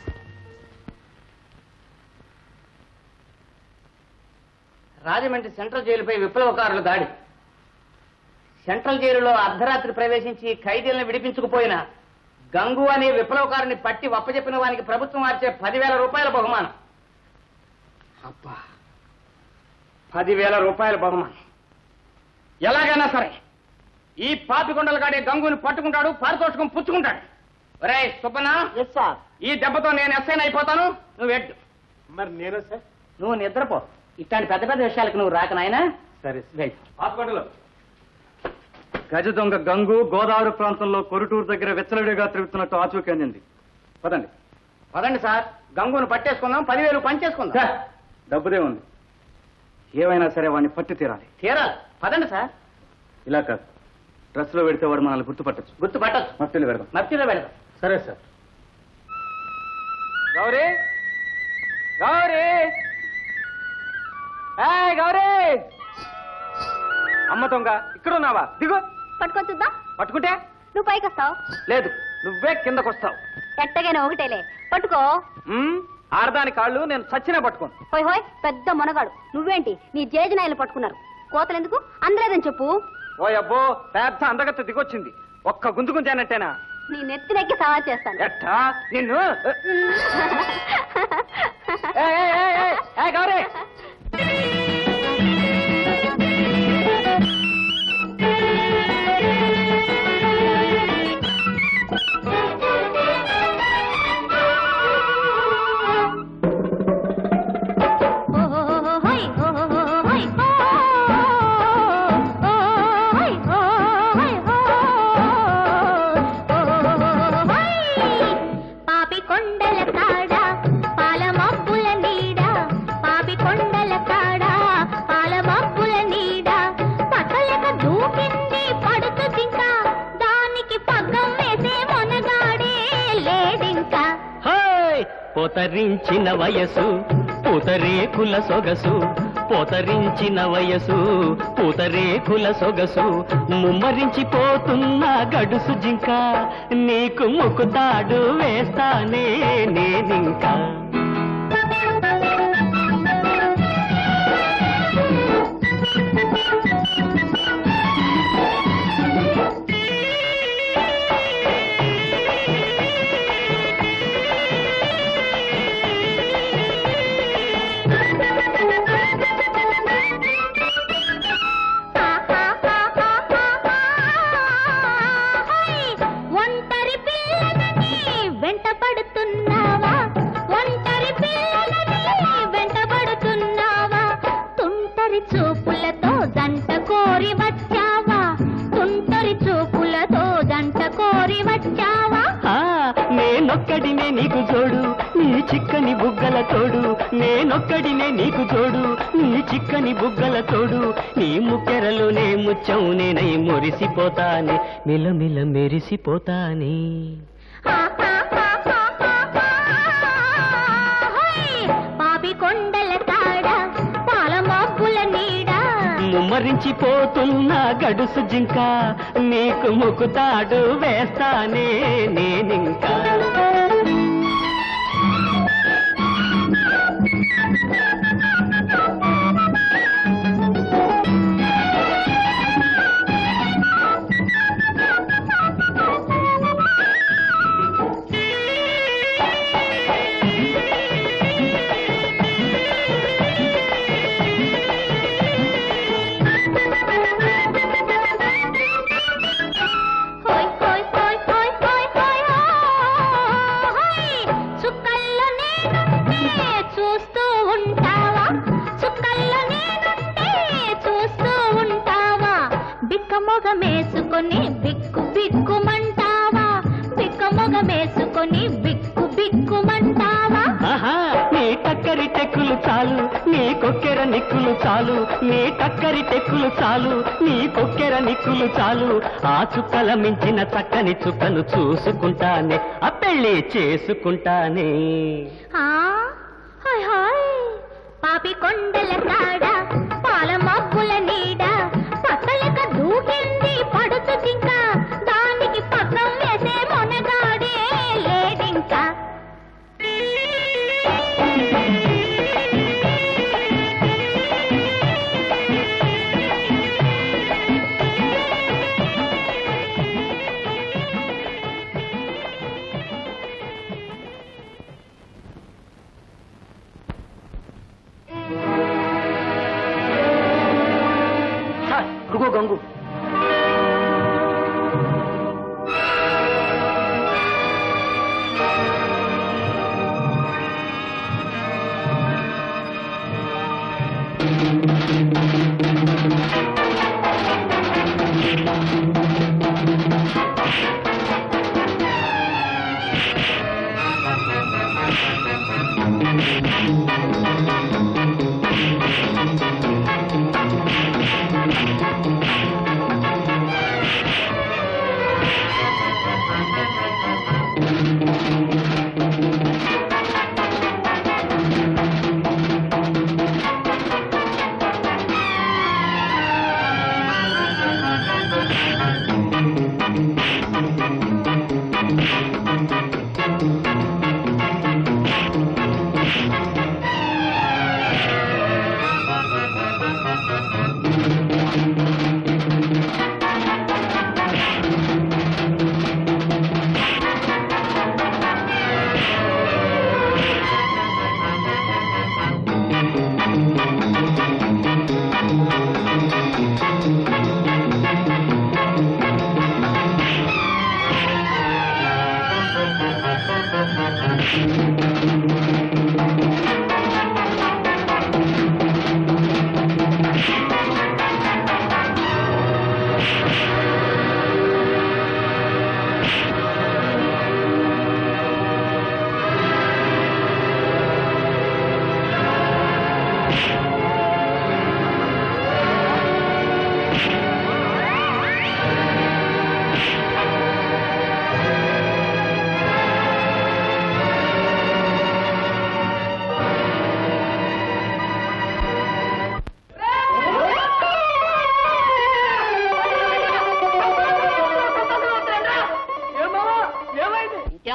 రాజమండ్రి సెంట్రల్ జైలుపై విప్లవకారుల దాడి సెంట్రల్ జైలులో అర్ధరాత్రి ప్రవేశించి ఖైదీలను విడిపించుకుపోయిన గంగు అనే విప్లవకారుని పట్టి వప్పజెప్పిన వానికి ప్రభుత్వం మార్చే పదివేల రూపాయల బహుమానం అబ్బా పదివేల రూపాయల బహుమానం ఎలాగైనా సరే ఈ పాపికొండలు కాడే గంగుని పట్టుకుంటాడు పారితోషకం పుచ్చుకుంటాడు ఒరే సుబ్బన్న ఈ దెబ్బతో నేను ఎస్ఐన్ అయిపోతాను నువ్వు ఎడ్డు మరి నేను సార్ నువ్వు నిద్రపో ఇట్లాంటి పెద్ద పెద్ద విషయాలకు నువ్వు రాక నాయనా సరే వెళ్ళు. హాస్పిటల్ గజ దొంగ గంగు గోదావరి ప్రాంతంలో కొరుటూరు దగ్గర వెచ్చలవిడిగా తిరుగుతున్నట్టు ఆచూకీ అందింది పదండి పదండి సార్ గంగును పట్టేసుకుందాం పదివేలు పంచేసుకుందాం డబ్బుదే ఉంది ఏమైనా సరే వాడిని పట్టి తీరాలి తీరాలి పదండి సార్ ఇలా కాదు డ్రెస్ లో పెడితే వాడు మనల్ని గుర్తుపట్టచ్చు గుర్తుపట్టచ్చు మట్టిలో పెడదాం మర్చిలో పెడదాం సరే సార్ గౌరీ గౌరీ ఏయ్ గౌరీ అమ్మ దొంగ ఇక్కడ ఉన్నావా దిగు పట్టుకొని చూద్దాం పట్టుకుంటే నువ్వు పైకి వస్తావు లేదు నువ్వే కిందకొస్తావు ఎట్టగైనా ఒకటేలే పట్టుకో ఉమ్, ఆడదాని కాళ్ళు నేను చచ్చినా పట్టుకోను హోయ్ హోయ్ పెద్ద మునగాడు నువ్వేంటి నీ జేజనాయలు పట్టుకున్నారు కోతలు ఎందుకు అందలేదని చెప్పు ఓ అబ్బో పెద్ద అందగత్త దిగొచ్చింది ఒక్క గుంజు గుంజానంటేనా నీ నెత్తినెక్కి సవా చేస్తాను ఎట్టా నిన్ను ఏయ్, ఏయ్, ఏయ్, ఏయ్, ఏయ్, గౌరీ పోతరించిన వయసు పూతరేకుల సొగసు పోతరించిన వయసు పూతరేకుల సొగసు ముమ్మరించిపోతున్న గడుసు జింక నీకు ముక్కుతాడు వేస్తానే నేనింకా ఒంటరి పిల్లలని వెంట పడుతున్నావా ఒంటరి పిల్లలని వెంట పడుతున్నావా తుంటరి చూపులతో జంట కోరి వచ్చావా తుంటరి చూపులతో జంట కోరి వచ్చావా ఆ, నేనొక్కడినే నీకు జోడు నీ చిక్కని బుగ్గల తోడు నేనొక్కడినే నీకు జోడు నీ చిక్కని బుగ్గల తోడు నీ ముక్కెరలోనే ముచ్చం నేనై మురిసిపోతానే మిలమిల మెరిసిపోతానే పాపి కొండల తాడ పాల మబ్బుల నీడ ముమ్మరించిపోతున్న గడుసు జింక నీకు ముక్కుతాడు వేస్తానే నేనింకా హోయ్ హోయ్ హోయ్ హోయ్ హోయ్ హోయ్ హోయ్ చుక్కల్లో నేనుంటే చూస్తూ ఉంటావా చుక్కల్లో నేనుంటే చూస్తూ ఉంటావా బిక్క మొగమేసుకొని బిక్కు బిక్కుమంటావా బిక్క మొగమేసుకొని బిక్కు బిక్కుమంటావా ఆహా నీ టక్కరి టెక్కులు చాలు నీ కొక్కెర నిక్కులు చాలు నీ టక్కరి టెక్కులు చాలు నీ కొక్కెర నిక్కులు చాలు ఆ చుక్కల మించిన చక్కని చుక్కను చూసుకుంటానే ఆ పెళ్ళి చేసుకుంటానే ఆ హాయ్ హాయ్ పాపి కొండల కాడ పాల మబ్బుల నీడ పక్కలక దూకింది పడుతు జింక దానికి పక్కం వేసే మొనగాడే లేడింకా అడుగో గంగు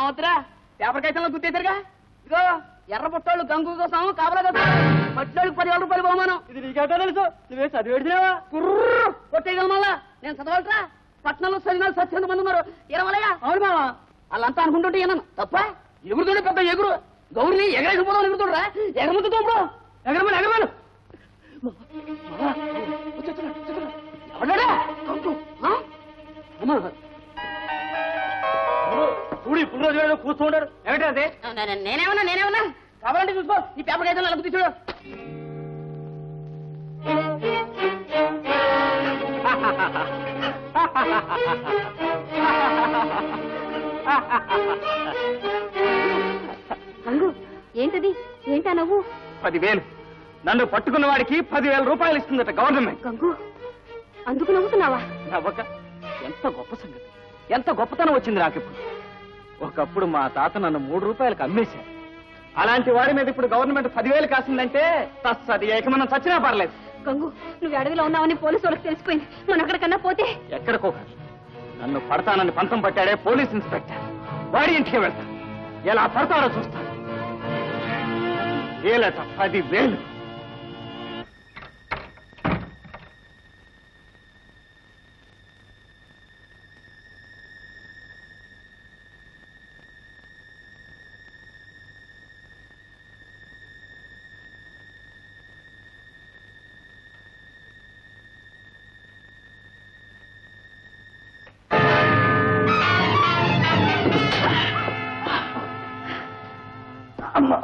ఏమవుతురా పేపర్ కైతంలో గుర్తేశారుగా ఇదిగో ఎర్ర పుట్టోళ్ళు గంగు కోసం కాపలా కదా పట్టినోళ్ళకి పదివేల రూపాయలు బహుమానం ఇది నీకేటో తెలుసు నువ్వే చదివేడినావా కుర్రు కొట్టేయగల మళ్ళా నేను చదవాలరా పట్నంలో చదివిన సత్యంత మంది ఉన్నారు ఇరవలయ్యా అవును మామ వాళ్ళంతా అనుకుంటుంటే ఏమన్నా తప్ప ఎగురుతుండే పెద్ద ఎగురు గౌరిని ఎగరేసిపోదాం ఎగురుతుండ్రా ఎగరముద్దు తోపుడు ఎగరమని ఎగరమను ఎవడా కంకు ఆ? అమ్మ చూడు ఇప్పుడు రోజు కూర్చుంటారు ఏమిటంటే నేనేమన్నా నేనేమన్నా కావాలంటే చూసుకో ఈ పేపర్ అయితే అలా గుర్తి చూడు గంగు ఏంటది ఏంటా నవ్వు పదివేలు నన్ను పట్టుకున్న వాడికి పదివేల రూపాయలు ఇస్తుందట గవర్నమెంట్ గంగు అందుకు నవ్వుతున్నావా నవ్వక ఎంత గొప్ప సంగతి ఎంత గొప్పతనం వచ్చింది నాకు ఇప్పుడు ఒకప్పుడు మా తాత నన్ను మూడు రూపాయలకు అమ్మేశారు అలాంటి వాడి మీద ఇప్పుడు గవర్నమెంట్ పదివేలు కాసిందంటే తస్సది ఏకమనం చచ్చినా పర్లేదు గంగు నువ్వు అడవిలో ఉన్నావని పోలీసు వాళ్ళకి తెలిసిపోయింది మనం అక్కడికన్నా పోతే ఎక్కడికో కాదు. నన్ను పడతానని పంతం పట్టాడే పోలీస్ ఇన్స్పెక్టర్ వాడి ఇంటికి వెళ్తా ఎలా పడతాడో చూస్తాను ఏలట పదివేలు అమ్మా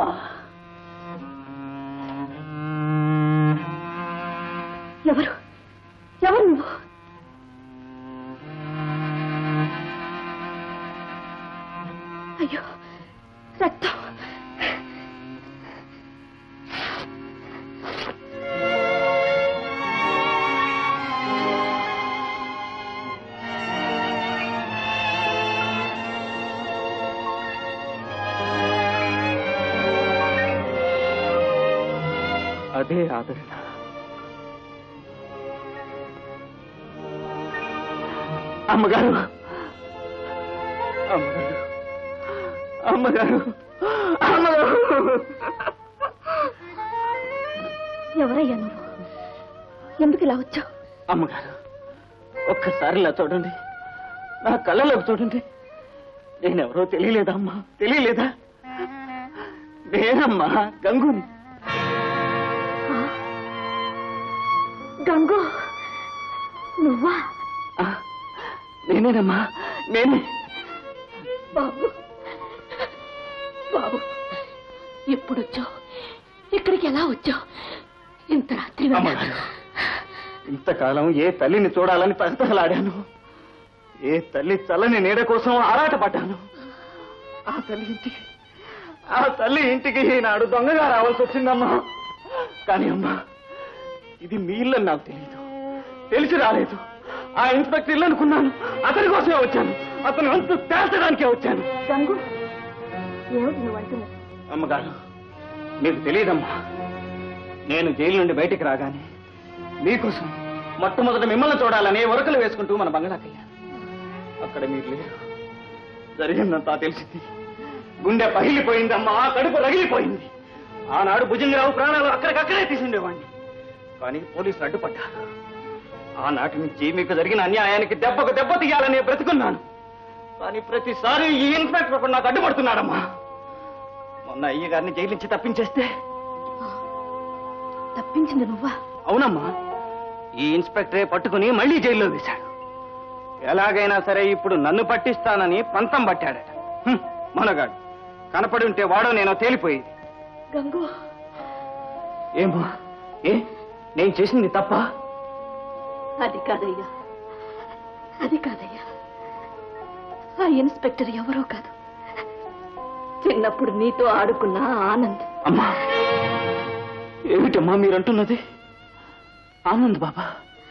ఎవరు ఎవరు నువ్వు అయ్యో రక్తం అదే ఆదరణ అమ్మగారు అమ్మగారు అమ్మగారు అమ్మగారు ఎవరయ్యా నువ్వు ఎందుకు ఇలా వచ్చావు అమ్మగారు ఒక్కసారి ఇలా చూడండి నా కళ్ళలోకి చూడండి నేనెవరో తెలియలేదా అమ్మా తెలియలేదా నేనమ్మా గంగుని గంగు నువ్వా ఆ, నేనేనమ్మా నేనే బాబు బాబు ఎప్పుడు వచ్చావు ఇక్కడికి ఎలా వచ్చావు ఇంత రాత్రి వేళ అమ్మగారు ఇంతకాలం ఏ తల్లిని చూడాలని తహతహలాడాను ఏ తల్లి చల్లని నీడ కోసం ఆరాటపడ్డాను ఆ తల్లి ఇంటికి ఆ తల్లి ఇంటికి ఈనాడు దొంగగా రావాల్సి వచ్చిందమ్మా కానీ అమ్మా ఇది మీ ఇల్లు అని నాకు తెలియదు తెలిసి రాలేదు ఆ ఇన్స్పెక్టర్ ఇల్లు అనుకున్నాను అతని కోసమే వచ్చాను అతను అంత తేల్చడానికే వచ్చాను గంగు ఏమిటి నువ్వు అంటున్నావు అమ్మగారు మీకు తెలియదమ్మా నేను జైలు నుండి బయటికి రాగానే మీకోసం మొట్టమొదట మిమ్మల్ని చూడాలని ఉరకలు వేసుకుంటూ మన బంగ్లాకి వెళ్ళాను అక్కడ మీరు లేరు జరిగిందంతా తెలిసింది గుండె పగిలిపోయిందమ్మా కడుపు రగిలిపోయింది ఆనాడు భుజంగరావు ప్రాణాలు అక్కడికక్కడే తీసుండేవాడిని కానీ పోలీసులు అడ్డుపడ్డారు ఆనాటి నుంచి మీకు జరిగిన అన్యాయానికి దెబ్బకు దెబ్బ తీయాలని బ్రతుకున్నాను కానీ ప్రతిసారి ఈ ఇన్స్పెక్టర్ ఒకడు నాకు అడ్డుపడుతున్నాడమ్మా మొన్న అయ్య గారిని జైలు నుంచి తప్పించేస్తే తప్పించింది నువ్వా అవునమ్మా ఈ ఇన్స్పెక్టరే పట్టుకుని మళ్ళీ జైల్లో వేశాడు ఎలాగైనా సరే ఇప్పుడు నన్ను పట్టిస్తానని పంతం పట్టాడట హ్మ్, మనగాడు కనపడి ఉంటే వాడో నేనో తేలిపోయేది గంగు ఏమో ఏ నేను చేసింది తప్ప అది కాదయ్యా అది కాదయ్యా ఆ ఇన్స్పెక్టర్ ఎవరో కాదు చిన్నప్పుడు నీతో ఆడుకున్న ఆనంద్ అమ్మా ఏమిటమ్మా మీరంటున్నది ఆనంద్ బాబా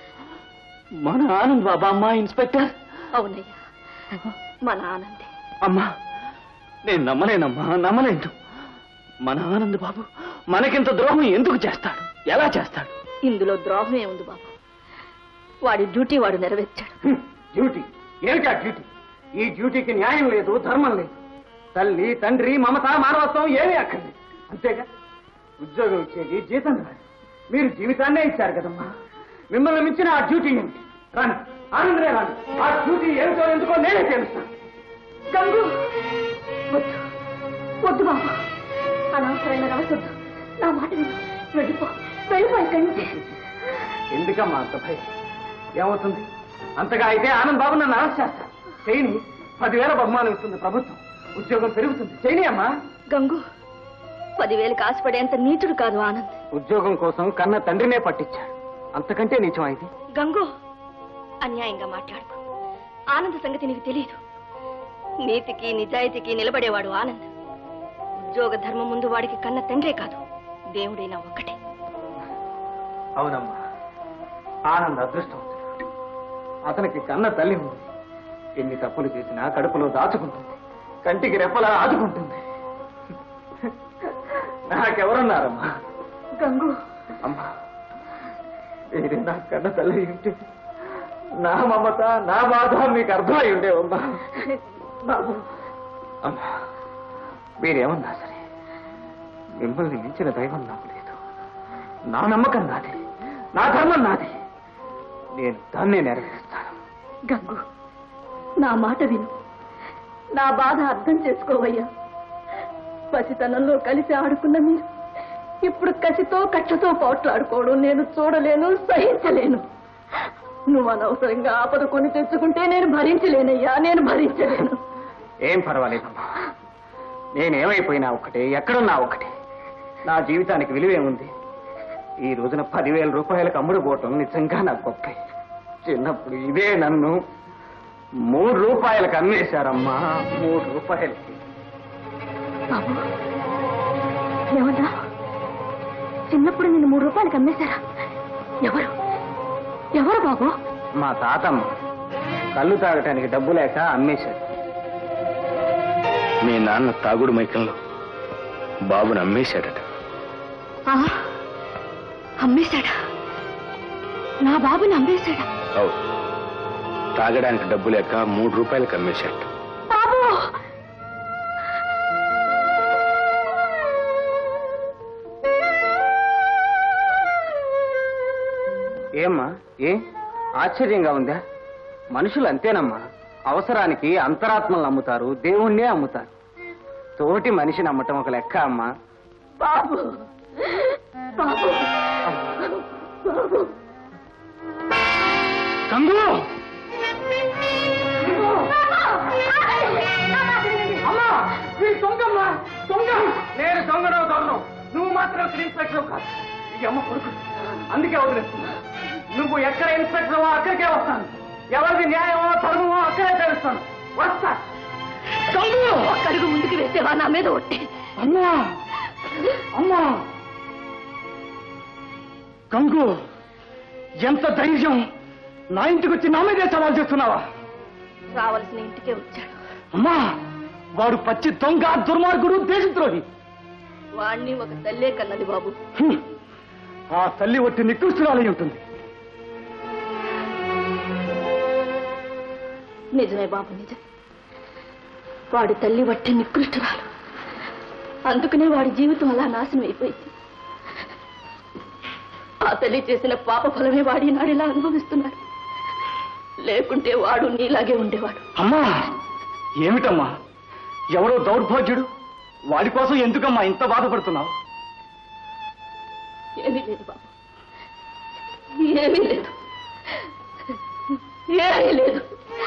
మన ఆనంద్ బాబా అమ్మా ఇన్స్పెక్టర్ అవునయ్యా మన ఆనందే అమ్మా నేను నమ్మలేనమ్మా నమ్మలేను మన ఆనంద్ బాబు మనకింత ద్రోహం ఎందుకు చేస్తాడు ఎలా చేస్తాడు ఇందులో ద్రోహమే ఉంది బాబు వాడి డ్యూటీ వాడు నెరవేర్చాడు డ్యూటీ ఏమిటా డ్యూటీ ఈ డ్యూటీకి న్యాయం లేదు ధర్మం లేదు తల్లి తండ్రి మమత మానవత్వం ఏమీ అక్కర్లేదు అంతేగా ఉద్యోగం ఇచ్చేది జీతం రాదు మీరు జీవితాన్నే ఇచ్చారు కదమ్మా మిమ్మల్ని మించిన ఆ డ్యూటీ ఏమిటి రాని ఆనందరే రాని ఆ డ్యూటీ ఏమిటో ఎందుకో నేనే తెలుస్తాను గంగు వద్దు వద్దు బాబు అనవసరమైన రవసొద్దు నా మాట విను వెళ్ళిపో వెళ్ళిపో ఇక్కడి నుంచి ఎందుకమ్మా అంత భయం ఏమవుతుంది అంతగా అయితే ఆనంద్ బాబు నన్ను అరెస్ట్ చేస్తాను చేయని పదివేల బహుమానం ఇస్తుంది ప్రభుత్వం ఉద్యోగం పెరుగుతుంది చేయని అమ్మా గంగు పదివేలకు ఆశపడేంత నీచుడు కాదు ఆనంద్ ఉద్యోగం కోసం కన్న తండ్రినే పట్టించాడు అంతకంటే నిజం ఇది గంగు అన్యాయంగా మాట్లాడుకో ఆనంద్ సంగతి నీకు తెలియదు నీతికి నిజాయితీకి నిలబడేవాడు ఆనంద్ ఉద్యోగ ధర్మం ముందు వాడికి కన్న తండ్రే కాదు దేవుడైనా ఒక్కటే అవునమ్మా ఆనంద్ అదృష్టవంతుడు అతనికి కన్న తల్లి ఉంది ఎన్ని తప్పులు చేసినా కడుపులో దాచుకుంటుంది కంటికి రెప్పలా ఆదుకుంటుంది నాకెవరున్నారమ్మా గంగు అమ్మా ఇది నా కన్న తల్లి ఉంటే నా మమత నా బాధ మీకు అర్థమై ఉండేవమ్మా బాబు అమ్మా మీరేమన్నా సరే మిమ్మల్ని మించిన దైవం నాకు లేదు నా నమ్మకం నాది నా ధర్మం నాది నేను దాన్నే నెరవేరుస్తాను గంగు నా మాట విను నా బాధ అర్థం చేసుకోవయ్యా పసితనంలో కలిసి ఆడుకున్న మీరు ఇప్పుడు కసితో కక్షతో పోట్లాడుకోవడం నేను చూడలేను సహించలేను నువ్వు అనవసరంగా ఆపద కొని తెచ్చుకుంటే నేను భరించలేనయ్యా నేను భరించలేను ఏం పర్వాలేదమ్మా నేనేమైపోయినా ఒకటే ఎక్కడున్నా ఒకటే నా జీవితానికి విలువేముంది ఈ రోజున పదివేల రూపాయలకు అమ్ముడు పోవటం నిజంగా నాకు గొప్ప చిన్నప్పుడు ఇదే నన్ను మూడు రూపాయలకు అమ్మేశారమ్మా మూడు రూపాయలకి బాబు ఏమన్నా చిన్నప్పుడు నిన్ను మూడు రూపాయలకి అమ్మేశారా ఎవరు ఎవరు బాబు మా తాతమ్మ కళ్ళు తాగటానికి డబ్బు లేక అమ్మేశాడు మీ నాన్న తాగుడు మైకంలో బాబుని అమ్మేశాడట ఆ, అమ్మేశాడా నా బాబుని అమ్మేశాడా అవు తాగడానికి డబ్బు లేక మూడు రూపాయలకు అమ్మేశాడు బాబు ఏమ్మా ఏ ఆశ్చర్యంగా ఉందా మనుషులు అంతేనమ్మా అవసరానికి అంతరాత్మలు నమ్ముతారు దేవుణ్ణే అమ్ముతారు తోటి మనిషి నమ్మటం ఒక లెక్క అమ్మా బాబు బాబు బాబు కంగు అమ్మా వీడు దొంగమ్మా దొంగ నేను దొంగనో దొంగను నువ్వు మాత్రం ఇక్కడ ఇన్స్పెక్టర్ కాదు ఈ అమ్మ కొడుకు అందుకే వదిలేస్తున్నా నువ్వు ఎక్కడ ఇన్స్పెక్టర్ అక్కడికే వస్తాను ఎవరిది న్యాయమో ధర్మమో అక్కడే తెలుస్తాను వస్తా ఒక్క అడుగు ముందుకు వేసేవా నా మీద ఒట్టి అమ్మా అమ్మా గంగు ఎంత ధైర్యం నా ఇంటికి వచ్చి నా మీదే సవాల్ చేస్తున్నావా రావలసిన ఇంటికే వచ్చాడు అమ్మా వాడు పచ్చి దొంగ దుర్మార్గుడు దేశద్రోహి వాణ్ణి ఒక తల్లే కన్నది బాబు హ్మ్. ఆ తల్లి ఒట్టి నికృష్టురాలై ఉంటుంది నిజమే బాబు నిజం వాడి తల్లి వట్టి నికృష్టురాలు అందుకనే వాడి జీవితం అలా నాశనం అయిపోయింది ఆ తల్లి చేసిన పాప ఫలమే వాడి నాడు ఇలా అనుభవిస్తున్నాడు లేకుంటే వాడు నీలాగే ఉండేవాడు అమ్మా ఏమిటమ్మా ఎవరో దౌర్భాగ్యుడు వాడి కోసం ఎందుకమ్మా ఇంత బాధపడుతున్నావు ఏమీ లేదు బాబు ఏమీ లేదు ఏమీ లేదు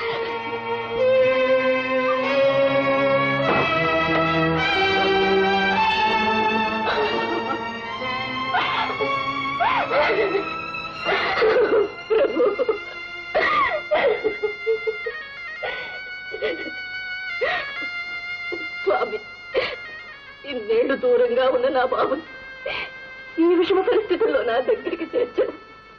స్వామి ఇన్నేళ్లు దూరంగా ఉన్న నా బాబుని ఈ విషమ పరిస్థితుల్లో నా దగ్గరికి చేర్చాడు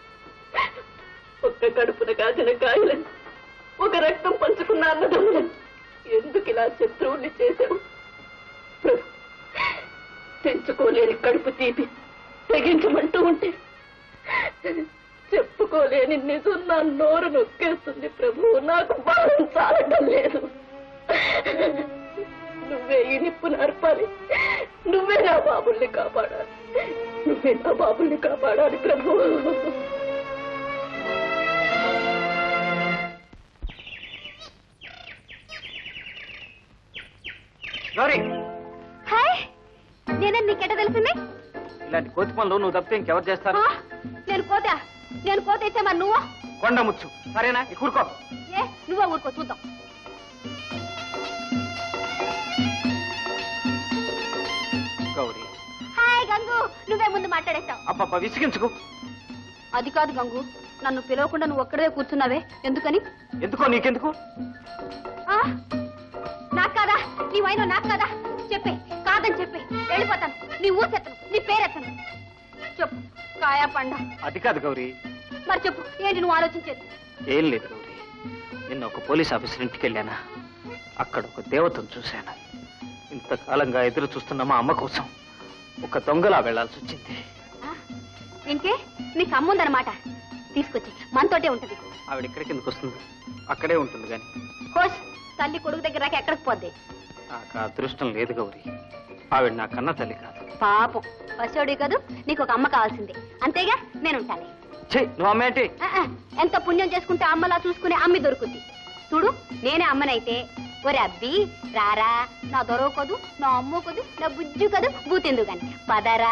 ఒక్క కడుపున కాసిన కాయలను ఒక రక్తం పంచుకున్న అన్నదమ్ములను ఎందుకు ఇలా శత్రువుల్ని చేశావు ప్రభు తెంచుకోలేని కడుపు తీపి తెగించమంటూ ఉంటే చెప్పుకోలేని నిజం నా నోరు నొక్కేస్తుంది ప్రభు నాకు బాధం చాలటం లేదు నువ్వే ఈ నిప్పు నరపాలి నువ్వే నా బాబుల్ని కాపాడాలి నువ్వే నా బాబుల్ని కాపాడాలి ప్రభు గౌరీ హాయ్ నేనే నీకెట తెలిసింది ఇలాంటి కోతి పనులు నువ్వు తప్పితే ఇంకెవరు చేస్తారు ఆ, నేను కోతా నేను కోత అయితే మరి నువ్వు కొండ ముచ్చు సరేనా ఇక కూరుకో ఏ నువ్వే ఊరుకో చూద్దాం గౌరీ హాయ్ గంగు నువ్వే ముందు మాట్లాడేస్తావు అబ్బబ్బా విసిగించుకు అది కాదు గంగు నన్ను పిలవకుండా నువ్వు ఒక్కడే కూర్చున్నావే ఎందుకని ఎందుకో నీకెందుకు ఆ నాకు కాదా నీ వైన నాకు కాదా చెప్పే కాదని చెప్పి వెళ్ళిపోతాను నీ ఊరు చెత్తను నీ పేరెత్తను చెప్పు కాయా పండ అది కాదు గౌరీ మరి చెప్పు ఏంటి నువ్వు ఆలోచించేది ఏం లేదు గౌరీ నిన్న ఒక పోలీస్ ఆఫీసర్ ఇంటికి వెళ్ళానా అక్కడ ఒక దేవతను చూశాను ఇంతకాలంగా ఎదురు చూస్తున్న మా అమ్మ కోసం ఒక దొంగలా వెళ్లాల్సి వచ్చింది ఇంకే నీకు అమ్ముందనమాట తీసుకొచ్చి మనతోటే ఉంటది ఆవిడ ఇక్కడికి ఎందుకు వస్తుంది అక్కడే ఉంటుంది కానీ హోష్ తల్లి కొడుకు దగ్గర రాక ఎక్కడికి పోద్ది నాకు ఆ అదృష్టం లేదు గౌరీ ఆవిడ నా కన్న తల్లి కాదు పాపం పశువుడి కాదు నీకు ఒక అమ్మ కావాల్సింది అంతేగా నేను ఉంటాను ఛీ నువ్వు అమ్మ ఏంటి ఎంత పుణ్యం చేసుకుంటే అమ్మలా చూసుకునే అమ్మి దొరుకుద్ది చూడు నేనే అమ్మనైతే ఒరే అబ్బి రారా నా దొరకదు నా అమ్మ కదు నా బుజ్జు కదు బూతిందు గాని పదరా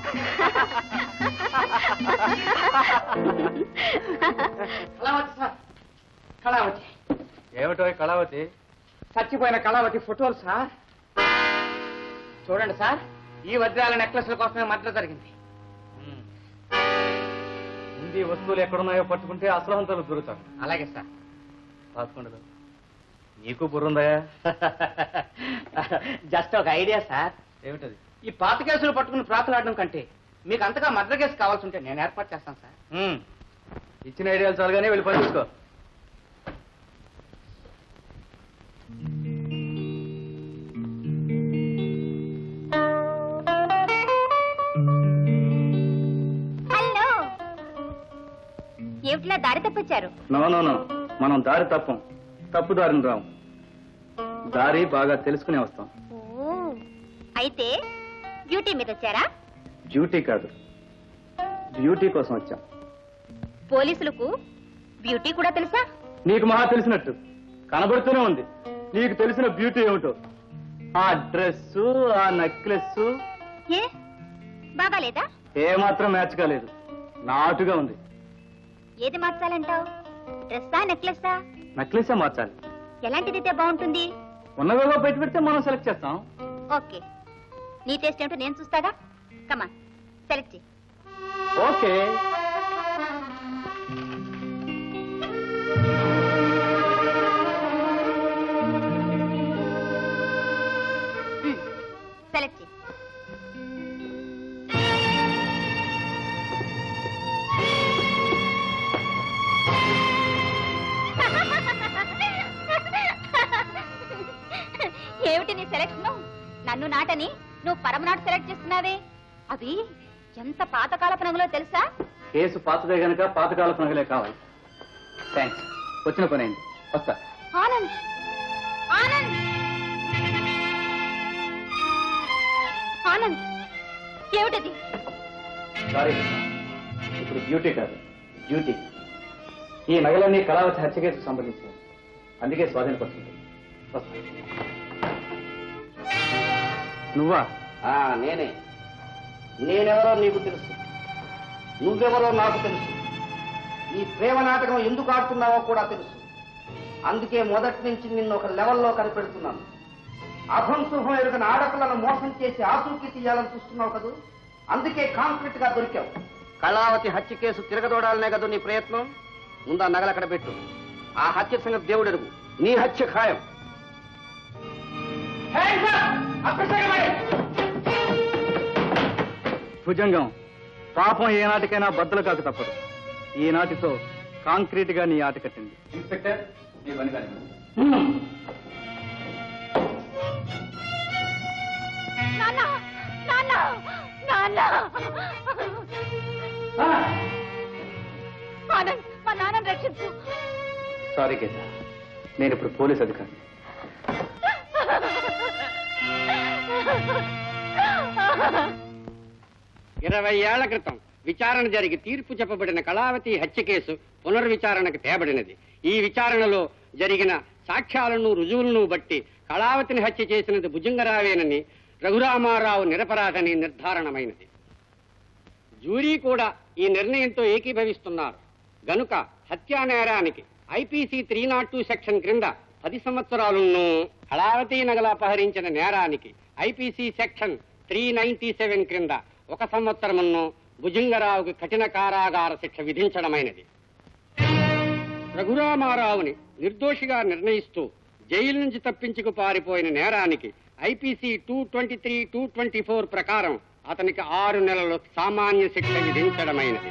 కళావతి సార్ కళావతి ఏమిటో కళావతి చచ్చిపోయిన కళావతి ఫోటోలు సార్ చూడండి సార్ ఈ వజ్రాల నెక్లెస్ల కోసమే మద్దతు జరిగింది ముందు ఈ వస్తువులు ఎక్కడున్నాయో పట్టుకుంటే అసలహంతలు దొరుకుతారు అలాగే సార్ పాతుకుండదు నీకు బుర్రుందయా జస్ట్ ఒక ఐడియా సార్ ఏమిటది ఈ పాత కేసులు పట్టుకుని ప్రాకులాడడం కంటే మీకు అంతగా మద్ర కేసు కావాల్సి ఉంటే నేను ఏర్పాటు చేస్తాను సార్ ఉమ్. ఇచ్చిన ఐడియాలు చాలుగానే వెళ్ళి పని చూసుకో హలో ఏమిటిలా దారి తప్పొచ్చారు నో నో నో మనం దారి తప్పం తప్పు దారిని రాము దారి బాగా తెలుసుకునే వస్తాం ఓ అయితే డ్యూటీ మీద వచ్చారా డ్యూటీ కాదు డ్యూటీ కోసం వచ్చాం పోలీసులకు బ్యూటీ కూడా తెలుసా నీకు మహా తెలిసినట్టు కనబడుతూనే ఉంది నీకు తెలిసిన బ్యూటీ ఏమిటో ఆ డ్రెస్ ఆ నెక్లెస్ ఏ బాగాలేదా ఏమాత్రం మ్యాచ్ కాలేదు నాటుగా ఉంది ఏది మార్చాలంటావు డ్రెస్సా నెక్లెస్సా నెక్లెసే మార్చాలి ఎలాంటిదైతే బాగుంటుంది ఉన్నవేవో పెట్టి పెడితే మనం సెలెక్ట్ చేస్తాం ఓకే నీ టేస్ట్ ఏమిటో నేను చూస్తాగా కమాన్ సెలెక్ట్ చేయి ఓకే సెలెక్ట్ చేయి ఏమిటి నీ సెలెక్షన్ నన్ను నాటని నువ్వు పరమనాటు సెలెక్ట్ చేస్తున్నావే అవి ఎంత పాతకాలపు రంగులో తెలుసా కేసు పాతదే గనక పాతకాలపు నగలే కావాలి థ్యాంక్స్ వచ్చిన పని అయింది వస్తా ఆనంద్ ఆనంద్ ఆనంద్ ఏమిటది సారీ ఇప్పుడు బ్యూటీ కాదు డ్యూటీ ఈ నగలన్నీ కళావతి హత్య కేసుకు సంబంధించినవి అందుకే స్వాధీనపరుచుకుంటుంది వస్తా నువ్వా నేనే నేనెవరో నీకు తెలుసు నువ్వెవరో నాకు తెలుసు ఈ ప్రేమ నాటకం ఎందుకు ఆడుతున్నావో కూడా తెలుసు అందుకే మొదటి నుంచి నిన్ను ఒక లెవెల్లో కనిపెడుతున్నాను అభం శుభం ఎరుగని ఆడపిల్లను మోసం చేసి ఆసూకి తీయాలని చూస్తున్నావు కదూ అందుకే కాంక్రీట్ గా దొరికావు కళావతి హత్య కేసు తిరగదోడాలనే కదా నీ ప్రయత్నం ముందా నగలు అక్కడ పెట్టు ఆ హత్య సంగతి దేవుడు ఎరుగు నీ హత్య ఖాయం భుజంగం పాపం ఏనాటికైనా బద్దలు కాక తప్పదు ఈనాటితో కాంక్రీట్ గా నీ ఆట కట్టింది ఇన్స్పెక్టర్ నీ పని కానివ్వండి. నాన్న నాన్న నాన్న ఆనంద్ మా నాన్న రక్షించు సారీ గీత నేను ఇప్పుడు పోలీస్ అధికారి ఇరవై ఏళ్ల క్రితం విచారణ జరిగి తీర్పు చెప్పబడిన కళావతి హత్య కేసు పునర్విచారణకు తేబడినది ఈ విచారణలో జరిగిన సాక్ష్యాలను రుజువులను బట్టి కళావతిని హత్య చేసినది భుజంగరావేనని రఘురామారావు నిరపరాధని నిర్ధారణమైనది జ్యూరీ కూడా ఈ నిర్ణయంతో ఏకీభవిస్తున్నారు గనుక హత్యా నేరానికి IPC three nought two section క్రింద పది సంవత్సరాలను కళావతి నగల అపహరించిన నేరానికి IPC section three ninety seven క్రింద ఒక సంవత్సరమును భుజంగరావుకి కఠిన కారాగార శిక్ష విధించడమైనది రఘురామారావుని నిర్దోషిగా నిర్ణయిస్తూ జైలు నుంచి తప్పించుకు పారిపోయిన నేరానికి IPC two twenty three two twenty four ప్రకారం అతనికి ఆరు నెలలు సామాన్య శిక్ష విధించడమైనది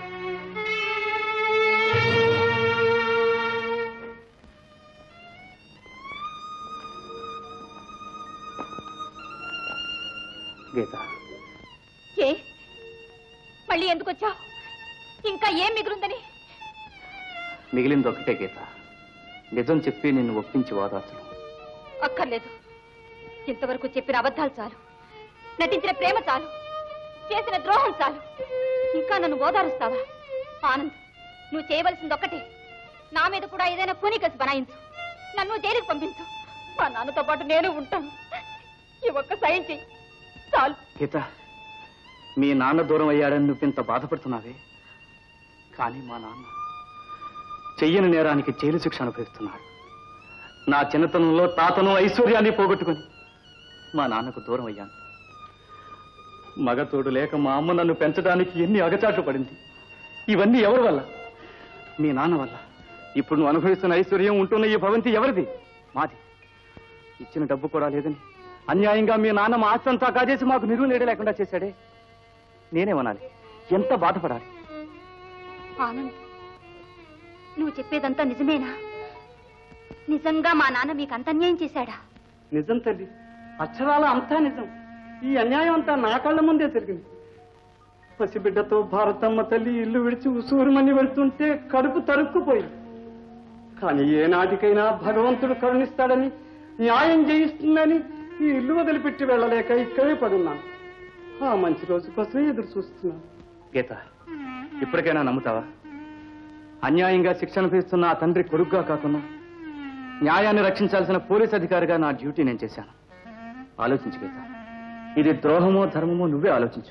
గీత ఏ మళ్ళీ ఎందుకు వచ్చావు ఇంకా ఏం మిగులుందని మిగిలింది ఒకటే గీత నిజం చెప్పి నిన్ను ఒప్పించి వాదాచు అక్కర్లేదు ఇంతవరకు చెప్పిన అబద్ధాలు చాలు నటించిన ప్రేమ చాలు చేసిన ద్రోహం చాలు ఇంకా నన్ను ఓదారుస్తావా ఆనంద్ నువ్వు చేయవలసింది ఒక్కటే నా మీద కూడా ఏదైనా కూని కలిసి బనాయించు నన్ను జైలుకి పంపించు మా నాన్నతో పాటు నేను ఉంటాను ఈ ఒక్క సాయం చెయ్యి చాలు గీత మీ నాన్న దూరం అయ్యాడని నువ్వు ఇంత బాధపడుతున్నావే కానీ మా నాన్న చెయ్యని నేరానికి జైలు శిక్ష అనుభవిస్తున్నాడు నా చిన్నతనంలో తాతను ఐశ్వర్యాన్ని పోగొట్టుకుని మా నాన్నకు దూరం అయ్యాను మగతోడు లేక మా అమ్మ నన్ను పెంచడానికి ఎన్ని అగచాట్లు పడింది ఇవన్నీ ఎవరి వల్ల మీ నాన్న వల్ల ఇప్పుడు నువ్వు అనుభవిస్తున్న ఐశ్వర్యం ఉంటున్న ఈ భవంతి ఎవరిది మాది ఇచ్చిన డబ్బు కూడా లేదని అన్యాయంగా మీ నాన్న మా ఆస్తంతా కాజేసి మాకు నిరువు నీడ లేకుండా చేశాడే నేనేమనాలి ఎంత బాధపడాలి ఆనంద్ నువ్వు చెప్పేదంతా నిజమేనా నిజంగా మా నాన్న మీకు అంత అన్యాయం చేశాడా నిజం తల్లి అక్షరాల అంతా నిజం ఈ అన్యాయం అంతా నా కళ్ళ ముందే జరిగింది పసిబిడ్డతో భారతమ్మ తల్లి ఇల్లు విడిచి ఉసూరుమని వెళ్తుంటే కడుపు తరుక్కుపోయింది కానీ ఏనాటికైనా భగవంతుడు కరుణిస్తాడని న్యాయం చేయిస్తుందని ఈ ఇల్లు వదిలిపెట్టి వెళ్ళలేక ఇక్కడే పడున్నాను ఆ మంచి రోజు కోసమే ఎదురు చూస్తున్నాను గీత ఇప్పటికైనా నమ్ముతావా అన్యాయంగా శిక్ష అనుభవిస్తున్న ఆ తండ్రి కొడుగ్గా కాకుండా న్యాయాన్ని రక్షించాల్సిన పోలీస్ అధికారిగా నా డ్యూటీ నేను చేశాను ఆలోచించు గీత ఇది ద్రోహమో ధర్మమో నువ్వే ఆలోచించు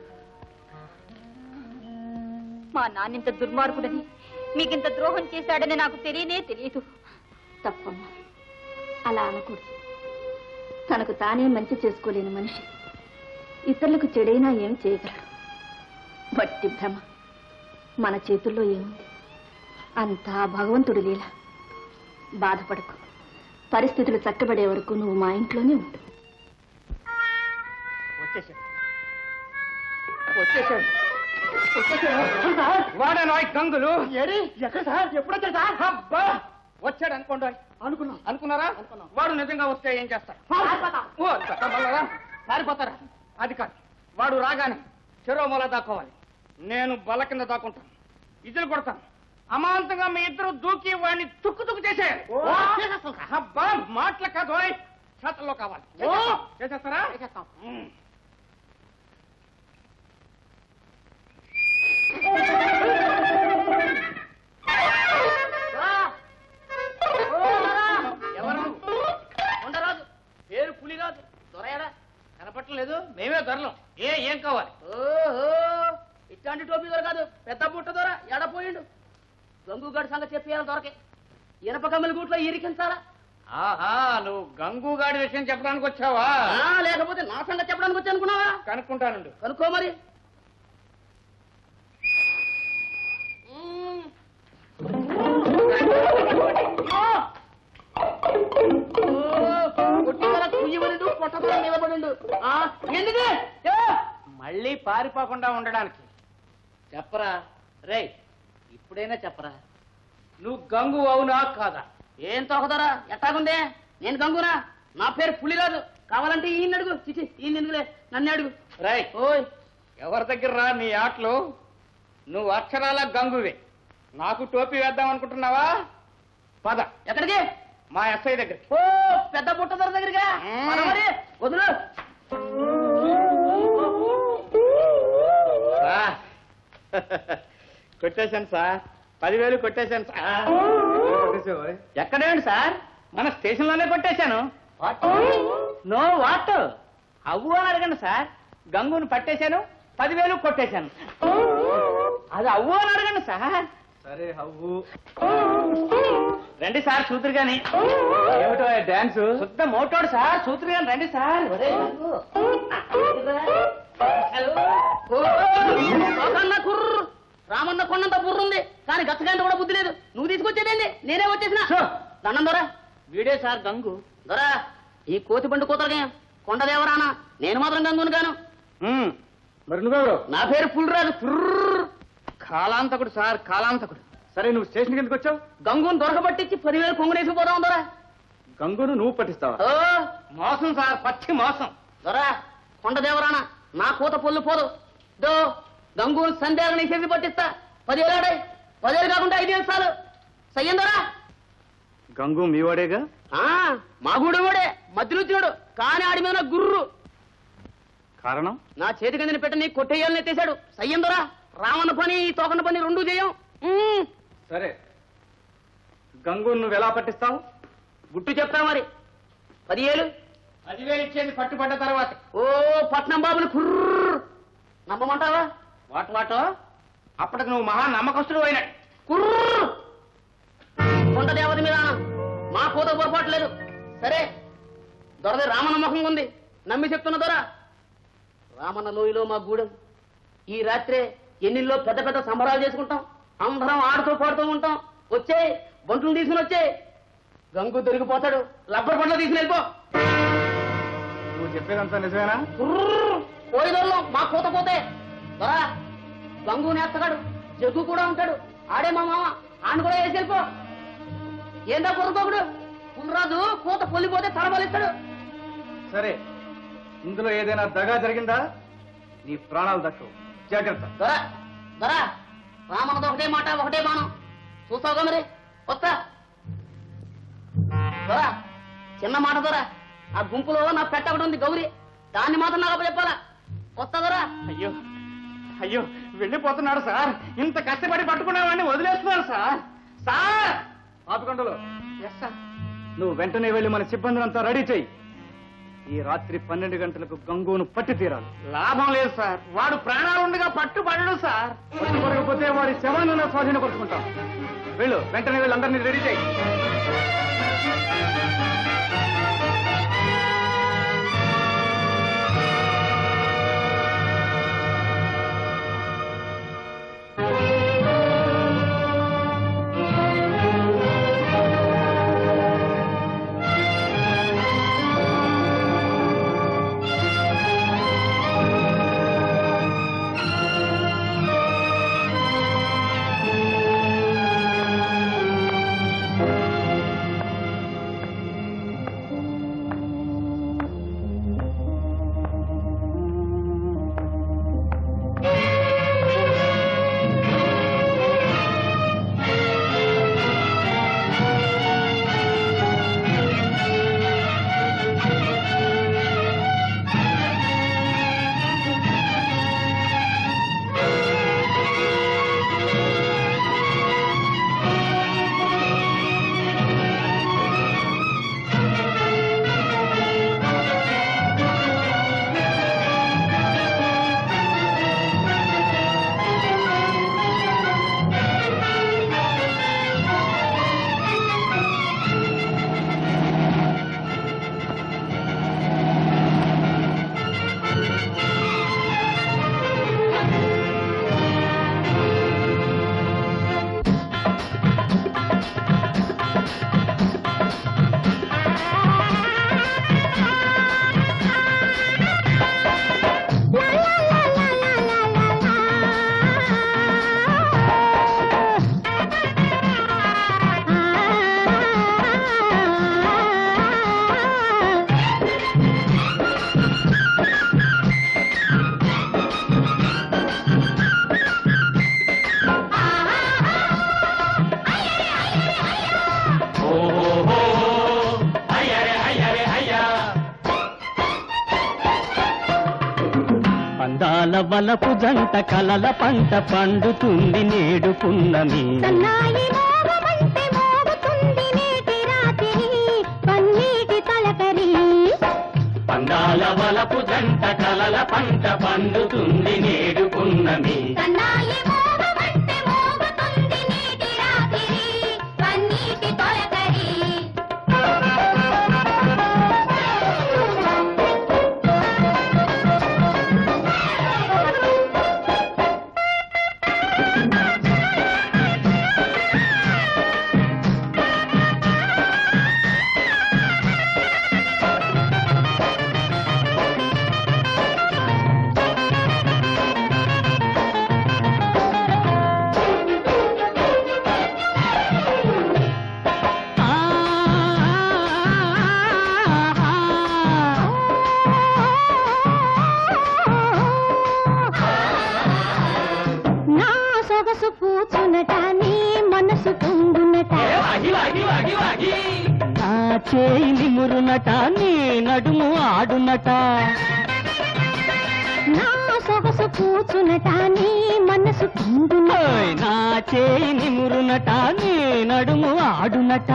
మా నాన్నింత దుర్మార్గుడని మీకింత ద్రోహం చేశాడని నాకు తెలియనే తెలియదు తప్పమ్మా అలా అనకూడదు తనకు తానే మంచి చేసుకోలేని మనిషి ఇతరులకు చెడైనా ఏం చేయగలడు వట్టి భ్రమ మన చేతుల్లో ఏముంది అంతా భగవంతుడి లీల బాధపడకు పరిస్థితులు చక్కబడే వరకు నువ్వు మా ఇంట్లోనే ఉండు వచ్చేసాడు వచ్చేసాడు వచ్చేసాడు వాడే నాయ్ గంగులు ఏరి ఎక్కడ సార్ ఎప్పుడు వచ్చాడు సార్ అబ్బా వచ్చాడు అనుకోండి అనుకున్నా అనుకున్నారా వాడు నిజంగా వస్తే ఏం చేస్తారు ఓ, చక్కమల్లరా? పారిపోతారా అది కాదు వాడు రాగానే చెరో మొల దాక్కోవాలి నేను బల కింద దాక్కుంటాను ఇద్దరు కొడతాను అమాంతంగా మీ ఇద్దరు దూకి వాడిని తుక్కు తుక్కు చేసేయాలి అబ్బా మాటలు కాదు ఓయ్. చేతల్లో కావాలి చేసేస్తారా ఉమ్. ఎవరు నువ్వు? ఉండరాదు పేరు పులిరాజు దొరయరా కనపట్టలేదు మేమే దొరలం ఏ ఏం కావాలి ఓహో ఇట్లాంటి టోపీ దొరకదు పెద్ద బుట్ట దొర ఎడపోయిండు గంగుగడి సంగతి చెప్పేయాలి దొరకే ఇనప కమ్మల గూట్లో ఇరికించాలా ఆహా నువ్వు గంగుగాడి విషయం చెప్పడానికి వచ్చావా ఆ, లేకపోతే నా సంగతి చెప్పడానికి వచ్చి అనుకున్నావా కనుక్కుంటానండు కనుక్కో మరి కుయ్యబడిండు పొట్టతో నిలబడిండు ఆ, ఎందుకు ఏ? మళ్ళీ పారిపోకుండా ఉండడానికి చెప్పరా రేయ్ ఇప్పుడైనా చెప్పరా నువ్వు గంగు అవునా కాదా ఏం తోకదరా ఎట్టాగుందే నేను గంగునా నా పేరు పులిరాజు కావాలంటే ఈయన అడుగు చిచి ఈయన ఎందుకులే నన్ను అడుగు రై ఓయ్ ఎవరి దగ్గర రా నీ ఆటలు నువ్వు అక్షరాల గంగువే నాకు టోపీ వేద్దాం అనుకుంటున్నావా పద ఎక్కడికి మా ఎస్ఐ దగ్గరికి ఓ పెద్ద బుట్ట ధర దగ్గరగా మ్మ్. పద మరి వదులు సార్ కొట్టేశాను సార్ పదివేలు కొట్టేశాను సార్ ఎక్కడేంటి సార్ మన స్టేషన్ లోనే కొట్టేశాను నో వాట్ అవ్వు అని అడగండి సార్ గంగుని పట్టేశాను పదివేలు కొట్టేశాను అది అవ్వు అని అడగండి సార్ సరే హవ్వు రండి సార్ చూతురు గాని ఏమిటో డాన్స్ శుద్ధ మోటోడు సార్ చూతురు గాని రండి సార్ లోకన్న కుర్ర రామన్న కొండంత బుర్రుంది కానీ గచ్చగంట కూడా బుద్ధి లేదు నువ్వు తీసుకొచ్చేదేంది నేనే వచ్చేసిన దండం దొరా వీడే సార్ గంగు దొరా ఈ కోతి బండి కూతురగా కొండదేవరానా నేను మాత్రం గంగును గాను మరి నువ్వెవరు నా పేరు ఫుల్ రాజు ఫుర్ర్. కాలాంతకుడు సార్ కాలాంతకుడు సరే నువ్వు స్టేషన్కి ఎందుకు వచ్చావు గంగును దొరకబట్టించి పదివేలు కొంగునేసిపోదాం దొరా గంగును నువ్వు పట్టిస్తావా ఓ మోసం సార్ పచ్చి మోసం దొరా కొండదేవరానా నా కూత పొల్లు పోదు దో గంగూరు సందేహాన్ని చేసి పట్టిస్తా పదివేలు ఆడాయి పదివేలు కాకుండా ఐదు వేలు చాలు సయ్యం దొరా గంగు మీవాడేగా ఆ, మా గూడు వాడే మధ్యలో వచ్చినాడు కానీ ఆడి మీద నా గుర్రు కారణం నా చేతి కింద పెట్ట నీ కొట్టేయాలని ఎత్తేశాడు సయ్యం దొరా రావణ పని ఈ తోకన పని రెండు చేయం ఉమ్, సరే గంగు నువ్వు ఎలా పట్టిస్తావు గుట్టు చెప్తా మరి పదివేలు పదివేలు ఇచ్చేది పట్టుబడ్డ తర్వాత ఓ పట్నం బాబుని కుర్ర నమ్మమంటావా వాట్ వాటో అప్పటికి నువ్వు మహా నమ్మకస్తుడు అయినా కుర్ర కొండ దేవత మీద మా కోత పొరపాటు లేదు సరే దొరది రామన్న ముఖం ఉంది నమ్మి చెప్తున్న దొర రామన్న లోయలో మా గూడెం ఈ రాత్రే ఎన్నిల్లో పెద్ద పెద్ద సంబరాలు చేసుకుంటాం అందరం ఆడుతూ పాడుతూ ఉంటాం వచ్చే బంటులు తీసుకుని వచ్చే గంగు దొరికిపోతాడు రబ్బర్ బండ్లు తీసుకుని వెళ్ళిపో నువ్వు చెప్పేదంతా నిజమేనా కోయిదొల్లం మా కూత పోతే దొరా గంగు నేస్తగాడు జగ్గు కూడా ఉంటాడు ఆడే మా మామ ఆయన కూడా వేసి వెళ్ళిపో ఏందా పొరకోకుడు పుల్లరాజు కూత పొల్లిపోతే తలబలిస్తాడు సరే ఇందులో ఏదైనా దగా జరిగిందా నీ ప్రాణాలు దక్కవు జాగ్రత్త దొరా దొరా రామన్నది ఒకటే మాట ఒకటే బాణం చూస్తావుగా మరి వస్తా దొరా చిన్న మాట దొరా ఆ గుంపులో నా పెట్ట ఒకటి ఉంది గౌరి దాన్ని మాత్రం నాకు చెప్పాలా వస్తా దొరా అయ్యో అయ్యో వెళ్ళిపోతున్నాడు సార్ ఇంత కష్టపడి పట్టుకునేవాడిని వదిలేస్తున్నాడు సార్ సార్ ఆపుకొండలు నువ్వు వెంటనే వెళ్ళి మన సిబ్బందిని అంతా రెడీ చెయ్యి ఈ రాత్రి పన్నెండు గంటలకు గంగును పట్టి తీరాలి లాభం లేదు సార్ వాడు ప్రాణాలు ఉండగా పట్టుబడడు సార్ పట్టుకోకపోతే వాడి శవాన్ని స్వాధీనపరుచుకుంటాం వెళ్ళు వెంటనే వెళ్ళి అందరినీ రెడీ చేయి వలపు జంట కలల పంట పండుతుంది నేడు పున్నమి సన్నాయి మోగమంటే మోగుతుంది నేటి రాత్రి పన్నీటి తలకరి పందాల వలపు జంట కలల పంట పండుతుంది నేడు పున్నమి సన్నాయి మోగమంటే మోగుతుంది నేటి రాత్రి పన్నీటి తలకరి నా సొగసు పూచునట నీ మనసు పొంగునట నా చేయి నిమురునట నీ నడుము ఆడునట నా సొగసు పూచునట నీ మనసు పొంగునట ఓయ్, నా చేయి నిమురునట నీ నడుము ఆడునట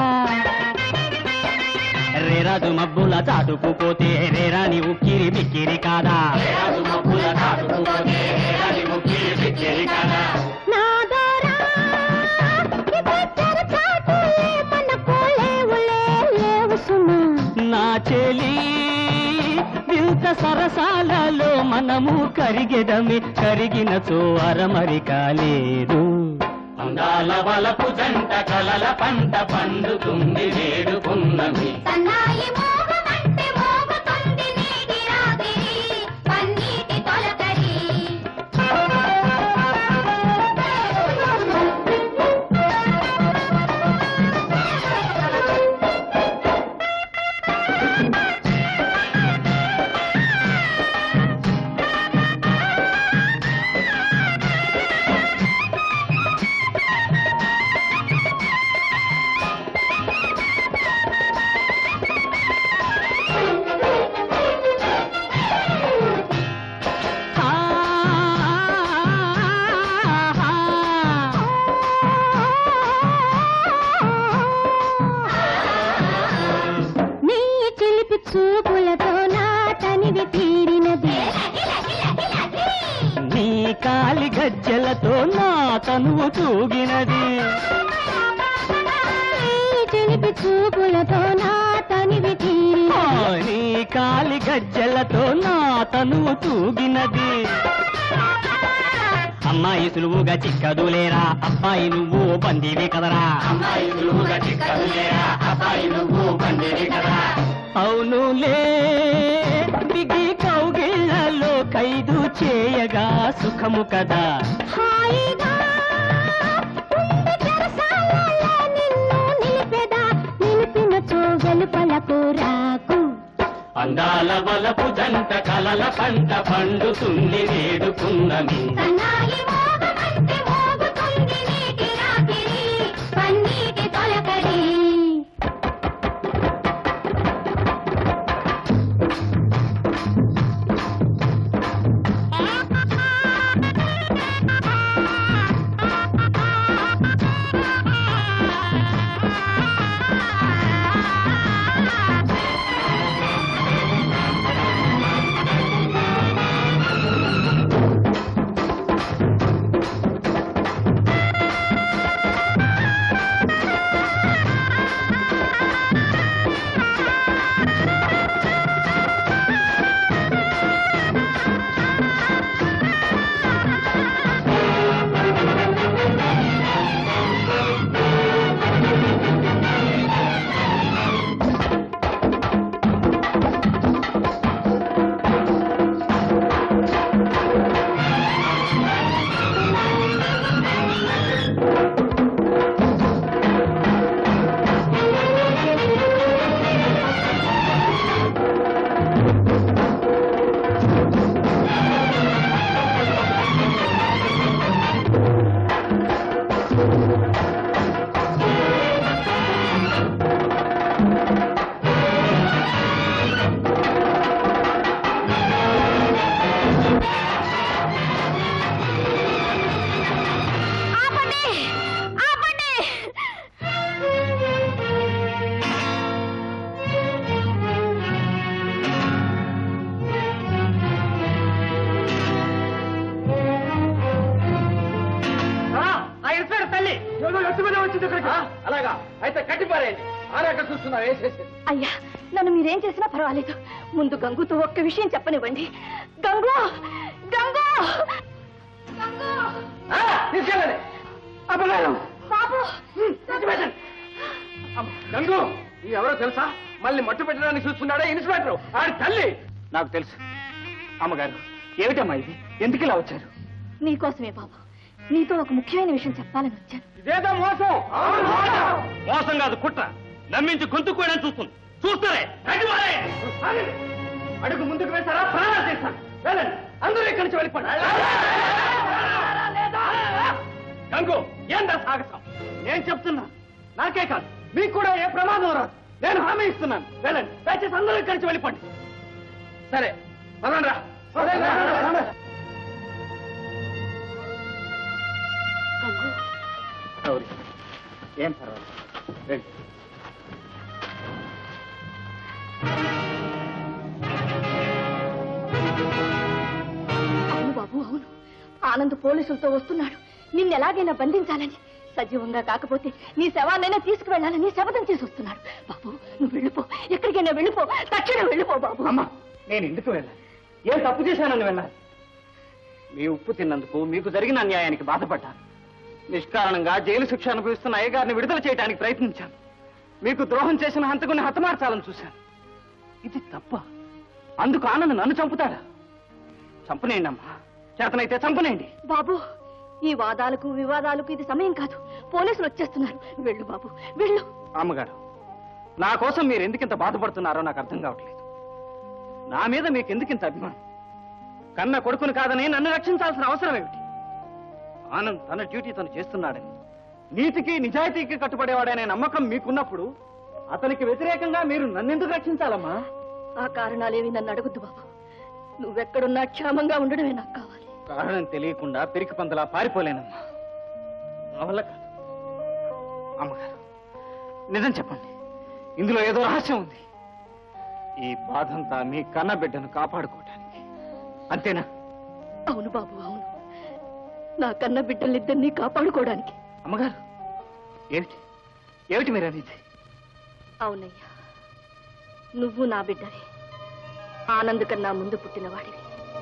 రేరాజు మబ్బుల చాటుకుపోతే రేరాని ఉక్కిరి బిక్కిరి కాదా రేరాజు మబ్బుల చాటుకుపోతే రేరాని ఉక్కిరి బిక్కిరి కాదా నా దొరా ఇద్దరు చాటులే మనకు లేవులే లేవు సుమా నా చెలి వింత సరసాలలో మనము కరిగెదమి కరిగిన అరమరి కాలేదు అందాల వలపు జంట కలల పంట పండుతుంది నేడు పున్నమి సన్నాయి మోగమంటే మోగుతుంది నేటి రాత్రి పన్నీటి తొలకరి నీ చిలిపి చూపులతో నా తనివి తీరినది నీ కాలి గజ్జలతో నా తనువు తూగినది నీ చిలిపి చూపులతో నా తనివి ఆ, తీరినది నీ కాలి గజ్జలతో నా తనువు తూగినది అమ్మాయి సులువుగా చిక్కదులేరా అబ్బాయి నువ్వు పందివి కదరా అమ్మాయి సులువుగా చిక్కదులేరా అబ్బాయి నువ్వు పందివి కదరా అవునులే బిగి కౌగిళ్లలో ఖైదు చేయగా సుఖము కదా హాయిగా ఉండి చెరసాలలో నిన్ను నిలిపెదా నిలిపిన వెలుపలకు రాకు అందాల వలపు జంట కలల పంట పండుతుంది వేడుకున్నమి సన్నాయి మోగమంటే మోగుతుంది నీటి రాత్రి పన్నీటి తొలకరి పారేయండి ఆరాట చూస్తున్నా వేసేసి అయ్యా నన్ను మీరేం చేసినా పర్వాలేదు ముందు గంగుతో ఒక్క విషయం చెప్పనివ్వండి గంగు గంగు గంగు తీసుకెళ్ళండి అపగారం బాబు గంగు ఈ ఎవరో తెలుసా మళ్ళీ మట్టు పెట్టడానికి చూస్తున్నాడా ఇన్స్పెక్టర్ ఆడి తల్లి నాకు తెలుసు అమ్మగారు ఏమిటమ్మా ఇది ఎందుకు ఇలా వచ్చారు నీకోసమే బాబు నీతో ఒక ముఖ్యమైన విషయం చెప్పాలని వచ్చాను ఇదేదో మోసం మోసం కాదు కుట్ర నమ్మించి గొంతు కూడా చూస్తుంది చూస్తారే అడుగు ముందుకు వేస్తారా ప్రాణాలు తీస్తాను వెళ్ళండి అందరూ ఇక్కడి నుంచి వెళ్ళిపోండి గంగు ఏందా సాగసం నేను చెప్తున్నా నాకే కాదు మీకు కూడా ఏ ప్రమాదం రాదు నేను హామీ ఇస్తున్నాను వెళ్ళండి దయచేసి అందరూ ఇక్కడి నుంచి వెళ్ళిపోండి సరే పదండి రా పదండి రా. గౌరీ ఏం పర్వాలేదు రండి. అవును బాబు అవును ఆనంద్ పోలీసులతో వస్తున్నాడు నిన్ను ఎలాగైనా బంధించాలని సజీవంగా కాకపోతే నీ శవాన్నైనా తీసుకువెళ్ళాలని శపథం చేసి వస్తున్నాడు బాబు నువ్వు వెళ్ళిపో ఎక్కడికైనా వెళ్ళిపో తక్షణం వెళ్ళిపో బాబు అమ్మా నేను ఎందుకు వెళ్ళాలి ఏం తప్పు చేశానని వెళ్ళాలి మీ ఉప్పు తిన్నందుకు మీకు జరిగిన అన్యాయానికి బాధపడ్డాను నిష్కారణంగా జైలు శిక్ష అనుభవిస్తున్న అయ్యగారిని విడుదల చేయడానికి ప్రయత్నించాను మీకు ద్రోహం చేసిన హంతకుని హతమార్చాలని చూశాను ఇది తప్ప అందుకు ఆనంద్ నన్ను చంపుతాడా చంపనేయండి అమ్మా చేతనైతే చంపనేయండి బాబు ఈ వాదాలకు వివాదాలకు ఇది సమయం కాదు పోలీసులు వచ్చేస్తున్నారు వెళ్ళు బాబు వెళ్ళు అమ్మగారు నా కోసం మీరు ఎందుకింత బాధపడుతున్నారో నాకు అర్థం కావట్లేదు నా మీద మీకు ఎందుకింత అభిమానం కన్న కొడుకుని కాదని నన్ను రక్షించాల్సిన అవసరం ఏమిటి ఆనంద్ తన డ్యూటీ తను చేస్తున్నాడని నీతికి నిజాయితీకి కట్టుబడేవాడనే నమ్మకం మీకున్నప్పుడు అతనికి వ్యతిరేకంగా మీరు నన్నెందుకు రక్షించాలమ్మా ఆ కారణాలేవి నన్ను అడగొద్దు బాబు నువ్వెక్కడున్నా క్షేమంగా ఉండడమే నాకు కావాలి కారణం తెలియకుండా పెరికి పందలా పారిపోలేనమ్మా నా వల్ల కాదు అమ్మగారు నిజం చెప్పండి ఇందులో ఏదో రహస్యం ఉంది ఈ బాధంతా మీ కన్న బిడ్డను కాపాడుకోవటానికి అంతేనా అవును బాబు అవును నా కన్న బిడ్డలిద్దరినీ కాపాడుకోవడానికి అమ్మగారు ఏమిటి ఏమిటి మీరు అనేది అవునయ్యా నువ్వు నా బిడ్డవే ఆనంద్ కన్నా ముందు పుట్టినవాడివి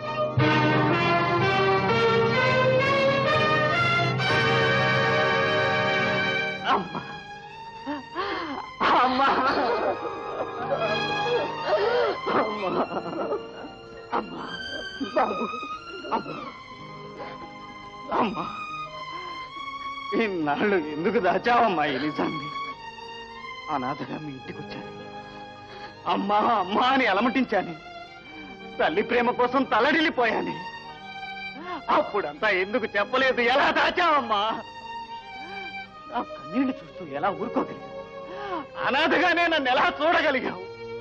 అమ్మా అమ్మా అమ్మా అమ్మా బాబు అమ్మా అమ్మా ఇన్నాళ్ళు ఎందుకు దాచావమ్మా ఈ నిజాన్ని అనాథగా మీ ఇంటికి వచ్చాను అమ్మా అమ్మా అని అలమటించాను తల్లి ప్రేమ కోసం తలడిల్లిపోయాను అప్పుడంతా ఎందుకు చెప్పలేదు ఎలా దాచావమ్మా నా కన్నీళ్లు చూస్తూ ఎలా ఊరుకోగలిగావు అనాథగానే నన్ను ఎలా చూడగలిగావు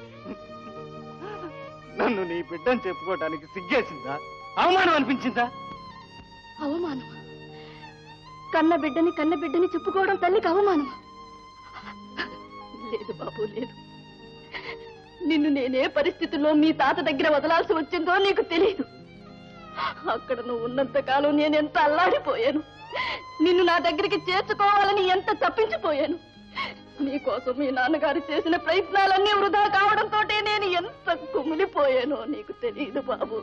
నన్ను నీ బిడ్డని చెప్పుకోవటానికి సిగ్గేసిందా అవమానం అనిపించిందా అవమానం కన్న బిడ్డని కన్న బిడ్డని చెప్పుకోవడం తల్లికి అవమానం లేదు బాబు లేదు నిన్ను నేనే పరిస్థితుల్లో మీ తాత దగ్గర వదలాల్సి వచ్చిందో నీకు తెలియదు అక్కడ నువ్వు ఉన్నంత కాలం నేను ఎంత అల్లాడిపోయాను నిన్ను నా దగ్గరికి చేర్చుకోవాలని ఎంత తప్పించిపోయాను నీకోసం మీ నాన్నగారు చేసిన ప్రయత్నాలన్నీ వృధా కావడంతో నేను ఎంత కుమిలిపోయానో నీకు తెలియదు బాబు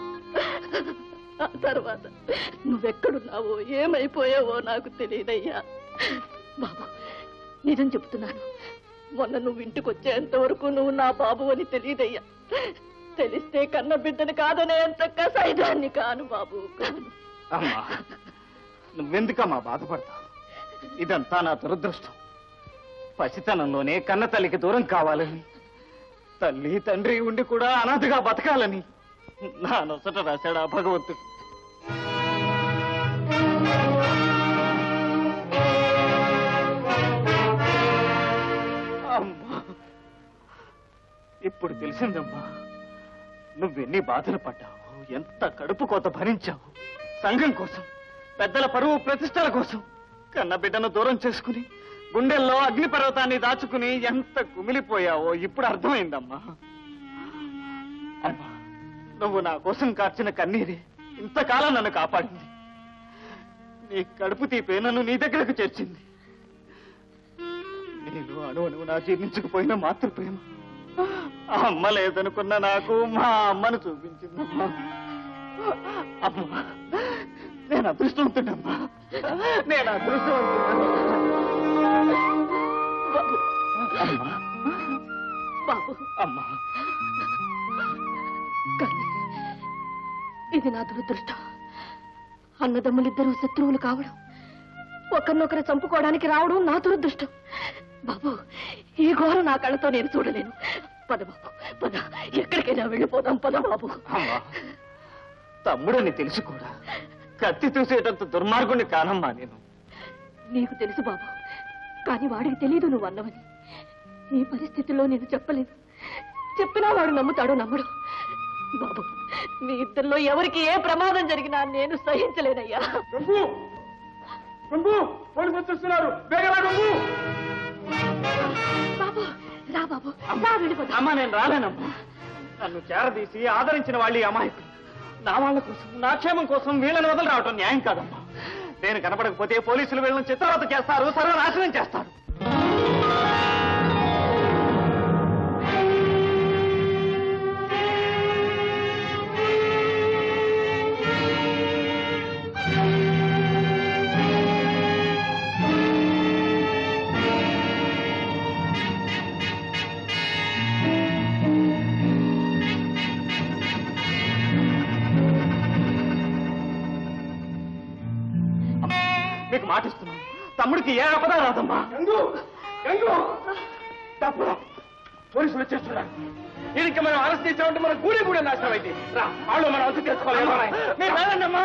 ఆ తర్వాత నువ్వెక్కడున్నావో ఏమైపోయావో నాకు తెలియదయ్యా బాబు నిజం చెప్తున్నాను మొన్న నువ్వు ఇంటికి వచ్చేంత వరకు నువ్వు నా బాబు అని తెలియదయ్యా తెలిస్తే కన్న బిడ్డని కాదనే అంత కసాయిదాన్ని కాను బాబు కాను అమ్మా నువ్వెందుకమ్మా బాధపడతావు ఇదంతా నా దురదృష్టం పసితనంలోనే కన్న తల్లికి దూరం కావాలని తల్లి తండ్రి ఉండి కూడా అనాథగా బతకాలని నా నొసట రాశాడు ఆ భగవంతుడు అమ్మా ఇప్పుడు తెలిసిందమ్మా నువ్వెన్ని బాధలు పడ్డావు ఎంత కడుపు కోత భరించావు సంఘం కోసం పెద్దల పరువు ప్రతిష్టల కోసం కన్న బిడ్డను దూరం చేసుకుని గుండెల్లో అగ్నిపర్వతాన్ని దాచుకుని ఎంత కుమిలిపోయావో ఇప్పుడు అర్థమైందమ్మా అమ్మా నువ్వు నా కోసం కార్చిన కన్నీరే ఇంతకాలం నన్ను కాపాడింది నీ కడుపు తీపే నన్ను నీ దగ్గరకు చేర్చింది నీలో అణువణువు నా జీర్ణించకపోయిన మాతృప్రేమ ఆ అమ్మ లేదనుకున్న నాకు మా అమ్మను చూపించిందమ్మా అమ్మా నేను అదృష్టవంతుడమ్మా నేను బాబు అమ్మా బాబు అమ్మా కానీ ఇది నా దురదృష్టం అన్నదమ్ములిద్దరూ శత్రువులు కావడం ఒకరినొకరు చంపుకోవడానికి రావడం నా దురదృష్టం బాబు ఈ ఘోర నా కళ్ళతో నేను చూడలేను పద బాబు పద ఎక్కడికైనా వెళ్ళిపోదాం పద బాబు అమ్మా తమ్ముడని తెలిసి కూడా కత్తి చూసేటంత దుర్మార్గుని కానమ్మా నేను నీకు తెలుసు బాబు కానీ వాడికి తెలియదు నువ్వు అన్నవని ఈ పరిస్థితుల్లో నేను చెప్పలేదు చెప్పినా వాడు నమ్ముతాడో నమ్మడు బాబు మీ ఇద్దరిలో ఎవరికి ఏ ప్రమాదం జరిగినా నేను సహించలేనయ్యా పోలీసు వచ్చేస్తున్నారు బాబు రా బాబు రా వెళ్ళిపోతా అమ్మా నేను రాలేనమ్మా నన్ను చేరదీసి ఆదరించిన వాళ్ళు ఈ అమాయకులు నా వాళ్ళ కోసం నా క్షేమం కోసం వీళ్ళని వదిలి రావటం న్యాయం కాదమ్మా నేను కనపడకపోతే పోలీసులు వీళ్ళని చిత్రవత చేస్తారు సర్వనాశనం చేస్తారు మీకు మాటిస్తున్నాను తమ్ముడికి ఏ ఆపద రాదమ్మా గంగు గంగు తప్పురా పోలీసులు వచ్చేస్తున్నారు ఇది ఇంకా మనం అరెస్ట్ చేసామంటే మన గూడి కూడా నాశనం అయితే రా వాళ్ళు మనం అంతు చేసుకోవాలి మీరు రాదండమ్మా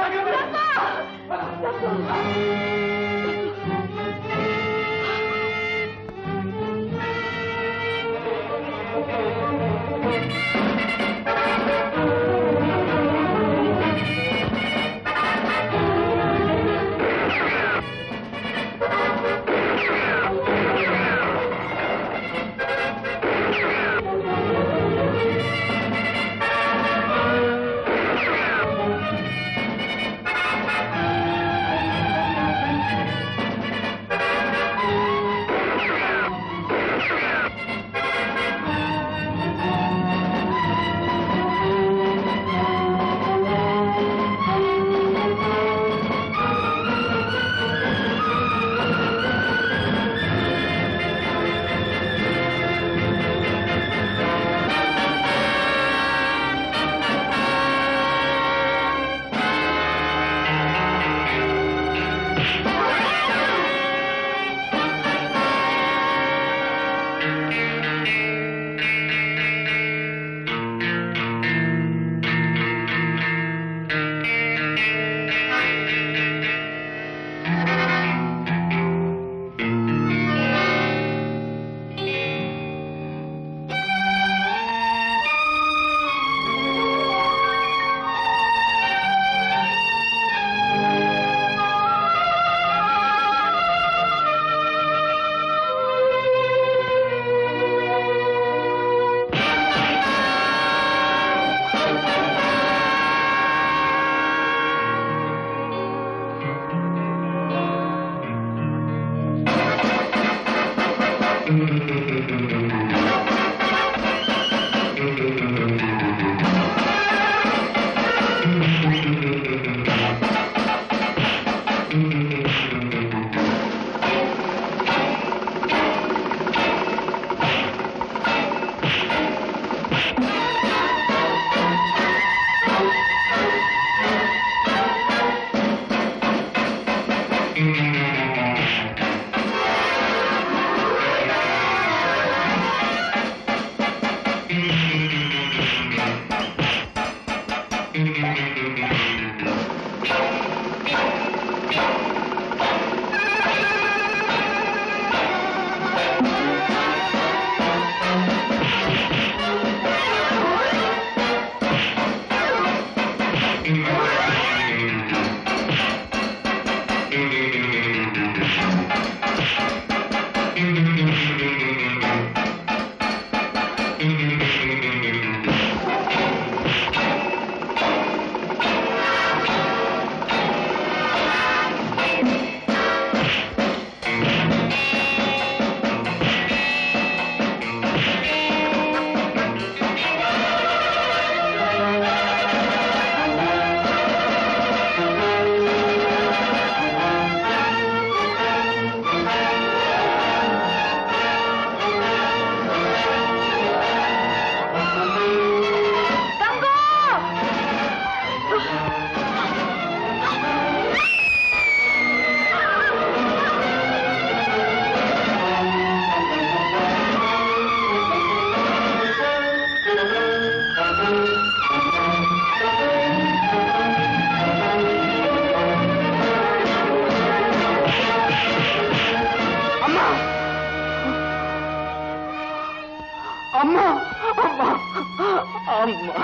అమ్మా అమ్మా అమ్మా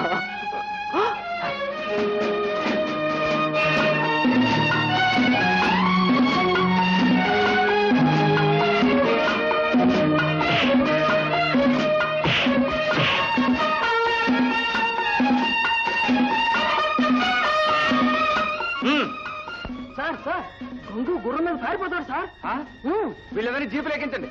సార్ సార్ గొంగు గుర్రం మీద పారిపోతాడు సార్ వీళ్ళెవరిని జీపు లేకించండి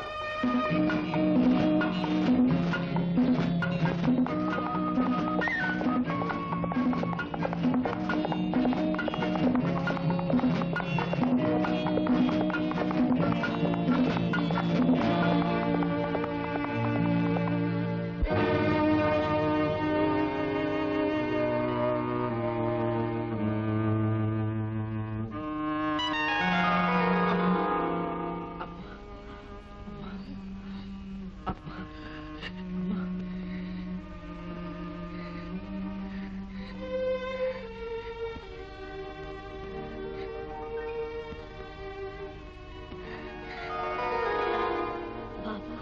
బాబు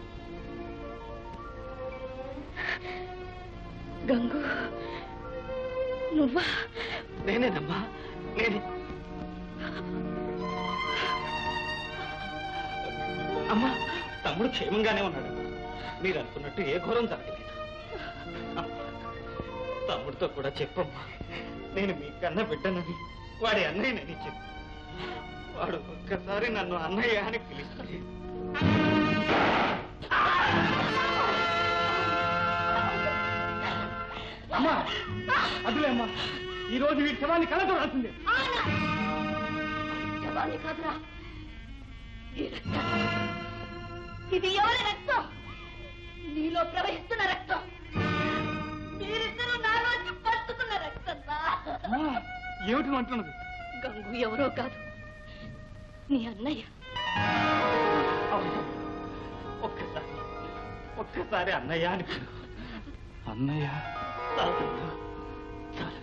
గంగు నువ్వా నేనేనమ్మా నేనే అమ్మా తమ్ముడు క్షేమంగానే ఉన్నాడు మీరు అనుకున్నట్టు ఏ ఘోరం జరగలేదు అమ్మా, తమ్ముడితో కూడా చెప్పమ్మా నేను మీ కన్న బిడ్డనని వాడి అన్నయ్యనని చెప్పు వాడు ఒక్కసారి నన్ను అన్నయ్య అని పిలిస్తే అమ్మా అదిలే అమ్మా ఈ రోజు వీడి శవాన్ని కళ్ళతో రాసింది శవాన్ని కాదురా ఈ రక్తం. ఇది ఎవరి రక్తం నీలో ప్రవహిస్తున్న రక్తం మీరిద్దరూ నాలోంచి పట్టుకున్న రక్తం ఏమిటి నువ్వు అంటున్నది గంగు ఎవరో కాదు నీ అన్నయ్య అవును. ఒక్కసారి ఒక్కసారి అన్నయ్య అని పిలు. అన్నయ్య చాలు. చాలు.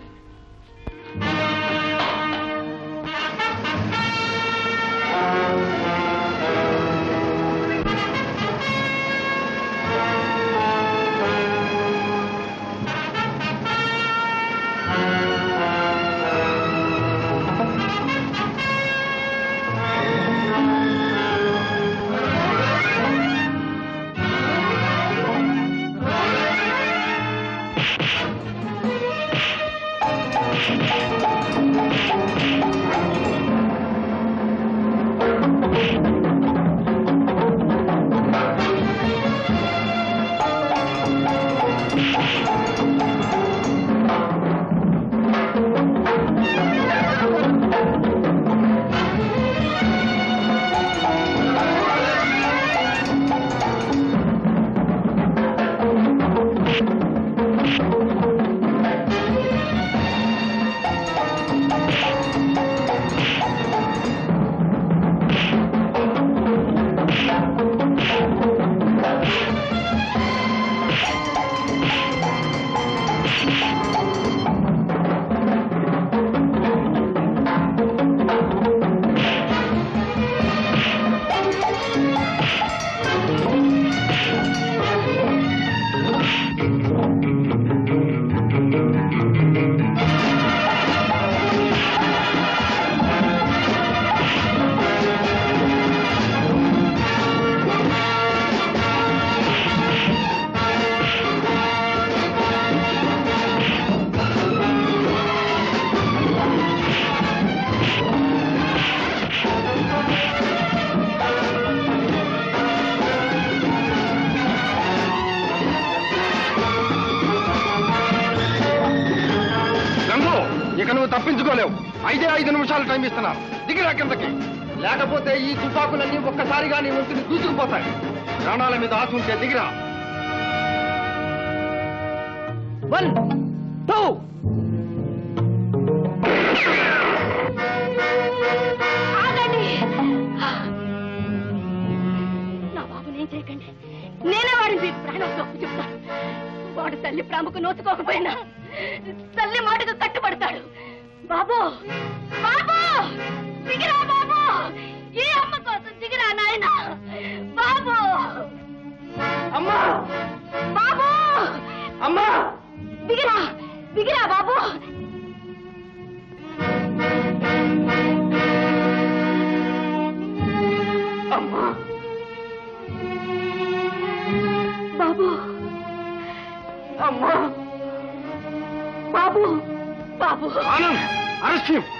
గంగు ఇక నువ్వు తప్పించుకోలేవు ఐదే ఐదు నిమిషాలు టైం ఇస్తున్నా దిగిరా కిందకి లేకపోతే ఈ తుపాకులన్నీ ఒక్కసారిగా నీ ఒంటిని దూసుకుపోతాయి ప్రాణాల మీద ఆశ ఉంటే దిగిరా వన్ టూ ఆగండి నా బాబుని ఏం చేయకండి నేనే వాడిని మీకు ప్రాణాలు అప్పు చెప్తాను వాడు తల్లి ప్రేమకు నోచుకోకపోయినా తల్లి మాటకు కట్టుబడతాడు బాబు బాబు దిగిరా బాబు ఈ అమ్మ కోసం దిగిరా నాయన బాబు అమ్మా బాబు అమ్మా బాబు బాబు ఆనంద్ అరెస్ట్ హిమ్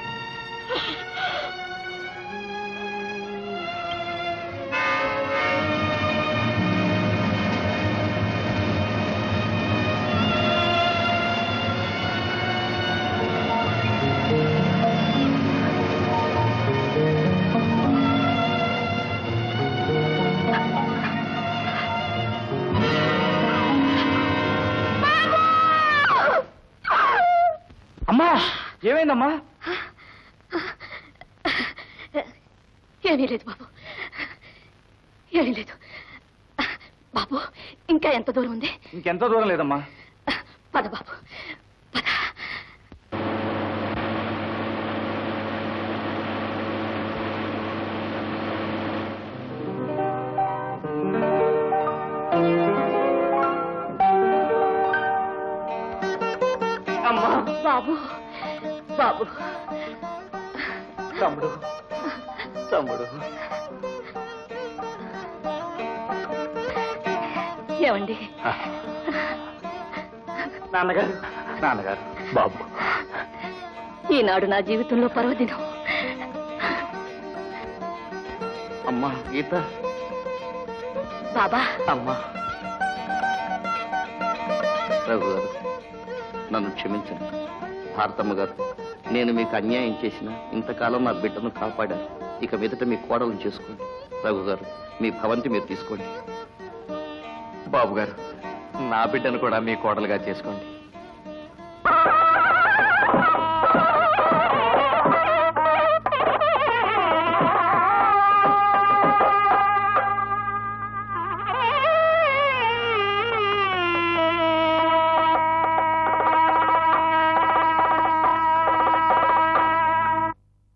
అమ్మా ఏమైందమ్మా ఏమీ లేదు బాబు ఏమీ లేదు బాబు ఇంకా ఎంత దూరం ఉంది ఇంకెంత దూరం లేదమ్మా పద బాబు అమ్మా బాబు బాబు తమ్ముడు తమ్ముడు ఏమండి నాన్నగారు నాన్నగారు బాబు ఈనాడు నా జీవితంలో పర్వదినం అమ్మా గీత బాబా అమ్మా రఘు గారు నన్ను క్షమించండి భారతమ్మ గారు నేను మీకు అన్యాయం చేసిన ఇంతకాలం నా బిడ్డను కాపాడాను ఇక మీదట మీ కోడలను చేసుకోండి రఘు గారు మీ భవంతి మీరు తీసుకోండి బాబు గారు నా బిడ్డను కూడా మీ కోడలుగా చేసుకోండి